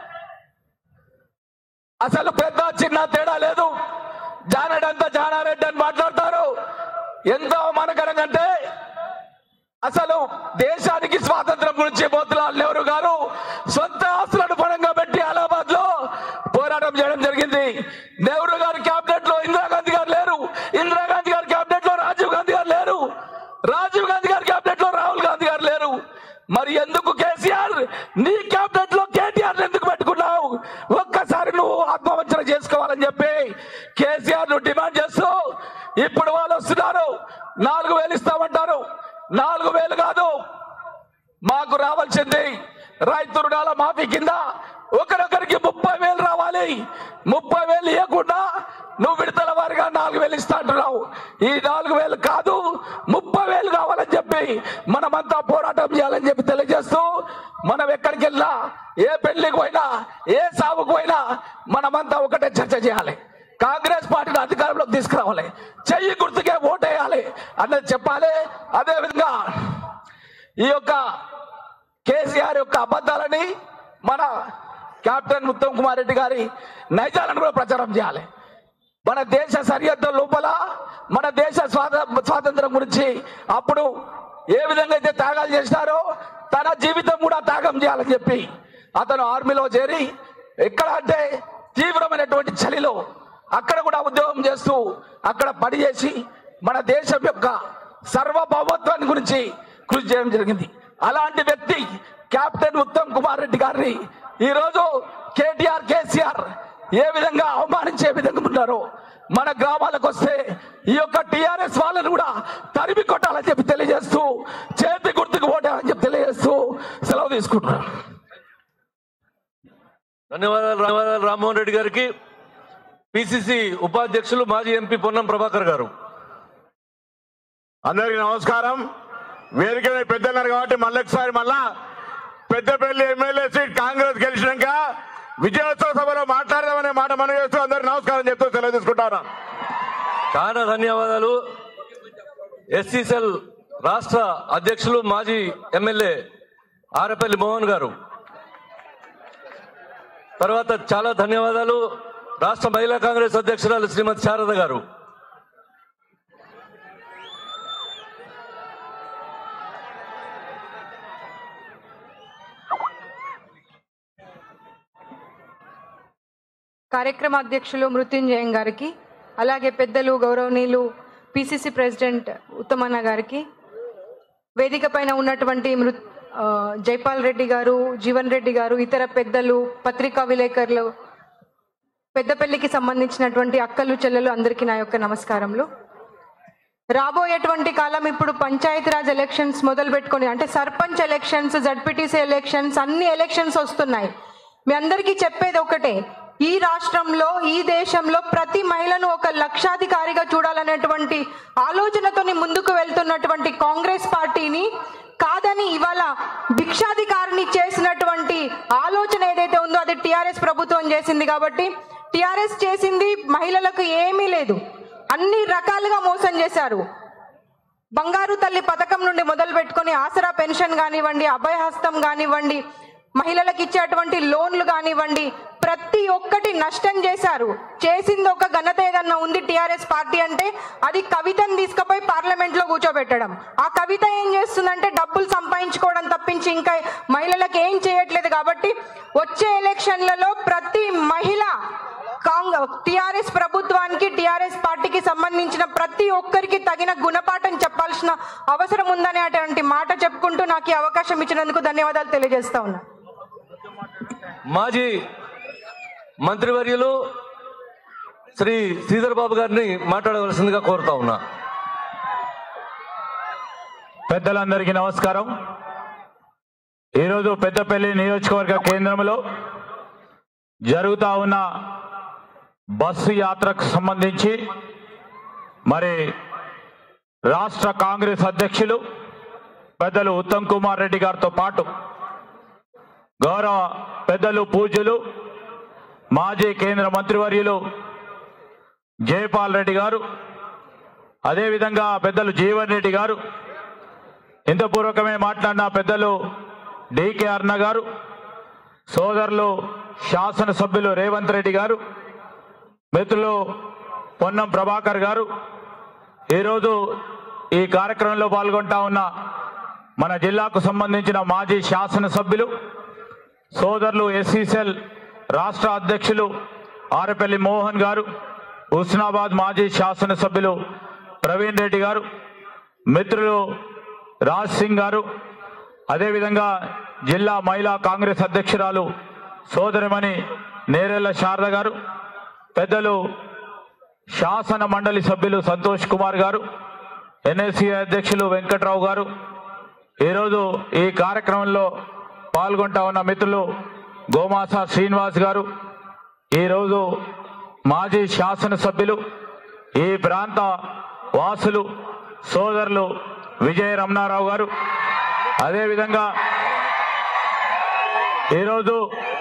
అసలు పెద్ద చిన్న తేడా లేదు జానడంతా జానారెడ్డి అని మాట్లాడతారు ఎంత అవమానకరంగా అంటే అసలు దేశానికి స్వాతంత్రం గురించి మోతిలాల్ నెహ్రూ గారు సొంత ఆస్తులను పరంగా పెట్టి అలహాబాద్ లో పోరాటం చేయడం జరిగింది నెహ్రూ గారి క్యాబినెట్ లో ఇందిరాగాంధీ గారు లేరు ఇందిరాగాంధీ గారి క్యాబినెట్ లో రాజీవ్ గాంధీ గారు లేరు రాజీవ్ గాంధీ గారి క్యాబినెట్ లో రాహుల్ గాంధీ గారు లేరు మరి ఎందుకు కేసీఆర్ నీ క్యాబినెట్ లో కేటీఆర్ ఎందుకు పెట్టుకున్నావు ఒక్కసారి నువ్వు ఆత్మవంచన చేసుకోవాలని చెప్పి కేసీఆర్ ను డిమాండ్ చేస్తూ ఇప్పుడు వాళ్ళు వస్తున్నారు నాలుగు వేలు ఇస్తామంటారు నాలుగు వేలు కాదు మాకు రావాల్సింది రైతు రుణాల మాఫీ కింద ఒకరొకరికి ముప్పై వేలు రావాలి ముప్పై వేలు ఇవ్వకుండా నువ్వు విడతల వారిగా నాలుగు వేలు ఇస్తా అంటున్నావు ఈ నాలుగు వేలు కాదు ముప్పై వేలు కావాలని చెప్పి మనమంతా పోరాటం చేయాలని చెప్పి తెలియజేస్తూ మనం ఎక్కడికి వెళ్ళినా ఏ పెళ్లికి పోయినా ఏ సాగుకు పోయినా మనమంతా ఒకటే చర్చ చేయాలి కాంగ్రెస్ పార్టీని అధికారంలోకి తీసుకురావాలి చెయ్యి గుర్తుకే ఓటేయాలి అన్నది చెప్పాలి అదే విధంగా ఈ యొక్క కేసీఆర్ యొక్క అబద్ధాలని మన కెప్టెన్ ఉత్తమ్ కుమార్ రెడ్డి గారి నైజాలను కూడా ప్రచారం చేయాలి మన దేశ సరిహద్దు లోపల మన దేశ స్వాత స్వాతంత్రం గురించి అప్పుడు ఏ విధంగా అయితే త్యాగాలు చేసినారో తన జీవితం కూడా త్యాగం చేయాలని చెప్పి అతను ఆర్మీలో చేరి ఎక్కడ అంటే తీవ్రమైనటువంటి చలిలో అక్కడ కూడా ఉద్యోగం చేస్తూ అక్కడ పని చేసి మన దేశం యొక్క సర్వభౌమత్వాన్ని గురించి కృషి చేయడం జరిగింది అలాంటి వ్యక్తి కెప్టెన్ ఉత్తమ్ కుమార్ రెడ్డి గారిని ఈరోజు కేటీఆర్ కేసీఆర్ ఏ విధంగా అవమానించే విధంగా ఉన్నారో మన గ్రామాలకు వస్తే ఈ యొక్క టిఆర్ఎస్ వాళ్ళని కూడా తరిమి కొట్టాలని చెప్పి తెలియజేస్తూ చేతి గుర్తుకు ఓటాలని చెప్పి తెలియజేస్తూ సెలవు తీసుకుంటున్నాను ధన్యవాదాలు ధన్యవాదాలు రామ్మోహన్ రెడ్డి గారికి పిసిసి ఉపాధ్యక్షులు మాజీ ఎంపీ పొన్నం ప్రభాకర్ గారు అందరికీ నమస్కారం వేదిక మీద పెద్దన్నారు కాబట్టి మళ్ళొకసారి మళ్ళా పెద్దపల్లి ఎమ్మెల్యే సీట్ కాంగ్రెస్ గెలిచినాక విజయోత్సవ సభలో మాట్లాడదామనే మాట మనం చేస్తూ అందరికి నమస్కారం చెప్తూ సెలవు తీసుకుంటాను చాలా ధన్యవాదాలు ఎస్సీసెల్ రాష్ట్ర అధ్యక్షులు మాజీ ఎమ్మెల్యే ఆరపల్లి మోహన్ గారు తర్వాత చాలా ధన్యవాదాలు రాష్ట్ర మహిళా కాంగ్రెస్ అధ్యక్షురాలు శ్రీమతి శారద గారు కార్యక్రమ అధ్యక్షులు మృత్యుంజయం గారికి అలాగే పెద్దలు గౌరవనీయులు పిసిసి ప్రెసిడెంట్ ఉత్తమన్న గారికి వేదిక పైన ఉన్నటువంటి మృ ఆ, జైపాల్ రెడ్డి గారు జీవన్ రెడ్డి గారు ఇతర పెద్దలు పత్రికా విలేకరులు పెద్దపల్లికి సంబంధించినటువంటి అక్కలు చెల్లెలు అందరికీ నా యొక్క నమస్కారములు రాబోయేటువంటి కాలం ఇప్పుడు పంచాయతీరాజ్ ఎలక్షన్స్ మొదలు పెట్టుకొని అంటే సర్పంచ్ ఎలక్షన్స్ జడ్పీటీసీ ఎలక్షన్స్ అన్ని ఎలక్షన్స్ వస్తున్నాయి మీ అందరికీ చెప్పేది ఒకటే ఈ రాష్ట్రంలో ఈ దేశంలో ప్రతి మహిళను ఒక లక్షాధికారిగా చూడాలనేటువంటి ఆలోచనతోని ముందుకు వెళ్తున్నటువంటి కాంగ్రెస్ పార్టీని కాదని ఇవాళ భిక్షాధికారిని చేసినటువంటి ఆలోచన ఏదైతే ఉందో అది టిఆర్ఎస్ ప్రభుత్వం చేసింది కాబట్టి టిఆర్ఎస్ చేసింది మహిళలకు ఏమీ లేదు అన్ని రకాలుగా మోసం చేశారు బంగారు తల్లి పథకం నుండి మొదలు పెట్టుకొని ఆసరా పెన్షన్ కానివ్వండి అభయహస్తం కానివ్వండి మహిళలకు ఇచ్చేటువంటి లోన్లు కానివ్వండి ప్రతి ఒక్కటి నష్టం చేశారు చేసింది ఒక ఘనత ఏదన్నా ఉంది టిఆర్ఎస్ పార్టీ అంటే అది కవితను తీసుకుపోయి పార్లమెంట్ లో కూర్చోబెట్టడం ఆ కవిత ఏం చేస్తుందంటే డబ్బులు సంపాదించుకోవడం తప్పించి ఇంకా మహిళలకు ఏం చేయట్లేదు కాబట్టి వచ్చే ఎలక్షన్లలో ప్రతి మహిళ కాంగ్రెస్ టిఆర్ఎస్ ప్రభుత్వానికి టిఆర్ఎస్ పార్టీకి సంబంధించిన ప్రతి ఒక్కరికి తగిన గుణపాఠం చెప్పాల్సిన అవసరం ఉందనే అటువంటి మాట చెప్పుకుంటూ నాకు ఈ అవకాశం ఇచ్చినందుకు ధన్యవాదాలు తెలియజేస్తా ఉన్నా మాజీ మంత్రివర్యులు శ్రీ శ్రీధర్ బాబు గారిని మాట్లాడవలసిందిగా కోరుతా ఉన్నా పెద్దలందరికీ నమస్కారం ఈరోజు పెద్దపల్లి నియోజకవర్గ కేంద్రంలో జరుగుతా ఉన్న బస్సు యాత్రకు సంబంధించి మరి రాష్ట్ర కాంగ్రెస్ అధ్యక్షులు పెద్దలు ఉత్తమ్ కుమార్ రెడ్డి గారితో పాటు గౌరవ పెద్దలు పూజ్యులు మాజీ కేంద్ర మంత్రివర్యులు జయపాల్ రెడ్డి గారు అదేవిధంగా పెద్దలు జీవన్ రెడ్డి గారు ఇంతపూర్వకమే మాట్లాడిన పెద్దలు డికే అర్ణ గారు సోదరులు శాసనసభ్యులు రేవంత్ రెడ్డి గారు మిత్రులు పొన్నం ప్రభాకర్ గారు ఈరోజు ఈ కార్యక్రమంలో పాల్గొంటా ఉన్న మన జిల్లాకు సంబంధించిన మాజీ శాసనసభ్యులు సోదరులు ఎస్సీసెల్ రాష్ట్ర అధ్యక్షులు ఆరపల్లి మోహన్ గారు హుస్నాబాద్ మాజీ శాసనసభ్యులు ప్రవీణ్ రెడ్డి గారు మిత్రులు రాజ్ సింగ్ గారు అదేవిధంగా జిల్లా మహిళా కాంగ్రెస్ అధ్యక్షురాలు సోదరిమణి నేరెళ్ల శారద గారు పెద్దలు శాసన మండలి సభ్యులు సంతోష్ కుమార్ గారు ఎన్ఎస్సీ అధ్యక్షులు వెంకట్రావు గారు ఈరోజు ఈ కార్యక్రమంలో పాల్గొంటా ఉన్న మిత్రులు గోమాస శ్రీనివాస్ గారు ఈరోజు మాజీ శాసనసభ్యులు ఈ ప్రాంత వాసులు సోదరులు విజయ రమణారావు గారు అదేవిధంగా ఈరోజు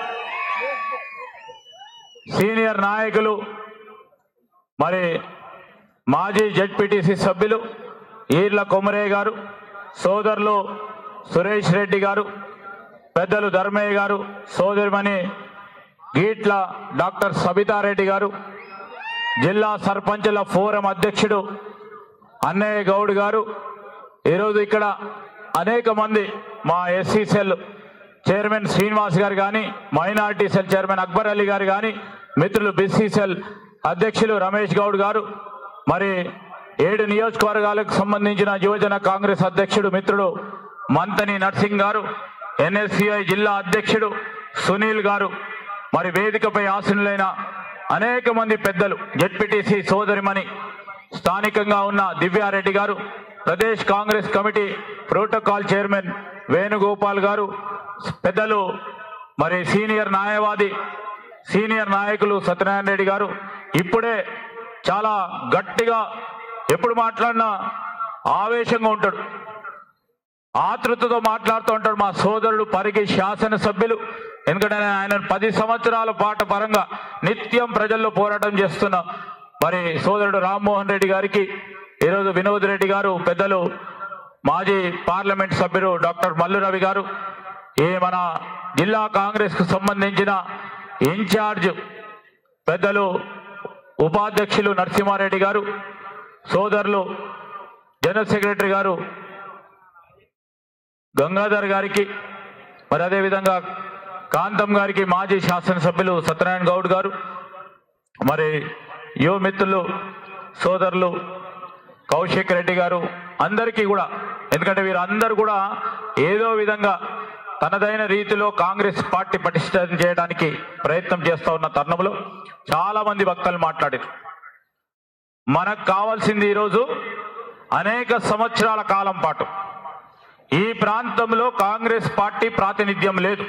సీనియర్ నాయకులు మరి మాజీ జడ్పీటీసీ సభ్యులు ఈర్ల కొమరయ్య గారు సోదరులు సురేష్ రెడ్డి గారు పెద్దలు ధర్మయ్య గారు సోదరిమణి గీట్ల డాక్టర్ సబితారెడ్డి గారు జిల్లా సర్పంచుల ఫోరం అధ్యక్షుడు అన్నయ్య గౌడ్ గారు ఈరోజు ఇక్కడ అనేక మంది మా ఎస్సీ సెల్ చైర్మన్ శ్రీనివాస్ గారు కానీ minority cell chairman Akbar Ali గారు కానీ మిత్రులు బీసీ సెల్ అధ్యక్షులు రమేష్ గౌడ్ గారు మరి ఏడు నియోజకవర్గాలకు సంబంధించిన యువజన కాంగ్రెస్ అధ్యక్షుడు మిత్రుడు మంతని నర్సింగ్ గారు ఎన్ఎస్సిఐ జిల్లా అధ్యక్షుడు సునీల్ గారు మరి వేదికపై ఆసనులైన అనేక మంది పెద్దలు జెడ్పీటీసీ సోదరిమణి స్థానికంగా ఉన్న దివ్యారెడ్డి గారు Pradesh Congress committee protocol chairman Venugopal గారు పెద్దలు మరి సీనియర్ న్యాయవాది సీనియర్ నాయకులు సత్యనారాయణ రెడ్డి గారు ఇప్పుడే చాలా గట్టిగా ఎప్పుడు మాట్లాడినా ఆవేశంగా ఉంటాడు ఆతృతతో మాట్లాడుతూ ఉంటాడు మా సోదరుడు పరిగి శాసనసభ్యులు ఎందుకంటే ఆయన పది సంవత్సరాల పాటు పరంగా నిత్యం ప్రజల్లో పోరాటం చేస్తున్న మరి సోదరుడు రామ్మోహన్ రెడ్డి గారికి ఈరోజు వినోద్ రెడ్డి గారు పెద్దలు మాజీ పార్లమెంట్ సభ్యుడు డాక్టర్ మల్లు రవి గారు ఈ మన జిల్లా కాంగ్రెస్ కు సంబంధించిన ఇన్ఛార్జ్ పెద్దలు ఉపాధ్యక్షులు నరసింహారెడ్డి గారు సోదరులు జనరల్ సెక్రటరీ గారు గంగాధర్ గారికి మరి అదేవిధంగా కాంతం గారికి మాజీ శాసనసభ్యులు సత్యనారాయణ గౌడ్ గారు మరి యువ మిత్రులు సోదరులు కౌశిక్ రెడ్డి గారు అందరికీ కూడా ఎందుకంటే వీరందరూ కూడా ఏదో విధంగా తనదైన రీతిలో కాంగ్రెస్ పార్టీ పటిష్టం చేయడానికి ప్రయత్నం చేస్తూ ఉన్న తరుణంలో చాలా మంది భక్తులు మాట్లాడారు మనకు కావాల్సింది ఈరోజు అనేక సంవత్సరాల కాలం పాటు ఈ ప్రాంతంలో కాంగ్రెస్ పార్టీ ప్రాతినిధ్యం లేదు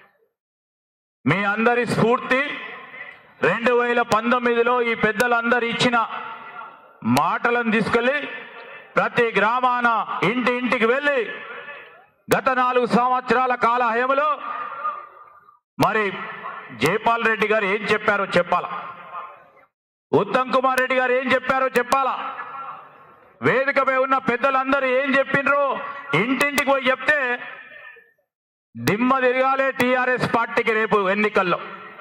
మీ అందరి స్ఫూర్తి రెండు వేల పంతొమ్మిదిలో ఈ పెద్దలందరూ ఇచ్చిన మాటలను తీసుకెళ్ళి ప్రతి గ్రామాన ఇంటి ఇంటికి వెళ్ళి గత నాలుగు సంవత్సరాల కాల హయములో మరి జైపాల్ రెడ్డి గారు ఏం చెప్పారో చెప్పాలా ఉత్తమ్ కుమార్ రెడ్డి గారు ఏం చెప్పారో చెప్పాలా వేదికపై ఉన్న పెద్దలందరూ ఏం చెప్పిండ్రో ఇంటింటికి పోయి చెప్తే దిమ్మ తిరగాలే టీఆర్ఎస్ పార్టీకి రేపు ఎన్నికల్లో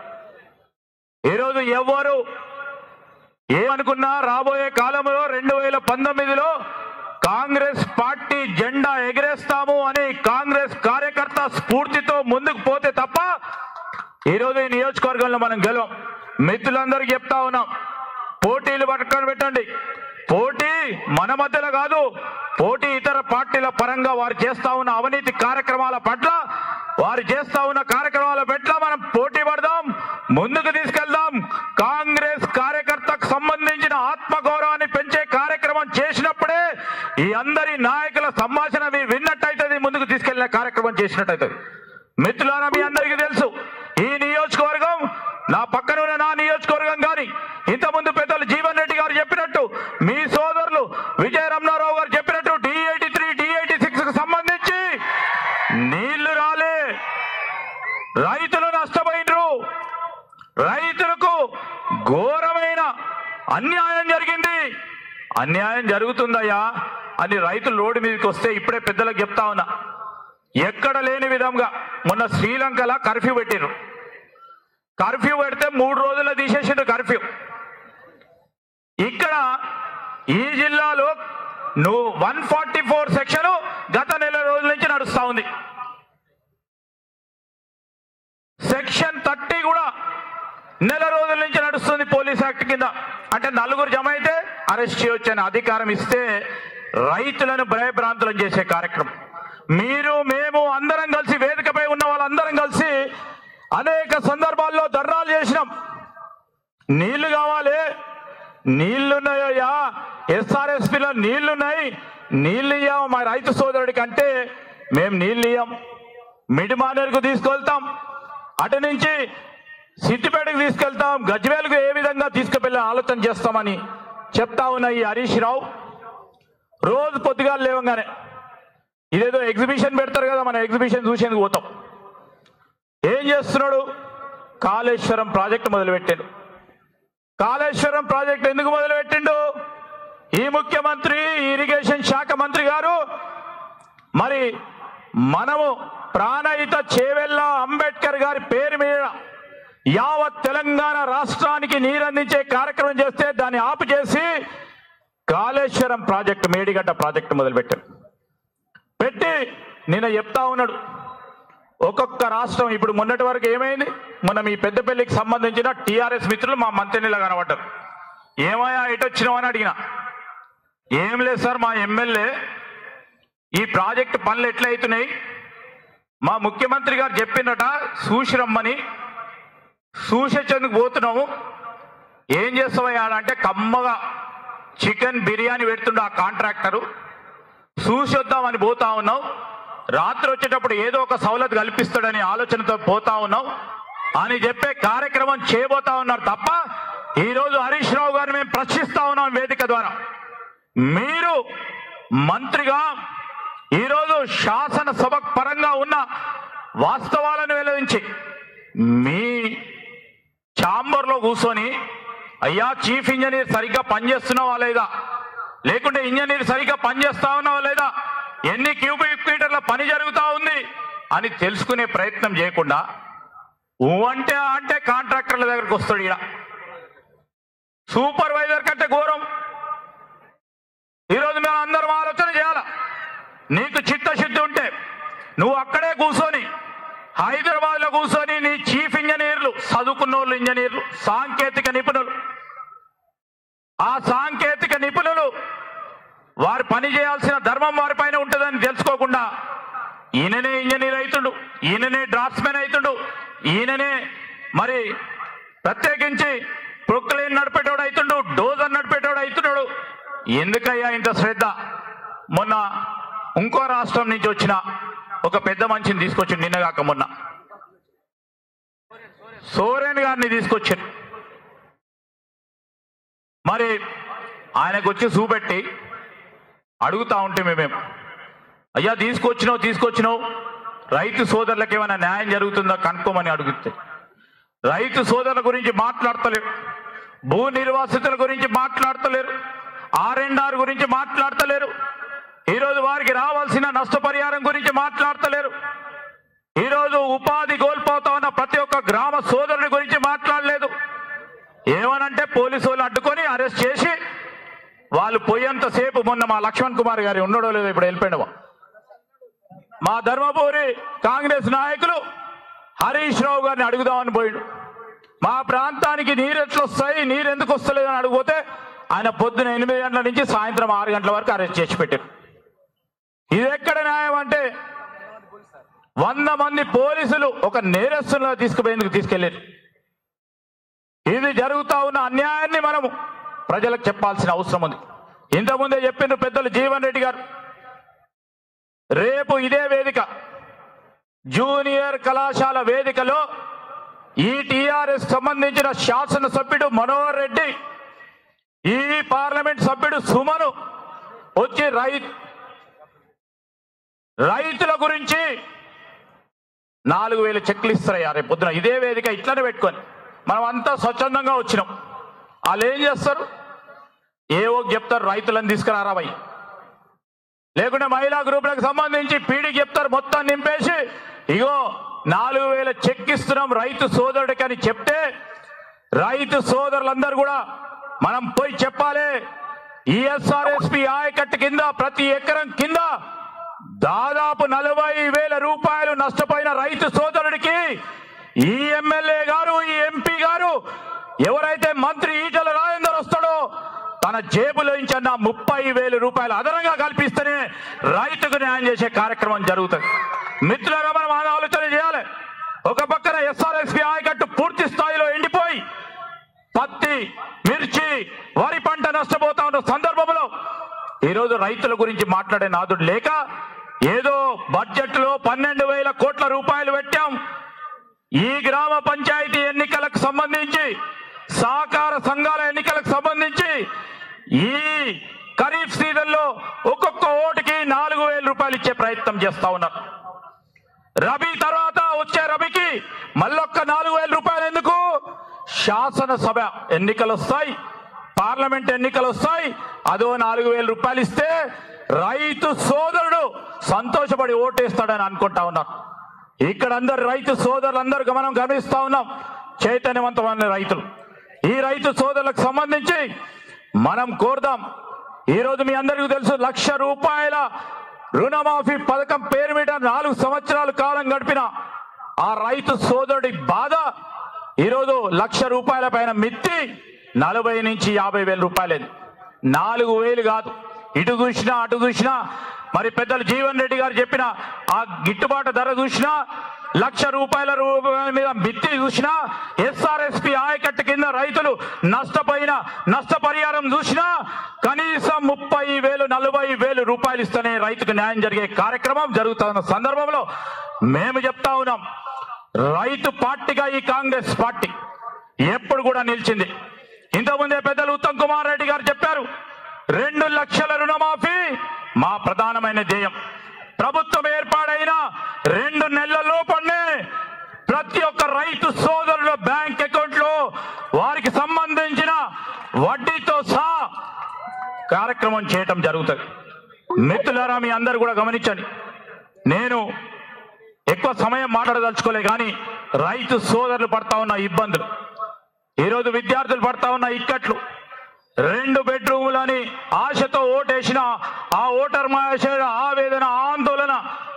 ఈరోజు ఎవ్వరు ఏమనుకున్నా రాబోయే కాలంలో రెండు వేల పంతొమ్మిదిలో కాంగ్రెస్ పార్టీ జెండా ఎగరేస్తాము అని కాంగ్రెస్ కార్యకర్త స్ఫూర్తితో ముందుకు పోతే తప్ప ఈరోజు ఈ నియోజకవర్గంలో మనం గెలవం మిత్రులందరికీ చెప్తా ఉన్నాం పోటీలు పట్టుకొని పెట్టండి పోటీ మన మధ్యలో కాదు పోటీ ఇతర పార్టీల పరంగా వారు చేస్తా ఉన్న అవినీతి కార్యక్రమాల పట్ల వారు చేస్తా ఉన్న కార్యక్రమాల పట్ల మనం పోటీ పడదాం ముందుకు తీసుకెళ్దాం కాంగ్రెస్ కార్యకర్తకు సంబంధించిన ఆత్మగౌరవాన్ని పెంచే కార్యక్రమం చేసినప్పుడే ఈ అందరి నాయకుల సంభాషణ మీరు విన్నట్టయితుంది ముందుకు తీసుకెళ్లిన కార్యక్రమం చేసినట్టయితుంది మిత్రులారా మీ అందరికీ తెలుసు ఈ నియోజకవర్గం నా పక్కన ఉన్న నా నియోజకవర్గం కానీ ఇంతకుముందు పెద్దలు జీవన్ రెడ్డి గారు చెప్పినట్టు మీ సోదరులు విజయ రమణారావు గారు చెప్పినట్టు D eighty three D eighty six కు సంబంధించి నీళ్లు రాలే రైతులు నష్టపోయినరు రైతులకు ఘోరమైన అన్యాయం జరిగింది అన్యాయం జరుగుతుందయ్యా అని రైతులు రోడ్డు మీదకి వస్తే ఇప్పుడే పెద్దలకు చెప్తా ఉన్నా ఎక్కడ లేని విధంగా మొన్న శ్రీలంకలో కర్ఫ్యూ పెట్టిరు కర్ఫ్యూ పెడితే మూడు రోజుల్లో తీసేసిండ్రు కర్ఫ్యూ ఇక్కడ ఈ జిల్లాలో నువ్వు వన్ ఫార్టీ ఫోర్ సెక్షన్ గత నెల రోజుల నుంచి నడుస్తా ఉంది సెక్షన్ థర్టీ కూడా నెల రోజుల నుంచి నడుస్తుంది పోలీస్ యాక్ట్ కింద అంటే నలుగురు జమ అయితే అరెస్ట్ చేయొచ్చు అనే అధికారం ఇస్తే రైతులను భయభ్రాంతులను చేసే కార్యక్రమం మీరు మేము అందరం కలిసి వేదికపై ఉన్న వాళ్ళందరం కలిసి అనేక సందర్భాల్లో ధర్నాలు చేసినాం నీళ్లు కావాలి నీళ్లున్నాయ్యా ఎస్ఆర్ఎస్పిలో నీళ్లున్నాయి నీళ్లు ఇయ్యాం మా రైతు సోదరుడికి అంటే మేము నీళ్లు ఇయ్యాం మిడిమానేరుకు తీసుకెళ్తాం అటు నుంచి సిద్దిపేటకు తీసుకెళ్తాం గజ్వేల్కు ఏ విధంగా తీసుకువెళ్ళే ఆలోచన చేస్తామని చెప్తా ఉన్న ఈ హరీష్ రావు రోజు పొద్దుగా లేవంగానే ఇదేదో ఎగ్జిబిషన్ పెడతారు కదా మన ఎగ్జిబిషన్ చూసేందుకు పోతాం ఏం చేస్తున్నాడు కాళేశ్వరం ప్రాజెక్టు మొదలుపెట్టాడు కాళేశ్వరం ప్రాజెక్టు ఎందుకు మొదలుపెట్టిండు ఈ ముఖ్యమంత్రి ఇరిగేషన్ శాఖ మంత్రి గారు మరి మనము ప్రాణహిత చేవెళ్ళ అంబేద్కర్ గారి పేరు మీద యావత్ తెలంగాణ రాష్ట్రానికి నీరందించే కార్యక్రమం చేస్తే దాన్ని ఆపు చేసి కాళేశ్వరం ప్రాజెక్టు మేడిగడ్డ ప్రాజెక్టు మొదలుపెట్టాడు పెట్టి నిన్న చెప్తా ఉన్నాడు ఒక్కొక్క రాష్ట్రం ఇప్పుడు మొన్నటి వరకు ఏమైంది మొన్న మీ పెద్దపల్లికి సంబంధించిన టీఆర్ఎస్ మిత్రులు మా మంత్రినిలా కనబడ్డారు ఏమయ్యా ఇటు వచ్చినావు అని అడిగిన ఏం లేదు సార్ మా ఎమ్మెల్యే ఈ ప్రాజెక్టు పనులు ఎట్లయితున్నాయి మా ముఖ్యమంత్రి గారు చెప్పినట చూసి రమ్మని చూసేందుకు పోతున్నాము ఏం చేస్తావయ్యా అంటే కమ్మగా చికెన్ బిర్యానీ పెడుతుండే ఆ కాంట్రాక్టరు చూసి వద్దామని పోతా ఉన్నాం రాత్రి వచ్చేటప్పుడు ఏదో ఒక సవలత్ కల్పిస్తాడని ఆలోచనతో పోతా ఉన్నాం అని చెప్పే కార్యక్రమం చేయబోతా ఉన్నారు తప్ప ఈరోజు హరీష్ రావు గారిని మేము ప్రశ్నిస్తా ఉన్నాం వేదిక ద్వారా మీరు మంత్రిగా ఈరోజు శాసనసభ పరంగా ఉన్న వాస్తవాలను వెల్లడించి మీ ఛాంబర్లో కూర్చొని అయ్యా చీఫ్ ఇంజనీర్ సరిగ్గా పనిచేస్తున్నావా లేదా లేకుంటే ఇంజనీర్ సరిగ్గా పనిచేస్తా ఉన్నావా లేదా ఎన్ని క్యూబిక్ మీటర్ల పని జరుగుతా ఉంది అని తెలుసుకునే ప్రయత్నం చేయకుండా ఊ అంటే ఆ అంటే కాంట్రాక్టర్ల దగ్గరకు వస్తాడు ఈడ సూపర్వైజర్ కంటే ఘోరం ఈరోజు మేము అందరం ఆలోచన చేయాల నీకు చిత్తశుద్ధి ఉంటే నువ్వు అక్కడే కూర్చొని హైదరాబాద్ లో కూర్చొని నీ చీఫ్ ఇంజనీర్లు చదువుకున్న వాళ్ళు ఇంజనీర్లు సాంకేతిక నిపుణులు ఆ సాంకేతిక నిపుణులు వారు పని చేయాల్సిన ధర్మం వారిపైన ఉంటుందని తెలుసుకోకుండా ఈయననే ఇంజనీర్ అవుతుండు ఈయననే డ్రాఫ్ట్స్మెన్ అవుతుండు ఈయననే మరి ప్రత్యేకించి ప్రొక్లైన్ నడిపేటోడు అవుతుండు డోజర్ నడిపేటోడు అవుతున్నాడు ఎందుకయ్యా ఇంత శ్రద్ధ మొన్న ఇంకో రాష్ట్రం నుంచి వచ్చిన ఒక పెద్ద మనిషిని తీసుకొచ్చి నిన్నగాక మొన్న సోరేన్ గారిని తీసుకొచ్చారు మరి ఆయనకు వచ్చి చూపెట్టి అడుగుతా ఉంటే మేమేం అయ్యా తీసుకొచ్చినావు తీసుకొచ్చినావు రైతు సోదరులకు ఏమైనా న్యాయం జరుగుతుందా కనుక్కోమని అడుగుతే రైతు సోదరుల గురించి మాట్లాడతలేరు భూ నిర్వాసితుల గురించి మాట్లాడతలేరు ఆర్ అండ్ ఆర్ గురించి మాట్లాడతలేరు ఈరోజు వారికి రావాల్సిన నష్టపరిహారం గురించి మాట్లాడతలేరు ఈరోజు ఉపాధి కోల్పోతా ఉన్న ప్రతి ఒక్క గ్రామ సోదరుని గురించి మాట్లాడలేదు ఏమనంటే పోలీసు వాళ్ళు అడ్డుకొని అరెస్ట్ చేసి వాళ్ళు పోయేంతసేపు మొన్న మా లక్ష్మణ్ కుమార్ గారి ఉండడో లేదో ఇప్పుడు వెళ్ళిపోయినవా మా ధర్మపురి కాంగ్రెస్ నాయకులు హరీష్ రావు గారిని అడుగుదామని పోయిండు మా ప్రాంతానికి నీరు ఎట్లా వస్తాయి నీరు ఎందుకు వస్తలేదు అని అడిగిపోతే ఆయన పొద్దున ఎనిమిది గంటల నుంచి సాయంత్రం ఆరు గంటల వరకు అరెస్ట్ చేసి పెట్టారు ఇది ఎక్కడ న్యాయం అంటే వంద మంది పోలీసులు ఒక నేరస్తులను తీసుకుపోయేందుకు తీసుకెళ్లారు ఇది జరుగుతా ఉన్న అన్యాయాన్ని మనము ప్రజలకు చెప్పాల్సిన అవసరం ఉంది ఇంతకుముందే చెప్పిండ్రు పెద్దలు జీవన్ రెడ్డి గారు రేపు ఇదే వేదిక జూనియర్ కళాశాల వేదికలో ఈ టిఆర్ఎస్ సంబంధించిన శాసనసభ్యుడు మనోహర్ రెడ్డి ఈ పార్లమెంట్ సభ్యుడు సుమను వచ్చి రై రైతుల గురించి నాలుగు వేల చెక్లు ఇస్తారయ్యా రేపు పొద్దున ఇదే వేదిక ఇట్లనే పెట్టుకొని మనం అంతా స్వచ్ఛందంగా వచ్చినాం వాళ్ళు ఏం చేస్తారు ఏవో చెప్తారు రైతులను తీసుకురారా భయ్ లేకుంటే మహిళా గ్రూపులకు సంబంధించి పీడికి చెప్తారు మొత్తం నింపేసి ఇగో నాలుగు వేల చెక్ ఇస్తున్నాం రైతు సోదరుడికి అని చెప్తే రైతు సోదరులందరూ కూడా మనం పోయి చెప్పాలి ఈఎస్ఆర్ఎస్పి ఆయకట్టు కింద ప్రతి ఎకరం కింద దాదాపు నలభై వేల రూపాయలు నష్టపోయిన రైతు సోదరుడికి ఈ ఎమ్మెల్యే గారు ఈ ఎంపీ గారు ఎవరైతే మంత్రి ఈటల రాజేందర్ వస్తాడో తన జేబులో నుంచి అన్న ముప్పై వేల రూపాయలు అదనంగా కల్పిస్తేనే రైతుకు న్యాయం చేసే కార్యక్రమం జరుగుతుంది మిత్రులుగా మనం ఆ ఆలోచన చేయాలి ఒక పక్కన ఎస్ఆర్ఎస్పి ఆయకట్టు పూర్తి స్థాయిలో ఎండిపోయి పత్తి మిర్చి వరి పంట నష్టపోతా ఉన్న సందర్భంలో ఈరోజు రైతుల గురించి మాట్లాడే నాదుడు లేక ఏదో బడ్జెట్ లో పన్నెండు వేల కోట్ల రూపాయలు పెట్టాం ఈ గ్రామ పంచాయతీ ఎన్నికలకు సంబంధించి సహకార సంఘాల ఎన్నికలకు సంబంధించి ఈ ఖరీఫ్ సీజన్ లో ఒక్కొక్క ఓటుకి నాలుగు వేల రూపాయలు ఇచ్చే ప్రయత్నం చేస్తా ఉన్నారు రబీ తర్వాత వచ్చే రబీకి మళ్ళొక్క నాలుగు వేల రూపాయలు ఎందుకు శాసనసభ ఎన్నికలు వస్తాయి పార్లమెంట్ ఎన్నికలు వస్తాయి అదో నాలుగు వేల రూపాయలు ఇస్తే రైతు సోదరుడు సంతోషపడి ఓటేస్తాడని అనుకుంటా ఉన్నాం ఇక్కడ అందరు రైతు సోదరులందరూ గమనం గమనిస్తా ఉన్నాం చైతన్యవంతమైన రైతులు ఈ రైతు సోదరులకు సంబంధించి మనం కోరుదాం ఈరోజు మీ అందరికీ తెలుసు లక్ష రూపాయల రుణమాఫీ పథకం పేరు మీద నాలుగు సంవత్సరాల కాలం గడిపిన ఆ రైతు సోదరుడి బాధ ఈరోజు లక్ష రూపాయల పైన మిత్తి నలభై నుంచి యాభై వేల రూపాయలేదు నాలుగు వేలు కాదు ఇటు చూసినా అటు చూసినా మరి పెద్దలు జీవన్ రెడ్డి గారు చెప్పిన ఆ గిట్టుబాటు ధర చూసినా లక్ష రూపాయల రూపాయల మీద మిత్తి చూసినా ఎస్ఆర్ఎస్పి ఆయకట్టు కింద రైతులు నష్టపోయిన నష్టపరిహారం చూసినా కనీసం ముప్పై వేలు నలభై వేలు రూపాయలు ఇస్తేనే రైతుకు న్యాయం జరిగే కార్యక్రమం జరుగుతున్న సందర్భంలో మేము చెప్తా ఉన్నాం రైతు పార్టీగా ఈ కాంగ్రెస్ పార్టీ ఎప్పుడు కూడా నిలిచింది ఇంతకుముందే పెద్దలు ఉత్తమ్ కుమార్ రెడ్డి గారు చెప్పారు రెండు లక్షల రుణమాఫీ మా ప్రధానమైన ధ్యేయం ప్రభుత్వం ఏర్పాడైన రెండు నెలల లోపలనే ప్రతి ఒక్క రైతు సోదరుల బ్యాంక్ అకౌంట్ లో వారికి సంబంధించిన వడ్డీతో సహా కార్యక్రమం చేయటం జరుగుతుంది మిత్రులారా మీ అందరు కూడా గమనించండి నేను ఎక్కువ సమయం మాట్లాడదలుచుకోలే కానీ రైతు సోదరులు పడతా ఉన్న ఇబ్బందులు ఈరోజు విద్యార్థులు పడతా ఉన్న ఇక్కట్లు రెండు బెడ్రూములని ఆశతో ఓటేసిన ఆ ఓటర్ మహేశ్వర ఆవేదన ఆందోళన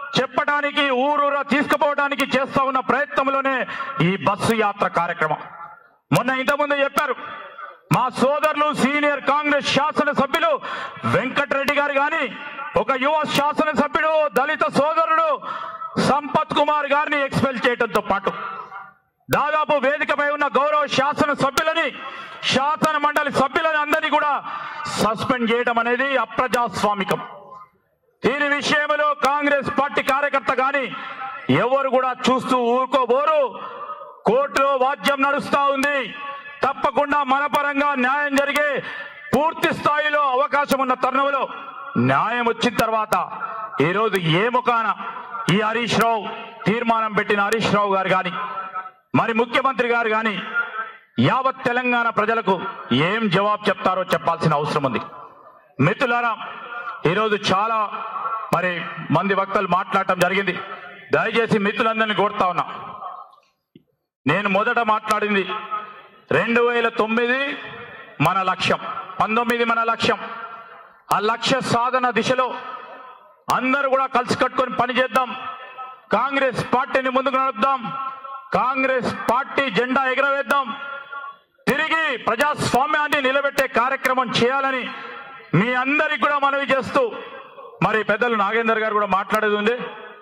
చెప్పడానికి ఊరూరా తీసుకుపోవడానికి చేస్తా ఉన్న ప్రయత్నంలోనే ఈ బస్సు యాత్ర కార్యక్రమం మొన్న ఇంతకుముందు చెప్పారు మా సోదరులు సీనియర్ కాంగ్రెస్ శాసనసభ్యులు వెంకటరెడ్డి గారు గాని ఒక యువ శాసనసభ్యుడు దళిత సోదరుడు సంపత్ కుమార్ గారిని ఎక్స్పెల్ చేయడంతో పాటు దాదాపు వేదికపై ఉన్న గౌరవ శాసన సభ్యులని శాసన మండలి సభ్యులని అందరినీ కూడా సస్పెండ్ చేయడం అనేది అప్రజాస్వామికం దీని విషయంలో కాంగ్రెస్ పార్టీ కార్యకర్త గాని ఎవరు కూడా చూస్తూ ఊరుకోబోరు కోర్టులో వాద్యం నడుస్తా ఉంది తప్పకుండా మన పరంగా న్యాయం జరిగే పూర్తి స్థాయిలో అవకాశం ఉన్న తరుణంలో న్యాయం వచ్చిన తర్వాత ఈరోజు ఏ ముఖాన ఈ హరీష్ రావు తీర్మానం పెట్టిన హరీష్ రావు గారు కానీ మరి ముఖ్యమంత్రి గారు కానీ యావత్ తెలంగాణ ప్రజలకు ఏం జవాబు చెప్తారో చెప్పాల్సిన అవసరం ఉంది మిత్రులారా ఈరోజు చాలా మరి మంది వక్తలు మాట్లాడటం జరిగింది దయచేసి మిత్రులందరినీ కోరుతా ఉన్నా నేను మొదట మాట్లాడింది రెండు వేల తొమ్మిది మన లక్ష్యం పంతొమ్మిది మన లక్ష్యం ఆ లక్ష్య సాధన దిశలో అందరూ కూడా కలిసి కట్టుకొని పనిచేద్దాం కాంగ్రెస్ పార్టీని ముందుకు నడుపుదాం కాంగ్రెస్ పార్టీ జెండా ఎగరవేద్దాం తిరిగి ప్రజాస్వామ్యాన్ని నిలబెట్టే కార్యక్రమం చేయాలని మీ అందరికి కూడా మనవి చేస్తూ మరి పెద్దలు నాగేందర్ గారు కూడా మాట్లాడేది ఉంది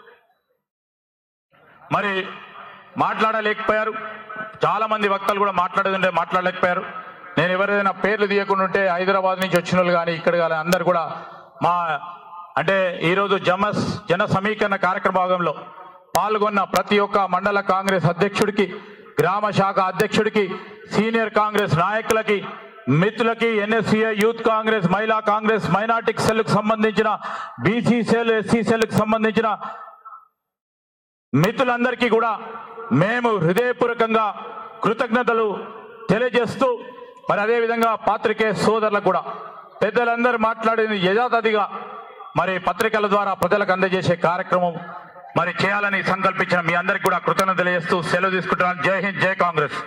మరి మాట్లాడలేకపోయారు చాలా మంది వక్తలు కూడా మాట్లాడేది ఉంటే మాట్లాడలేకపోయారు నేను ఎవరైనా పేర్లు తీయకుండా ఉంటే హైదరాబాద్ నుంచి వచ్చిన వాళ్ళు కానీ ఇక్కడ కానీ అందరు కూడా మా అంటే ఈరోజు జమస్ జన సమీకరణ కార్యక్రమ భాగంలో పాల్గొన్న ప్రతి ఒక్క మండల కాంగ్రెస్ అధ్యక్షుడికి గ్రామ శాఖ అధ్యక్షుడికి సీనియర్ కాంగ్రెస్ నాయకులకి మిత్రులకి ఎన్ఎస్సీఐ యూత్ కాంగ్రెస్ మహిళా కాంగ్రెస్ మైనార్టిక్ సెల్కు సంబంధించిన బీసీ సెల్ ఎస్సీ సెల్కు సంబంధించిన మిత్రులందరికీ కూడా మేము హృదయపూర్వకంగా కృతజ్ఞతలు తెలియజేస్తూ మరి అదేవిధంగా పాత్రికే సోదరులకు కూడా పెద్దలందరూ మాట్లాడింది యథాతథిగా మరి పత్రికల ద్వారా ప్రజలకు అందజేసే కార్యక్రమం మరి చేయాలని సంకల్పించిన మీ అందరికి కూడా కృతజ్ఞత తెలియజేస్తూ సెలవు తీసుకుంటున్నాను జై హింద్ జై కాంగ్రెస్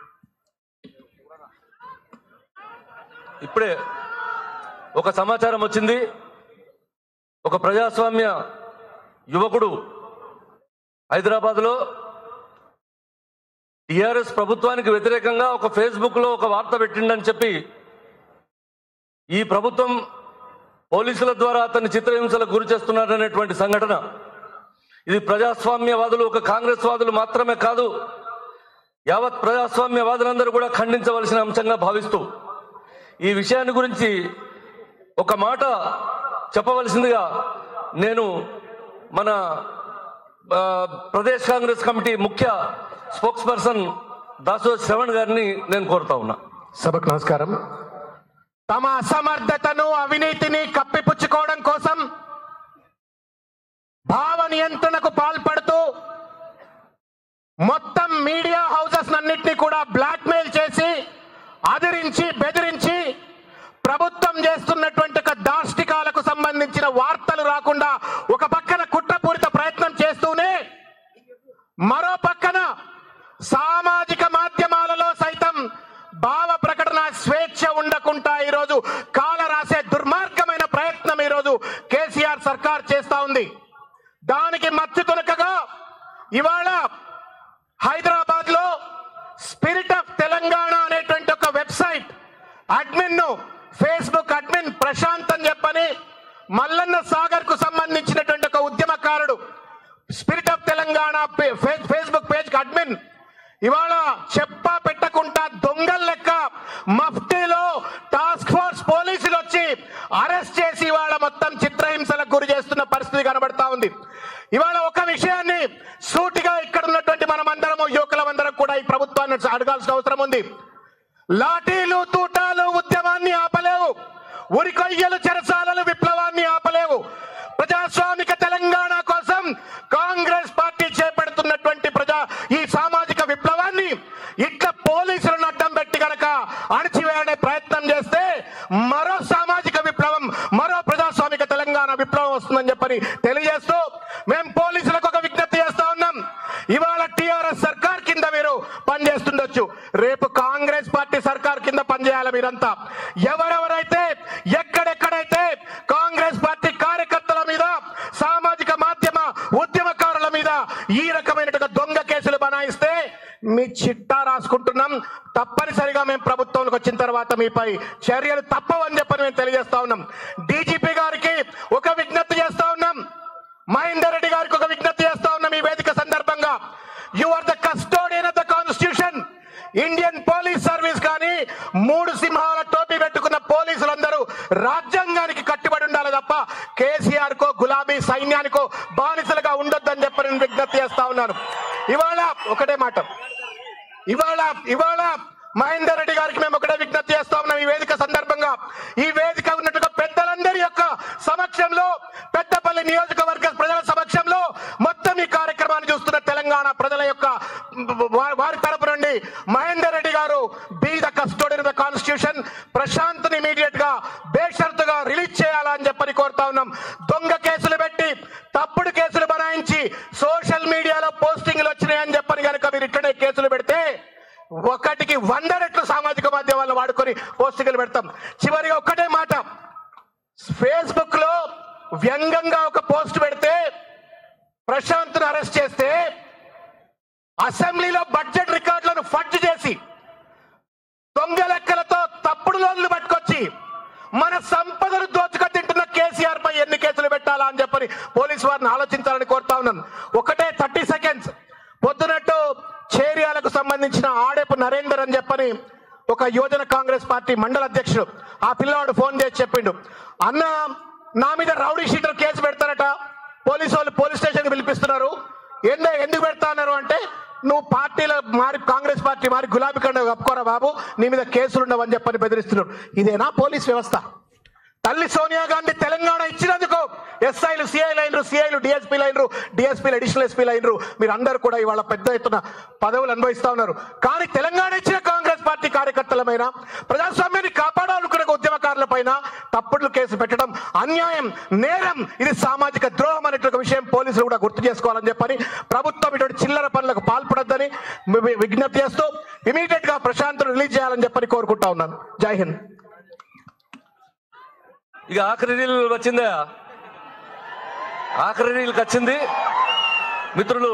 ఇప్పుడే ఒక సమాచారం వచ్చింది ఒక ప్రజాస్వామ్య యువకుడు హైదరాబాద్లో టిఆర్ఎస్ ప్రభుత్వానికి వ్యతిరేకంగా ఒక ఫేస్బుక్ లో ఒక వార్త పెట్టిండని చెప్పి ఈ ప్రభుత్వం పోలీసుల ద్వారా అతన్ని చిత్రహింసలకు గురి చేస్తున్నారనేటువంటి సంఘటన ఇది ప్రజాస్వామ్యవాదులు ఒక కాంగ్రెస్ వాదులు మాత్రమే కాదు యావత్ ప్రజాస్వామ్యవాదులందరూ కూడా ఖండించవలసిన అంశంగా భావిస్తూ ఈ విషయాన్ని గురించి ఒక మాట చెప్పవలసిందిగా నేను మన ఆ, ప్రదేశ్ కాంగ్రెస్ కమిటీ ముఖ్య స్పోక్స్ పర్సన్ దాసో శ్రవణ్ గారిని నేను కోరుతా ఉన్నా సభకు నమస్కారం తమ అసమర్థతను అవినీతిని కప్పిపుచ్చుకోవడం కోసం భావ నియంత్రణకు పాల్పడుతూ మొత్తం మీడియా హౌసెస్ అన్నింటినీ కూడా బ్లాక్మెయిల్ చేసి అదిరించి బెదిరించి ప్రభుత్వం చేస్తున్నటువంటి ఒక దాష్టికాలకు సంబంధించిన వార్తలు రాకుండా ఒక పక్కన కుట్రపూరిత ప్రయత్నం చేస్తూనే మరో పక్కన సామాజిక మాధ్యమాలలో సైతం భావ ప్రకటన స్వేచ్ఛ ఉండకుండా ఈరోజు కాల రాసే దుర్మార్గమైన ప్రయత్నం ఈరోజు కేసీఆర్ సర్కార్ చేస్తా ఉంది దానికి మచ్చు తునకగా ఇవాళ హైదరాబాద్ లో స్పిరిట్ ఆఫ్ తెలంగాణ అనేటువంటి ఒక వెబ్సైట్ అడ్మిన్ ను ఫేస్బుక్ అడ్మిన్ ప్రశాంత్ అని చెప్పని మల్లన్న సాగర్ కు సంబంధించినటువంటి ఒక ఉద్యమకారుడు స్పిరిట్ ఆఫ్ తెలంగాణ పే- ఫే- ఫేస్బుక్ పేజ్ కి అడ్మిన్ ఇవాళ చెప్పా పెట్టకుండా దొంగల లెక్క మఫ్టీలో టాస్క్ ఫోర్స్ పోలీసులు వచ్చి అరెస్ట్ చేసి ఇవాళ మొత్తం చిత్రహింసలకు గురి చేస్తున్న పరిస్థితి కనబడతా ఉంది ఇవాళ ఒక విషయాన్ని సూటిగా ఇక్కడ ఉన్నటువంటి మనం అందరము యువకులమందరం కూడా ఈ ప్రభుత్వాన్ని అడగాల్సిన అవసరం ఉంది లాఠీలు తూటాలు ఉద్యమాన్ని ఆపలేవు ఉరికొయ్యలు చెరసాలలు విప్లవాన్ని ఆపలేవు ప్రజాస్వామిక తెలంగాణ కోసం కాంగ్రెస్ పార్టీ చేపడుతున్నటువంటి ప్రజా ఈ సామాజిక విప్లవాన్ని ఇట్లా పోలీసులను అడ్డం పెట్టి గనక అణచివేయడే ప్రయత్నం చేస్తే మరో సామాజిక విప్లవం మరో ప్రజాస్వామిక తెలంగాణ విప్లవం వస్తుందని చెప్పని తెలియజేస్తూ మేము పోలీసులకు ఒక విజ్ఞప్తి చేస్తా ఉన్నాం ఇవాళ టిఆర్ఎస్ సర్కార్ కింద మీరు పనిచేస్తుండొచ్చు రేపు కాంగ్రెస్ పార్టీ సర్కార్ కింద పనిచేయాలి మీరంతా ఎవరెవరైతే ఎక్కడెక్కడైతే కాంగ్రెస్ పార్టీ కార్యకర్తల మీద సామాజిక మాధ్యమ మీ చిట్టా రాసుకుంటున్నాం తప్పనిసరిగా మేము ప్రభుత్వంలోకి వచ్చిన తర్వాత మీపై చర్యలు తప్పవని చెప్పని మేము తెలియజేస్తా ఉన్నాం డీజీపీ గారికి ఒక విజ్ఞప్తి చేస్తా ఉన్నాం మహేందర్ రెడ్డి గారికి ఒక విజ్ఞప్తి చేస్తా ఉన్నాం ఈ వేదిక సందర్భంగా you are the custodian of the constitution Indian police service కానీ మూడు సింహాల టోపీ పెట్టుకున్న పోలీసులందరూ రాజ్యాంగానికి కట్టుబడి ఉండాలి తప్ప కేసీఆర్ కో గులాబీ సైన్యానికో బానిసలుగా ఉండొద్దని చెప్పి నేను విజ్ఞప్తి చేస్తా ఉన్నాను ఇవాళ ఒకటే మాట ఇవాళ ఇవాళ మహేందర్ రెడ్డి గారికి మేము ఒకటే విజ్ఞప్తి చేస్తా ఉన్నాం ఈ వేదిక సందర్భంగా ఈ వేదిక ఉన్నట్టుగా పెద్దలందరి యొక్క సమక్షంలో పెద్దపల్లి నియోజకవర్గ ప్రజల సమక్షంలో మొత్తం ఈ కార్యక్రమాన్ని చూస్తున్న తెలంగాణ ప్రజల యొక్క వా- వారి తరపు నుండి మహేందర్ రెడ్డి గారు be the custodian the constitution Prashant immediate గా బేషరతుగా రిలీజ్ చేయాలని చెప్పని కోరుతా ఉన్నాం దొంగ కేసులు పెట్టి తప్పుడు కేసులు బనాయించి సోషల్ మీడియాలో పోస్టింగ్లు వచ్చినాయని చెప్పని కనుక మీరు ఇట్లనే కేసులు పెడితే ఒకటికి వంద రెట్లు సామాజిక మాధ్యమాలను వాడుకొని పోస్టింగ్లు పెడతాం చివరిగా ఒక్కటే మాట ఫేస్బుక్ లో వ్యంగ్యంగా ఒక పోస్ట్ పెడితే ప్రశాంత్ అరెస్ట్ చేస్తే అసెంబ్లీలో బడ్జెట్ రికార్డులను ఫడ్జ్ చేసి దొంగ లెక్కలతో తప్పుడు లోన్లు పట్టుకొచ్చి మన సంపదను దోచుక తింటున్న కేసీఆర్ పై ఎన్ని కేసులు పెట్టాలా అని చెప్పని పోలీసు వారిని ఆలోచించాలని కోరుతా ఉన్నాను ఒకటే థర్టీ సెకండ్స్ పొద్దునట్టు చేరియాలకు సంబంధించిన ఆడేపు నరేందర్ అని చెప్పని ఒక యువజన కాంగ్రెస్ పార్టీ మండల అధ్యక్షుడు ఆ పిల్లవాడు ఫోన్ చేసి చెప్పిండు అన్న నా మీద రౌడీ షీటర్ కేసు పెడతారట పోలీసు వాళ్ళు పోలీస్ స్టేషన్ పిలిపిస్తున్నారు ఎందు ఎందుకు పెడతా అన్నారు అంటే నువ్వు పార్టీలో మారి కాంగ్రెస్ పార్టీ మారి గులాబీ కండ కప్పుకోరా బాబు నీ మీద కేసులు ఉండవని చెప్పని బెదిరిస్తున్నారు ఇదేనా పోలీస్ వ్యవస్థ తల్లి సోనియా గాంధీ తెలంగాణ ఇచ్చినందుకు ఎస్ఐలు సిఐలు అయినరు సిఐలు డిఎస్పీలు అయినరు డిఎస్పీలు అడిషనల్ ఎస్పీలు అయినరు మీరు అందరూ కూడా ఇవాళ పెద్ద ఎత్తున పదవులు అనుభవిస్తా ఉన్నారు కానీ తెలంగాణ ఇచ్చిన కాంగ్రెస్ పార్టీ కార్యకర్తలపైన ప్రజాస్వామ్యాన్ని కాపాడాలనుకునే ఉద్యమకారుల పైన తప్పుడు కేసు పెట్టడం అన్యాయం నేరం ఇది సామాజిక ద్రోహం అనేటువంటి విషయం పోలీసులు కూడా గుర్తు చేసుకోవాలని చెప్పని ప్రభుత్వం ఇటువంటి చిల్లర పనులకు పాల్పడొద్దని వి- విజ్ఞప్తి చేస్తూ ఇమీడియట్ గా ప్రశాంత్ రిలీజ్ చేయాలని చెప్పని కోరుకుంటా ఉన్నాను జై హింద్ ఇక ఆఖరి నీళ్ళు వచ్చిందా ఆఖరి నీళ్ళకి వచ్చింది మిత్రులు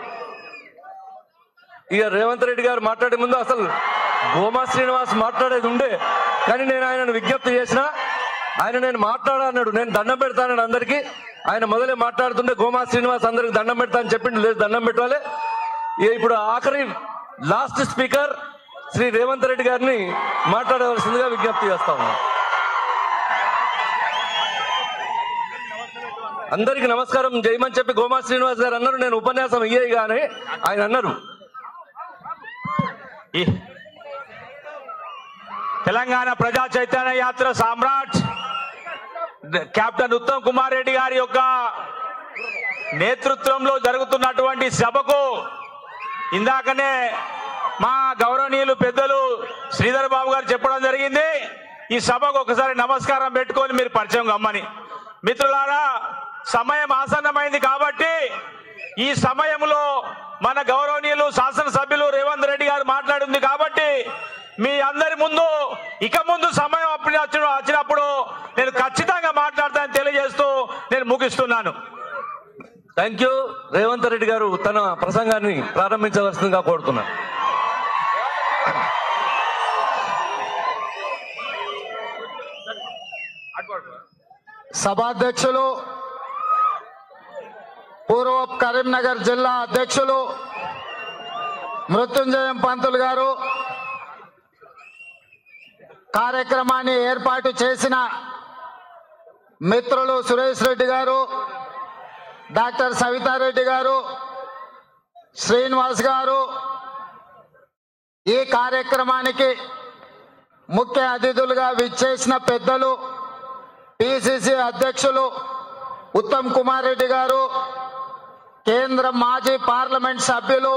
ఇక రేవంత్ రెడ్డి గారు మాట్లాడే ముందు అసలు గోమా శ్రీనివాస్ మాట్లాడేది ఉండే కానీ నేను ఆయనను విజ్ఞప్తి చేసిన ఆయన నేను మాట్లాడన్నాడు నేను దండం పెడతానని అందరికీ ఆయన మొదలే మాట్లాడుతుంటే గోమా శ్రీనివాస్ అందరికి దండం పెడతా అని చెప్పిండు లేదు దండం పెట్టాలి ఇక ఇప్పుడు ఆఖరి లాస్ట్ స్పీకర్ శ్రీ రేవంత్ రెడ్డి గారిని మాట్లాడవలసిందిగా విజ్ఞప్తి చేస్తా ఉన్నాను అందరికి నమస్కారం జయమని చెప్పి గోమా శ్రీనివాస్ గారు అన్నారు నేను ఉపన్యాసం ఇయ్యే కానీ ఆయన అన్నారు తెలంగాణ ప్రజా చైతన్య యాత్ర సామ్రాట్ కెప్టెన్ ఉత్తమ్ కుమార్ రెడ్డి గారి యొక్క నేతృత్వంలో జరుగుతున్నటువంటి సభకు ఇందాకనే మా గౌరవనీయులు పెద్దలు శ్రీధర్ బాబు గారు చెప్పడం జరిగింది ఈ సభకు ఒకసారి నమస్కారం పెట్టుకొని మీరు పరిచయం కమ్మని మిత్రులారా సమయం ఆసన్నమైంది కాబట్టి ఈ సమయంలో మన గౌరవనీయులు శాసనసభ్యులు రేవంత్ రెడ్డి గారు మాట్లాడింది కాబట్టి మీ అందరి ముందు ఇక ముందు సమయం అప్పుడు వచ్చిన వచ్చినప్పుడు నేను ఖచ్చితంగా మాట్లాడతానని తెలియజేస్తూ నేను ముగిస్తున్నాను థ్యాంక్ యూ రేవంత్ రెడ్డి గారు తన ప్రసంగాన్ని ప్రారంభించవలసిందిగా కోరుతున్నాను సభాధ్యక్షులు పూర్వ కరీంనగర్ జిల్లా అధ్యక్షులు మృత్యుంజయం పంతులు గారు కార్యక్రమాన్ని ఏర్పాటు చేసిన మిత్రులు సురేష్ రెడ్డి గారు డాక్టర్ సవితారెడ్డి గారు శ్రీనివాస్ గారు ఈ కార్యక్రమానికి ముఖ్య అతిథులుగా విచ్చేసిన పెద్దలు పిసిసి అధ్యక్షులు ఉత్తమ్ కుమార్ రెడ్డి గారు కేంద్ర మాజీ పార్లమెంట్ సభ్యులు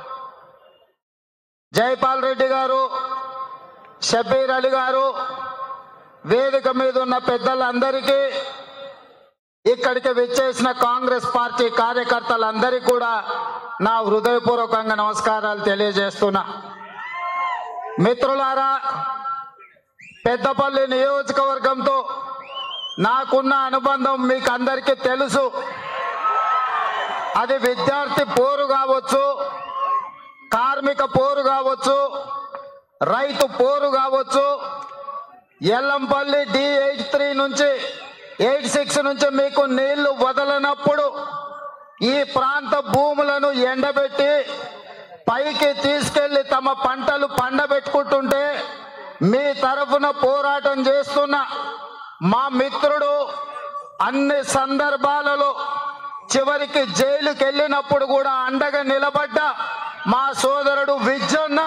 జైపాల్ రెడ్డి గారు షబీర్ అలీ గారు వేదిక మీద ఉన్న పెద్దలందరికీ ఇక్కడికి విచ్చేసిన కాంగ్రెస్ పార్టీ కార్యకర్తలందరికీ కూడా నా హృదయపూర్వకంగా నమస్కారాలు తెలియజేస్తున్నా మిత్రులారా పెద్దపల్లి నియోజకవర్గంతో నాకున్న అనుబంధం మీకు అందరికీ తెలుసు అది విద్యార్థి పోరు కావచ్చు కార్మిక పోరు కావచ్చు రైతు పోరు కావచ్చు ఎల్లంపల్లి డి ఎయిట్ త్రీ నుంచి ఎయిట్ సిక్స్ నుంచి మీకు నీళ్లు వదలనప్పుడు ఈ ప్రాంత భూములను ఎండబెట్టి పైకి తీసుకెళ్లి తమ పంటలు పండబెట్టుకుంటుంటే మీ తరఫున పోరాటం చేస్తున్న మా మిత్రుడు అన్ని సందర్భాలలో చివరికి జైలుకి వెళ్ళినప్పుడు కూడా అండగా నిలబడ్డ మా సోదరుడు విజ్జన్న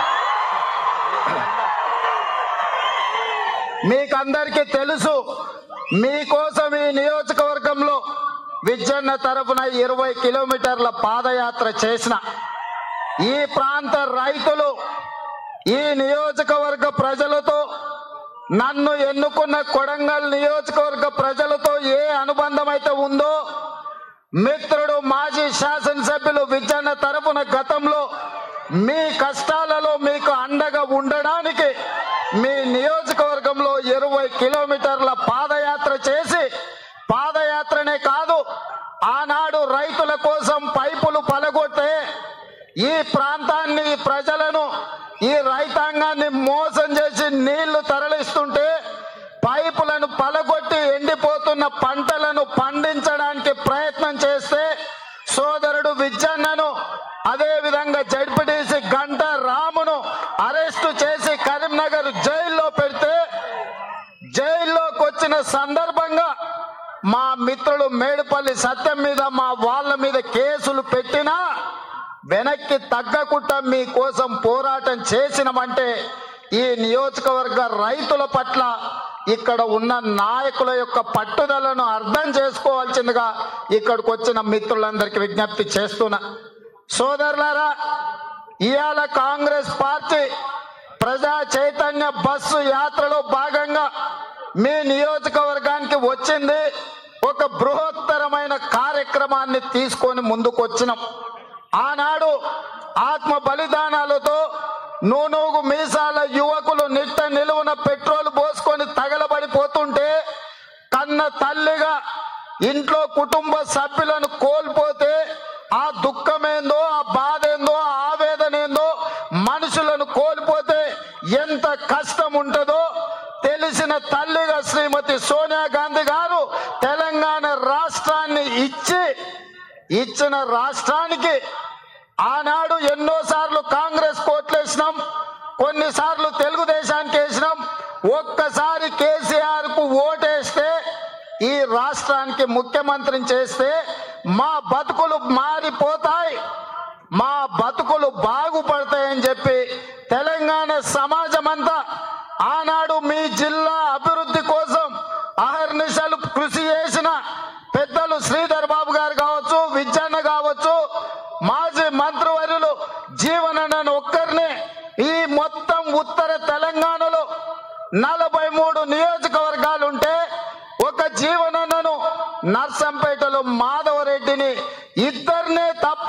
మీకందరికీ తెలుసు మీకోసం ఈ నియోజకవర్గంలో విజ్జన్న తరఫున ఇరవై కిలోమీటర్ల పాదయాత్ర చేసిన ఈ ప్రాంత రైతులు ఈ నియోజకవర్గ ప్రజలతో నన్ను ఎన్నుకున్న కొడంగల్ నియోజకవర్గ ప్రజలతో ఏ అనుబంధం అయితే ఉందో మిత్రుడు మాజీ శాసనసభ్యులు విజయన్న తరపున గతంలో మీ కష్టాలలో మీకు అండగా ఉండడానికి మీ నియోజకవర్గంలో ఇరవై కిలోమీటర్ల పాదయాత్ర చేసి పాదయాత్రనే కాదు ఆనాడు రైతుల కోసం పైపులు పలగొట్టే ఈ ప్రాంతాన్ని ఈ ప్రజలను ఈ రైతాంగాన్ని మోసం చేసి నీళ్లు తరలిస్తుంటే పైపులను పలగొట్టి ఎండిపోతున్న పంటలను పండించడానికి ప్రయత్నం చేస్తే సోదరుడు విజ్జన్నను అదే విధంగా జడ్పీటీసీ గంట రామును అరెస్టు చేసి కరీంనగర్ జైల్లో పెడితే జైల్లోకి వచ్చిన సందర్భంగా మా మిత్రుడు మేడుపల్లి సత్యం మీద మా వాళ్ళ మీద కేసులు పెట్టినా వెనక్కి తగ్గకుండా మీకోసం పోరాటం చేసినామంటే ఈ నియోజకవర్గ రైతుల పట్ల ఇక్కడ ఉన్న నాయకుల యొక్క పట్టుదలను అర్థం చేసుకోవాల్సిందిగా ఇక్కడికి వచ్చిన మిత్రులందరికీ విజ్ఞప్తి చేస్తున్నా సోదరులారా ఇవాళ కాంగ్రెస్ పార్టీ ప్రజా చైతన్య బస్సు యాత్రలో భాగంగా మీ నియోజకవర్గానికి వచ్చింది ఒక బృహత్తరమైన కార్యక్రమాన్ని తీసుకొని ముందుకు వచ్చినాం ఆనాడు ఆత్మ బలిదానాలతో నూనూగు మీసాల యువకులు నిట్ట నిలువున పెట్రోల్ పోసుకొని తగలబడిపోతుంటే కన్న తల్లిగా ఇంట్లో కుటుంబ సభ్యులను కోల్పోతే ఆ దుఃఖమేందో ఆ బాధ ఏందో ఆ ఆవేదన ఏందో మనుషులను కోల్పోతే ఎంత కష్టం ఉంటుందో తెలిసిన తల్లిగా శ్రీమతి సోనియా గాంధీ గారు తెలంగాణ రాష్ట్రాన్ని ఇచ్చి ఇచ్చిన రాష్ట్రానికి ఆనాడు ఎన్నోసార్లు కాంగ్రెస్ కోట్లేసినాం కొన్నిసార్లు తెలుగుదేశానికి వేసినాం ఒక్కసారి కేసీఆర్ కు ఓటేస్తే ఈ రాష్ట్రానికి ముఖ్యమంత్రిని చేస్తే మా బతుకులు మారిపోతాయి మా బతుకులు బాగుపడతాయని చెప్పి తెలంగాణ సమాజం అంతా ఆనాడు మీ జిల్లా అభివృద్ధి కోసం అహర్నిశలు కృషి చేసిన పెద్దలు శ్రీధర్ బాబు గారు కావచ్చు విజ్జన్న కావచ్చు మాజీ మంత్రివర్యులు జీవనన్న ఒక్కరిని ఈ మొత్తం ఉత్తర తెలంగాణలో నలభై మూడు నియోజకవర్గాలు ఉంటే ఒక జీవనన్నను నర్సంపేటలో మాధవరెడ్డిని ఇద్దరినే తప్ప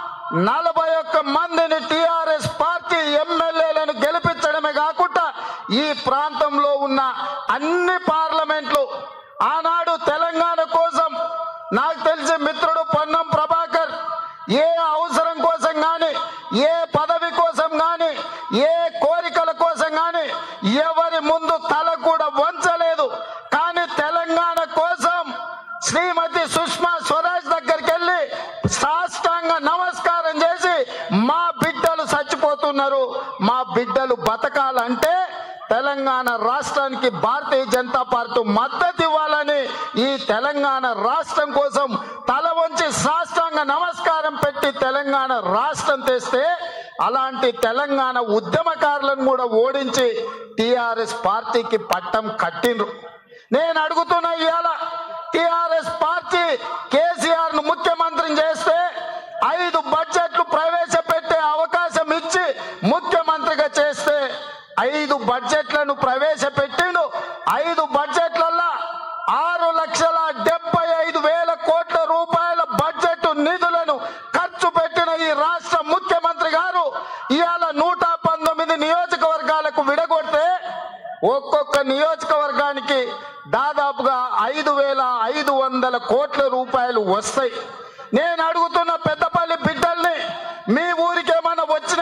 నలభై ఒక్క మందిని టిఆర్ఎస్ పార్టీ ఎమ్మెల్యేలను గెలిపించడమే కాకుండా ఈ ప్రాంతంలో ఉన్న అన్ని పార్లమెంట్లు ఆనాడు తెలంగాణ కోసం నాకు తెలిసి మిత్రుడు పొన్నం ప్రభాకర్ ఏ అవసరం కోసం గాని ఏ పదవి కోసం గాని ఏ కోరికల కోసం గాని ఎవరి ముందు తల కూడా వంచలేదు కానీ తెలంగాణ కోసం శ్రీమతి సుష్మా స్వరాజ్ దగ్గరికి వెళ్ళి సాష్టాంగ నమస్కారం చేసి మా బిడ్డలు చచ్చిపోతున్నారు మా బిడ్డలు బతకాలంటే తెలంగాణ రాష్ట్రానికి భారతీయ జనతా పార్టీ మద్దతు ఇవ్వాలని ఈ తెలంగాణ రాష్ట్రం కోసం తల వంచి సాష్టాంగ నమస్కారం పెట్టి తెలంగాణ రాష్ట్రం తెస్తే అలాంటి తెలంగాణ ఉద్యమకారులను కూడా ఓడించి టిఆర్ఎస్ పార్టీకి పట్టం కట్టిండ్రు నేను అడుగుతున్నా ఇవాళ టిఆర్ఎస్ పార్టీ కేసీఆర్ ను ముఖ్యమంత్రిని చేస్తే ఐదు బడ్జెట్లు ప్రవేశపెట్టే అవకాశం ఇచ్చి ముఖ్యమంత్రిగా చేస్తే ఐదు బడ్జెట్లను ప్రవేశపెట్టిండు ఐదు బడ్జెట్లల్లో ఆరు లక్షల డెబ్బై ఐదు వేల కోట్ల రూపాయల బడ్జెట్ నిధులను ఖర్చు పెట్టిన ఈ రాష్ట్ర ముఖ్యమంత్రి గారు ఇవాళ నూట పంతొమ్మిది నియోజకవర్గాలకు విడగొడితే ఒక్కొక్క నియోజకవర్గానికి దాదాపుగా ఐదు వేల ఐదు వందల కోట్ల రూపాయలు వస్తాయి నేను అడుగుతున్న పెద్దపల్లి బిడ్డల్ని మీ ఊరికేమైనా వచ్చి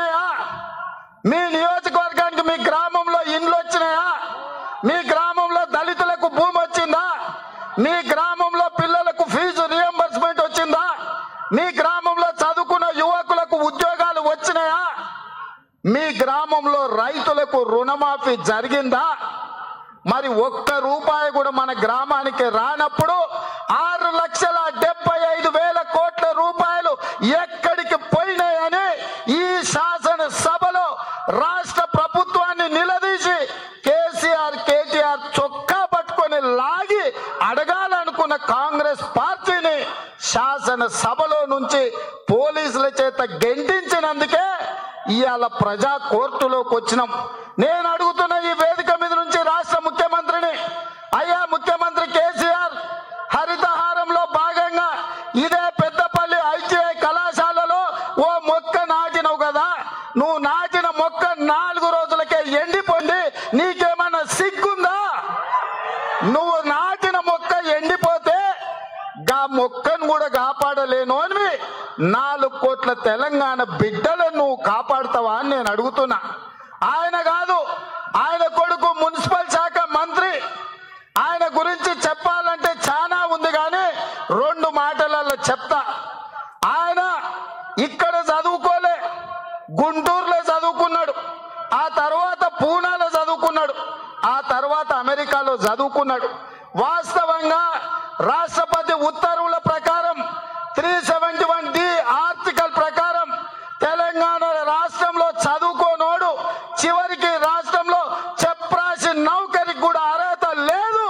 మీ నియోజకవర్గానికి మీ గ్రామంలో ఇండ్లు వచ్చినాయా మీ గ్రామంలో దళితులకు భూమి వచ్చిందా మీ గ్రామంలో పిల్లలకు ఫీజు రియంబర్స్మెంట్ వచ్చిందా మీ గ్రామంలో చదువుకున్న యువకులకు ఉద్యోగాలు వచ్చినాయా మీ గ్రామంలో రైతులకు రుణమాఫీ జరిగిందా మరి ఒక్క రూపాయి కూడా మన గ్రామానికి రానప్పుడు ఆరు లక్షల డెబ్బై ఐదు వేల కోట్ల రూపాయలు ఎక్కడికి పోయినాయని ఈ శాసన సభలో రాష్ట్ర ప్రభుత్వాన్ని నిలదీసి కేసీఆర్ కేటీఆర్ చొక్కా పట్టుకొని లాగి అడగాలనుకున్న కాంగ్రెస్ పార్టీని శాసన సభలో నుంచి పోలీసుల చేత గెంటించినందుకే ఇవాళ ప్రజా కోర్టులోకి వచ్చినాం నేను అడుగుతున్న ఈ వేదిక మీద నుంచి రాష్ట్ర ముఖ్యమంత్రిని అయ్యా ముఖ్యమంత్రి కేసీఆర్ హరితహారంలో భాగంగా ఇదే పెద్దపల్లి ఐటీఐ కళాశాలలో ఓ మొక్క నాటినవు కదా నువ్వు నాటిన మొక్క నాలుగు రోజులకే ఎండిపోయింది నీకేమన్నా సిగ్గుందా నువ్వు నాటిన మొక్క ఎండిపోతే గా మొక్కను కూడా కాపాడలేను అని నాలుగు కోట్ల తెలంగాణ బిడ్డలను నువ్వు కాపాడుతావా అని నేను అడుగుతున్నా ఆయన కాదు ఆయన కొడుకు మున్సిపల్ శాఖ మంత్రి ఆయన గురించి చెప్పాలంటే చాలా ఉంది కానీ రెండు మాటలలో చెప్తా ఆయన ఇక్కడ చదువుకోలే గుంటూరులో చదువుకున్నాడు ఆ తర్వాత పూనాలో చదువుకున్నాడు ఆ తర్వాత అమెరికాలో చదువుకున్నాడు వాస్తవంగా రాష్ట్రపతి ఉత్తర్వుల ప్రకారం three seventy one D article ప్రకారం తెలంగాణ రాష్ట్రంలో చదువుకోనోడు చివరికి రాష్ట్రంలో చెప్రాసి నౌకరికి కూడా అర్హత లేదు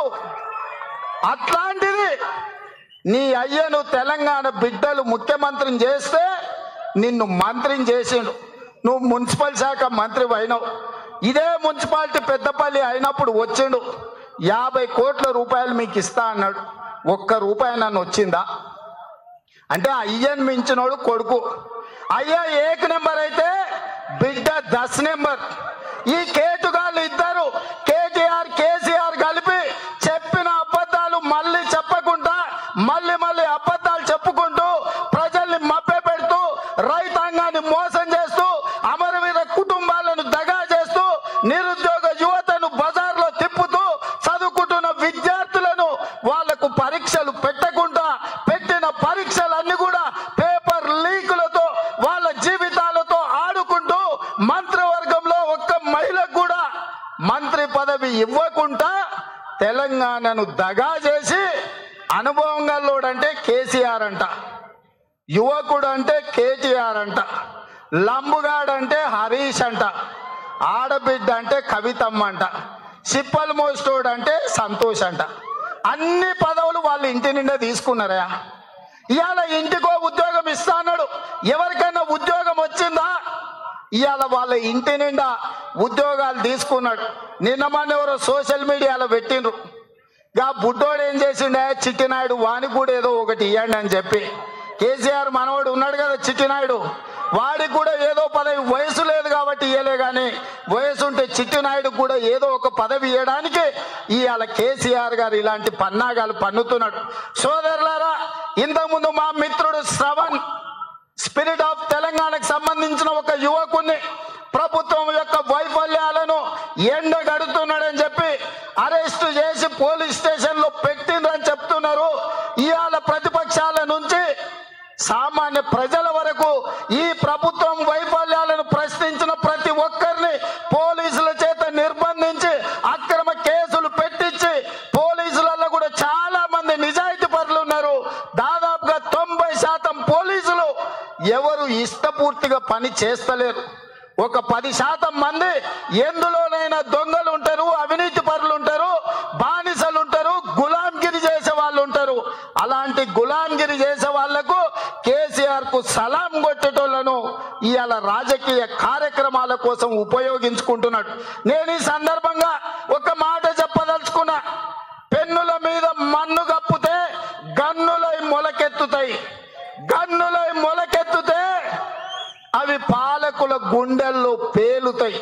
అట్లాంటిది నీ అయ్యను తెలంగాణ బిడ్డలు ముఖ్యమంత్రిని చేస్తే నిన్ను మంత్రిని చేసిండు నువ్వు మున్సిపల్ శాఖ మంత్రి అయినావు ఇదే మున్సిపాలిటీ పెద్దపల్లి అయినప్పుడు వచ్చిండు యాభై కోట్ల రూపాయలు మీకు ఇస్తా అన్నాడు ఒక్క రూపాయి నన్ను వచ్చిందా అంటే అయ్యని మించినోడు కొడుకు అయ్యా ఏక్ నెంబర్ అయితే బిడ్డ దశ నెంబర్ ఈ కేటుగాళ్ళు ఇద్దరు కేటీఆర్ కేసీఆర్ కలిపి చెప్పిన అబద్ధాలు మళ్ళీ చెప్పకుండా మళ్ళీ మళ్ళీ అబద్ధాలు చెప్పుకుంటూ ప్రజల్ని మభ్య పెడుతూ రైతాంగాన్ని మోసం చేస్తూ అమరవీర కుటుంబాలను దగా చేస్తూ నిరుద్యోగ యువతను బజార్లో తిప్పుతూ చదువుకుంటున్న విద్యార్థులను వాళ్లకు పరీక్షలు పెట్టకుండా పెట్టిన పరీక్షలన్నీ కూడా పేపర్ లీకులతో వాళ్ళ జీవితాలతో ఆడుకుంటూ మంత్రివర్గంలో ఒక్క మహిళకు కూడా మంత్రి పదవి ఇవ్వకుండా తెలంగాణను దగా చేసి అనుభవం గల్లోడంటే కేసీఆర్ అంట యువకుడు అంటే కేటీఆర్ అంట లంబుగాడంటే హరీష్ అంట ఆడబిడ్డ అంటే కవితమ్మ అంట సిప్పల్ మోస్టోడ్ అంటే సంతోష్ అంట అన్ని పదవులు వాళ్ళ ఇంటి నిండా తీసుకున్నారా ఇవాళ ఇంటికో ఉద్యోగం ఇస్తా అన్నాడు ఎవరికైనా ఉద్యోగం వచ్చిందా ఇవాళ వాళ్ళ ఇంటి నిండా ఉద్యోగాలు తీసుకున్నాడు నిన్న మొన్న ఎవరో సోషల్ మీడియాలో పెట్టిండ్రు గా బుడ్డోడు ఏం చేసిండే చిట్టినాయుడు వాని కూడా ఏదో ఒకటి ఇవ్వండి అని చెప్పి కేసీఆర్ మనవాడు ఉన్నాడు కదా చిట్టినాయుడు వాడికి కూడా ఏదో పదవి వయసు లేదు కాబట్టి ఇయ్యలే కానీ వయసు ఉంటే చిట్టినాయుడు కూడా ఏదో ఒక పదవి ఇవ్వడానికి ఇవాళ కేసీఆర్ గారు ఇలాంటి పన్నాగాలు పన్నుతున్నాడు సోదరులారా ఇంతకుముందు మా మిత్రుడు శ్రవణ్ స్పిరిట్ ఆఫ్ తెలంగాణకు సంబంధించిన ఒక యువకుని ప్రభుత్వం యొక్క వైఫల్యాలను ఎండగడుతున్నాడని చెప్పి అరెస్ట్ చేసి పోలీస్ స్టేషన్ లో పెట్టిండ్రని చెప్తున్నారు ఇవాళ ప్రతిపక్షాల నుంచి సామాన్య ప్రజల వరకు ఈ ప్రభుత్వం వైఫల్యాలను ప్రశ్నించిన ప్రతి ఒక్కరిని పోలీసుల చేత నిర్బంధించి అక్రమ కేసులు పెట్టించి పోలీసులలో కూడా చాలా మంది నిజాయితీ పరులు ఉన్నారు దాదాపుగా తొంభై శాతం పోలీసులు ఎవరు ఇష్టపూర్తిగా పని చేస్తలేరు ఒక పది శాతం మంది ఎందులోనైనా దొంగలు ఉంటారు అవినీతి పరులు ఉంటారు బానిసలు ఉంటారు గులాంగిరి చేసే వాళ్ళు ఉంటారు అలాంటి గులాంగిరి చేసే వాళ్లకు కేసీఆర్ కు సలాం కొట్టేటోళ్లను ఇవాళ రాజకీయ కార్యక్రమాల కోసం ఉపయోగించుకుంటున్నాడు నేను ఈ సందర్భంగా ఒక మాట చెప్పదలుచుకున్నా పెన్నుల మీద మన్ను కప్పితే గన్నులై మొలకెత్తుతాయి గన్నులై మొలకెత్తుతే అవి పాలకుల గుండెల్లో పేలుతాయి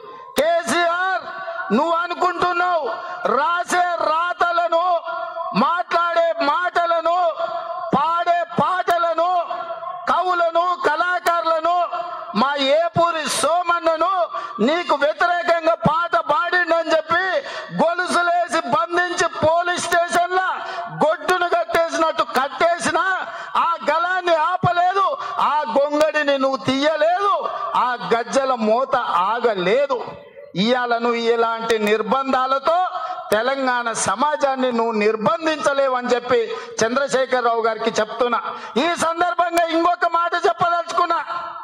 కేసీఆర్ నువ్వు అనుకుంటున్నావు రాసే రాతలను మాట్లాడే మాటలను పాడే పాటలను కవులను కళాకారులను మా ఏపూరి సోమన్నను నీకు వ్యతిరేకంగా పాట పాడిండని చెప్పి గొలుసులేసి బంధించి పోలీస్ స్టేషన్ లా గొడ్డును కట్టేసినట్టు కట్టేసిన ఆ గలాన్ని ఆపలేదు ఆ గొంగడిని నువ్వు తీయలేదు ఆ గజ్జల మూత ఆగలేదు ఇవాళ నువ్వు ఇలాంటి నిర్బంధాలతో తెలంగాణ సమాజాన్ని నువ్వు నిర్బంధించలేవని చెప్పి చంద్రశేఖరరావు గారికి చెప్తున్నా ఈ సందర్భంగా ఇంకొక మాట చెప్పదలుచుకున్నా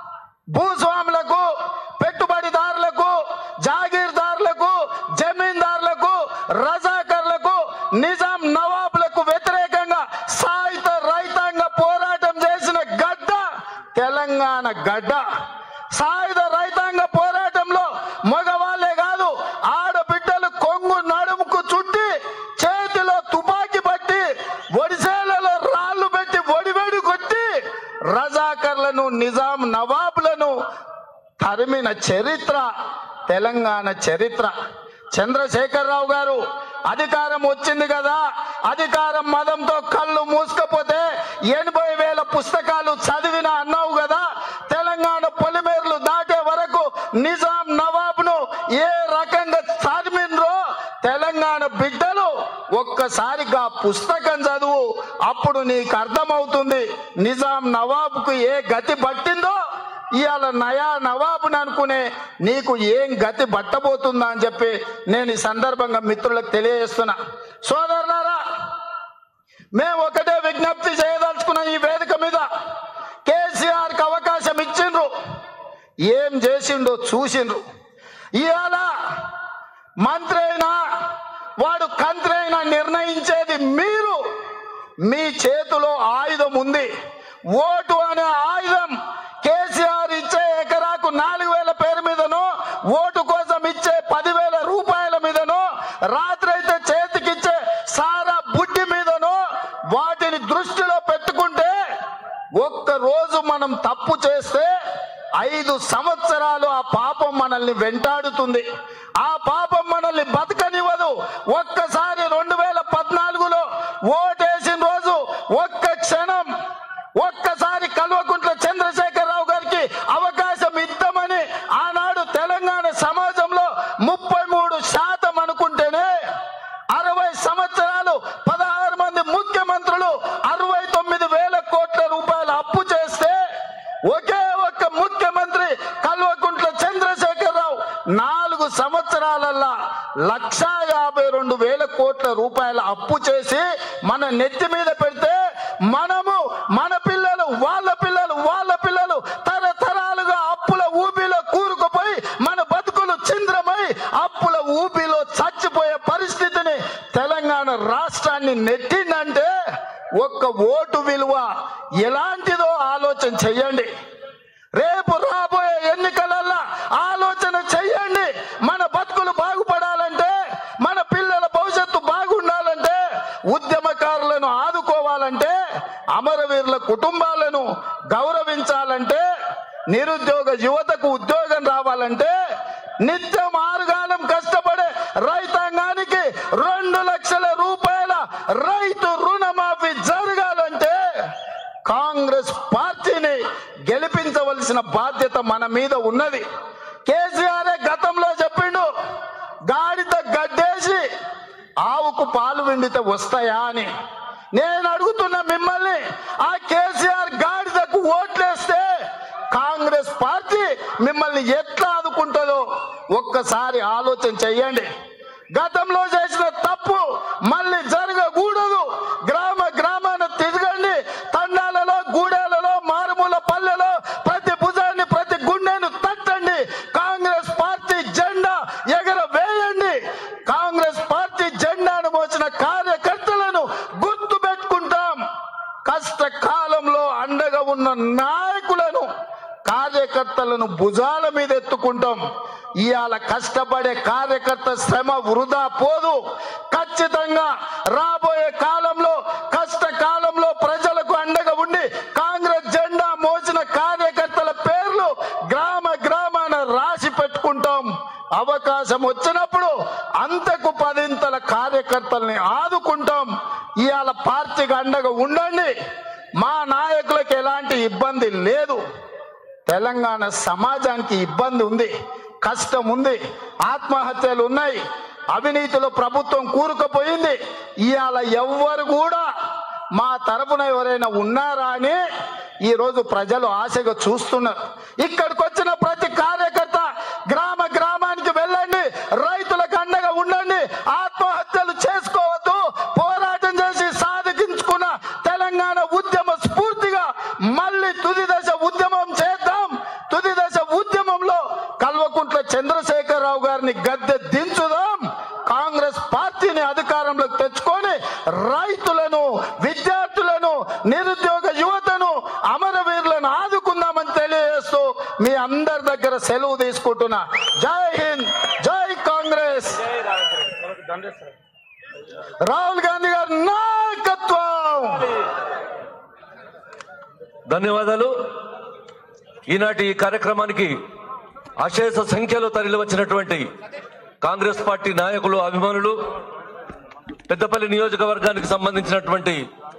భూస్వాములకు పెట్టుబడిదారులకు జాగీర్దారులకు జమీందారులకు రజాకర్లకు నిజాం నవాబులకు వ్యతిరేకంగా సాయుధ రైతాంగ పోరాటం చేసిన గడ్డ తెలంగాణ గడ్డ సాయుధ రైతాంగ పోరాటంలో మగవాళ్ళే కాదు ఆడబిడ్డలు కొంగు నడుముకు చుట్టి చేతిలో తుపాకీ పట్టి ఒడిసేలలో రాళ్లు పెట్టి ఒడివేడి కొట్టి రజాకర్లను నిజాం నవాబులను తరిమిన చరిత్ర తెలంగాణ చరిత్ర చంద్రశేఖరరావు గారు అధికారం వచ్చింది కదా అధికారం మదంతో కళ్ళు మూసుకపోతే ఎనభై వేల పుస్తకాలు చదివిన అన్నావు కదా తెలంగాణ పొలిమేర్లు దాటే వరకు నిజాం నవాబును ఏ రకంగా తరిమిండ్రో తెలంగాణ బిడ్డలు ఒక్కసారిగా పుస్తకం చదువు అప్పుడు నీకు అర్థమవుతుంది నిజాం నవాబుకు ఏ గతి పట్టిందో ఇవాళ నయా నవాబుని అనుకునే నీకు ఏం గతి పట్టబోతుందా అని చెప్పి నేను ఈ సందర్భంగా మిత్రులకు తెలియజేస్తున్నా సోదరులారా మేము ఒకటే విజ్ఞప్తి చేయదలుచుకున్నాం ఈ వేదిక మీద కేసీఆర్కి అవకాశం ఇచ్చిండ్రు ఏం చేసిండో చూసిండ్రు ఇవాళ మంత్రి అయినా వాడు కంత్రి అయినా నిర్ణయించేది మీరు మీ చేతిలో ఆయుధం ఉంది ఓటు అనే ఆయుధం కేసీఆర్ ఇచ్చే ఎకరాకు నాలుగు వేల పేరు మీదనో ఓటు కోసం ఇచ్చే పదివేల రూపాయల మీదనో రాత్రి అయితే చేతికిచ్చే సారా బుడ్డి మీదనో వాటిని దృష్టిలో పెట్టుకుంటే ఒక్క రోజు మనం తప్పు చేస్తే ఐదు సంవత్సరాలు ఆ పాపం మనల్ని వెంటాడుతుంది ఆ పాపం మనల్ని బతకనివ్వదు ఒక్కసారి రెండు వేల పద్నాలుగులో ఓటేసిన రోజు ఒక్క క్షణం ఒక్కసారి కల్వకుంట్ల చంద్రశేఖరరావు గారికి అవకాశం ఇద్దామని ఆనాడు తెలంగాణ సమాజంలో ముప్పై మూడు శాతం అనుకుంటేనే అరవై సంవత్సరాలు పదహారు మంది ముఖ్యమంత్రులు అరవై తొమ్మిది వేల కోట్ల రూపాయల అప్పు చేస్తే ఒకే ఒక్క ముఖ్యమంత్రి కల్వకుంట్ల చంద్రశేఖరరావు నాలుగు సంవత్సరాలల్లా లక్షా యాభై రెండు వేల కోట్ల రూపాయల అప్పు చేసి మన నెత్తి మీద పెడితే మనము మన పిల్లలు వాళ్ళ పిల్లలు వాళ్ళ పిల్లలు తరతరాలుగా అప్పుల ఊబిలో కూరుకుపోయి మన బతుకులు చింద్రమై అప్పుల ఊబిలో చచ్చిపోయే పరిస్థితిని తెలంగాణ రాష్ట్రాన్ని నెట్టిందంటే ఒక్క ఓటు విలువ ఎలాంటిదో ఆలోచన చెయ్యండి రేపు రాబోయే ఎన్నికలల్లా ఆలోచన చెయ్యండి మన బతుకులు బాగుపడాలంటే మన పిల్లల భవిష్యత్తు బాగుండాలంటే ఉద్యమకారులను ఆదుకోవాలంటే అమరవీరుల కుటుంబాలను గౌరవించాలంటే నిరుద్యోగ యువతకు ఉద్యోగం రావాలంటే నిత్యం ఆరుగాలం కష్టపడే రైతాంగానికి రెండు లక్షల రూపాయల రైతు రుణమాఫీ జరగాలంటే కాంగ్రెస్ పార్టీని గెలిపించవలసిన బాధ్యత మన మీద ఉన్నది కేసీఆర్ గతంలో చెప్పిండు గాడిద గడ్డేసి ఆవుకు పాలు విండితే వస్తాయా అని నేను అడుగుతున్న మిమ్మల్ని ఆ కేసీఆర్ గాడిదకు ఓట్లేస్తే కాంగ్రెస్ పార్టీ మిమ్మల్ని ఎట్లా ఆదుకుంటుందో ఒక్కసారి ఆలోచన చెయ్యండి గతంలో చేసిన తప్పు మళ్ళీ జరగకూడదు గ్రామ గ్రామాన తిరగండి తండాలలో గూడెలలో మారుమూల పల్లెలో ప్రతి భుజాన్ని ప్రతి గుండెను తట్టండి కాంగ్రెస్ పార్టీ జెండా ఎగర వేయండి కాంగ్రెస్ పార్టీ జెండాను మోసిన కార్యకర్తలను గుర్తు పెట్టుకుంటాం కష్టకాలంలో అండగా ఉన్న నాయకులను కార్యకర్తలను భుజాల మీద ఎత్తుకుంటాం ఇవాళ కష్టపడే కార్యకర్త శ్రమ వృధా పోదు ఖచ్చితంగా రాబోయే కాలంలో కష్టకాలంలో ప్రజలకు అండగా ఉండి కాంగ్రెస్ జెండా మోసిన కార్యకర్తల పేర్లు గ్రామ గ్రామాన రాసి పెట్టుకుంటాం అవకాశం వచ్చినప్పుడు అంతకు పదింతల కార్యకర్తల్ని ఆదుకుంటాం ఇవాళ పార్టీకి అండగా ఉండండి మా నాయకులకు ఎలాంటి ఇబ్బంది లేదు తెలంగాణ సమాజానికి ఇబ్బంది ఉంది కష్టం ఉంది ఆత్మహత్యలు ఉన్నాయి అవినీతిలో ప్రభుత్వం కూరుకుపోయింది ఇవాళ ఎవ్వరు కూడా మా తరపున ఎవరైనా ఉన్నారా అని ఈ రోజు ప్రజలు ఆశగా చూస్తున్నారు ఇక్కడికి వచ్చిన ప్రతి కార్యకర్త గ్రామ గ్రామానికి వెళ్ళండి రైతులకు అండగా ఉండండి ఆత్మహత్యలు చేసుకోవద్దు పోరాటం చేసి సాధించుకున్న తెలంగాణ ఉద్యమ స్ఫూర్తిగా మళ్ళీ తుది దశ ఉద్యమం చేద్దాం తుది దశ ఉద్యమంలో కల్వకుంట్ల చంద్రశేఖరరావు గారిని గద్దె దించుదాం కాంగ్రెస్ పార్టీని అధికారంలోకి తెచ్చుకొని రైతులను విద్యార్థులను నిరుద్యోగ యువతను అమరవీరులను ఆదుకుందామని తెలియజేస్తూ మీ అందరి దగ్గర సెలవు తీసుకుంటున్నా జై హింద్ జై కాంగ్రెస్ రాహుల్ గాంధీ గారి నాయకత్వం ధన్యవాదాలు ఈనాటి ఈ కార్యక్రమానికి అశేష సంఖ్యలో తరలి వచ్చినటువంటి కాంగ్రెస్ పార్టీ నాయకులు అభిమానులు పెద్దపల్లి నియోజకవర్గానికి సంబంధించినటువంటి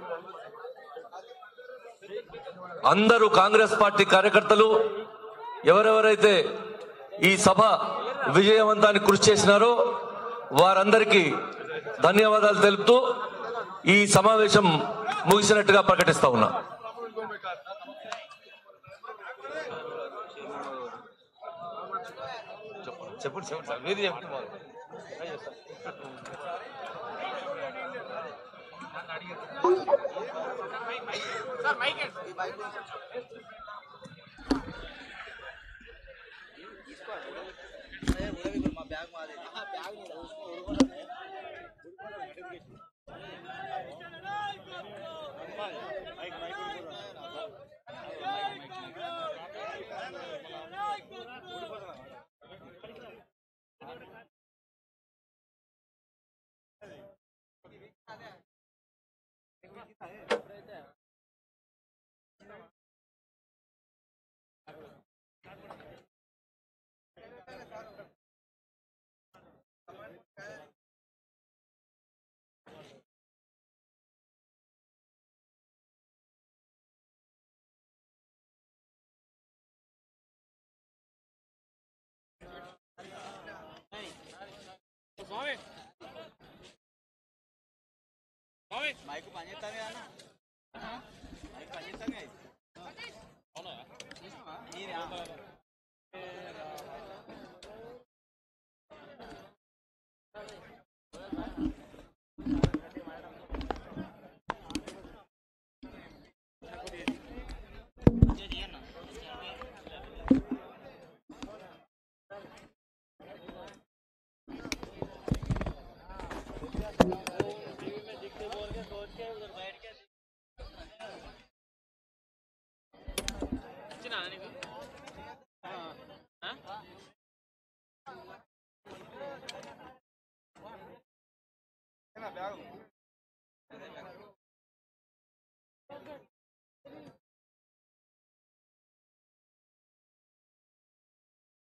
అందరూ కాంగ్రెస్ పార్టీ కార్యకర్తలు ఎవరెవరైతే ఈ సభ విజయవంతానికి కృషి చేసినారో వారందరికీ ధన్యవాదాలు తెలుపుతూ ఈ సమావేశం ముగిసినట్టుగా ప్రకటిస్తా ఉన్నా చెప్పండి చెప్పండి సార్ మీరు చెప్పండి బాబు. మైక్ పనిచేస్తాను కదా మైక్ పనిచేస్తాను అవునా బ్యాగ్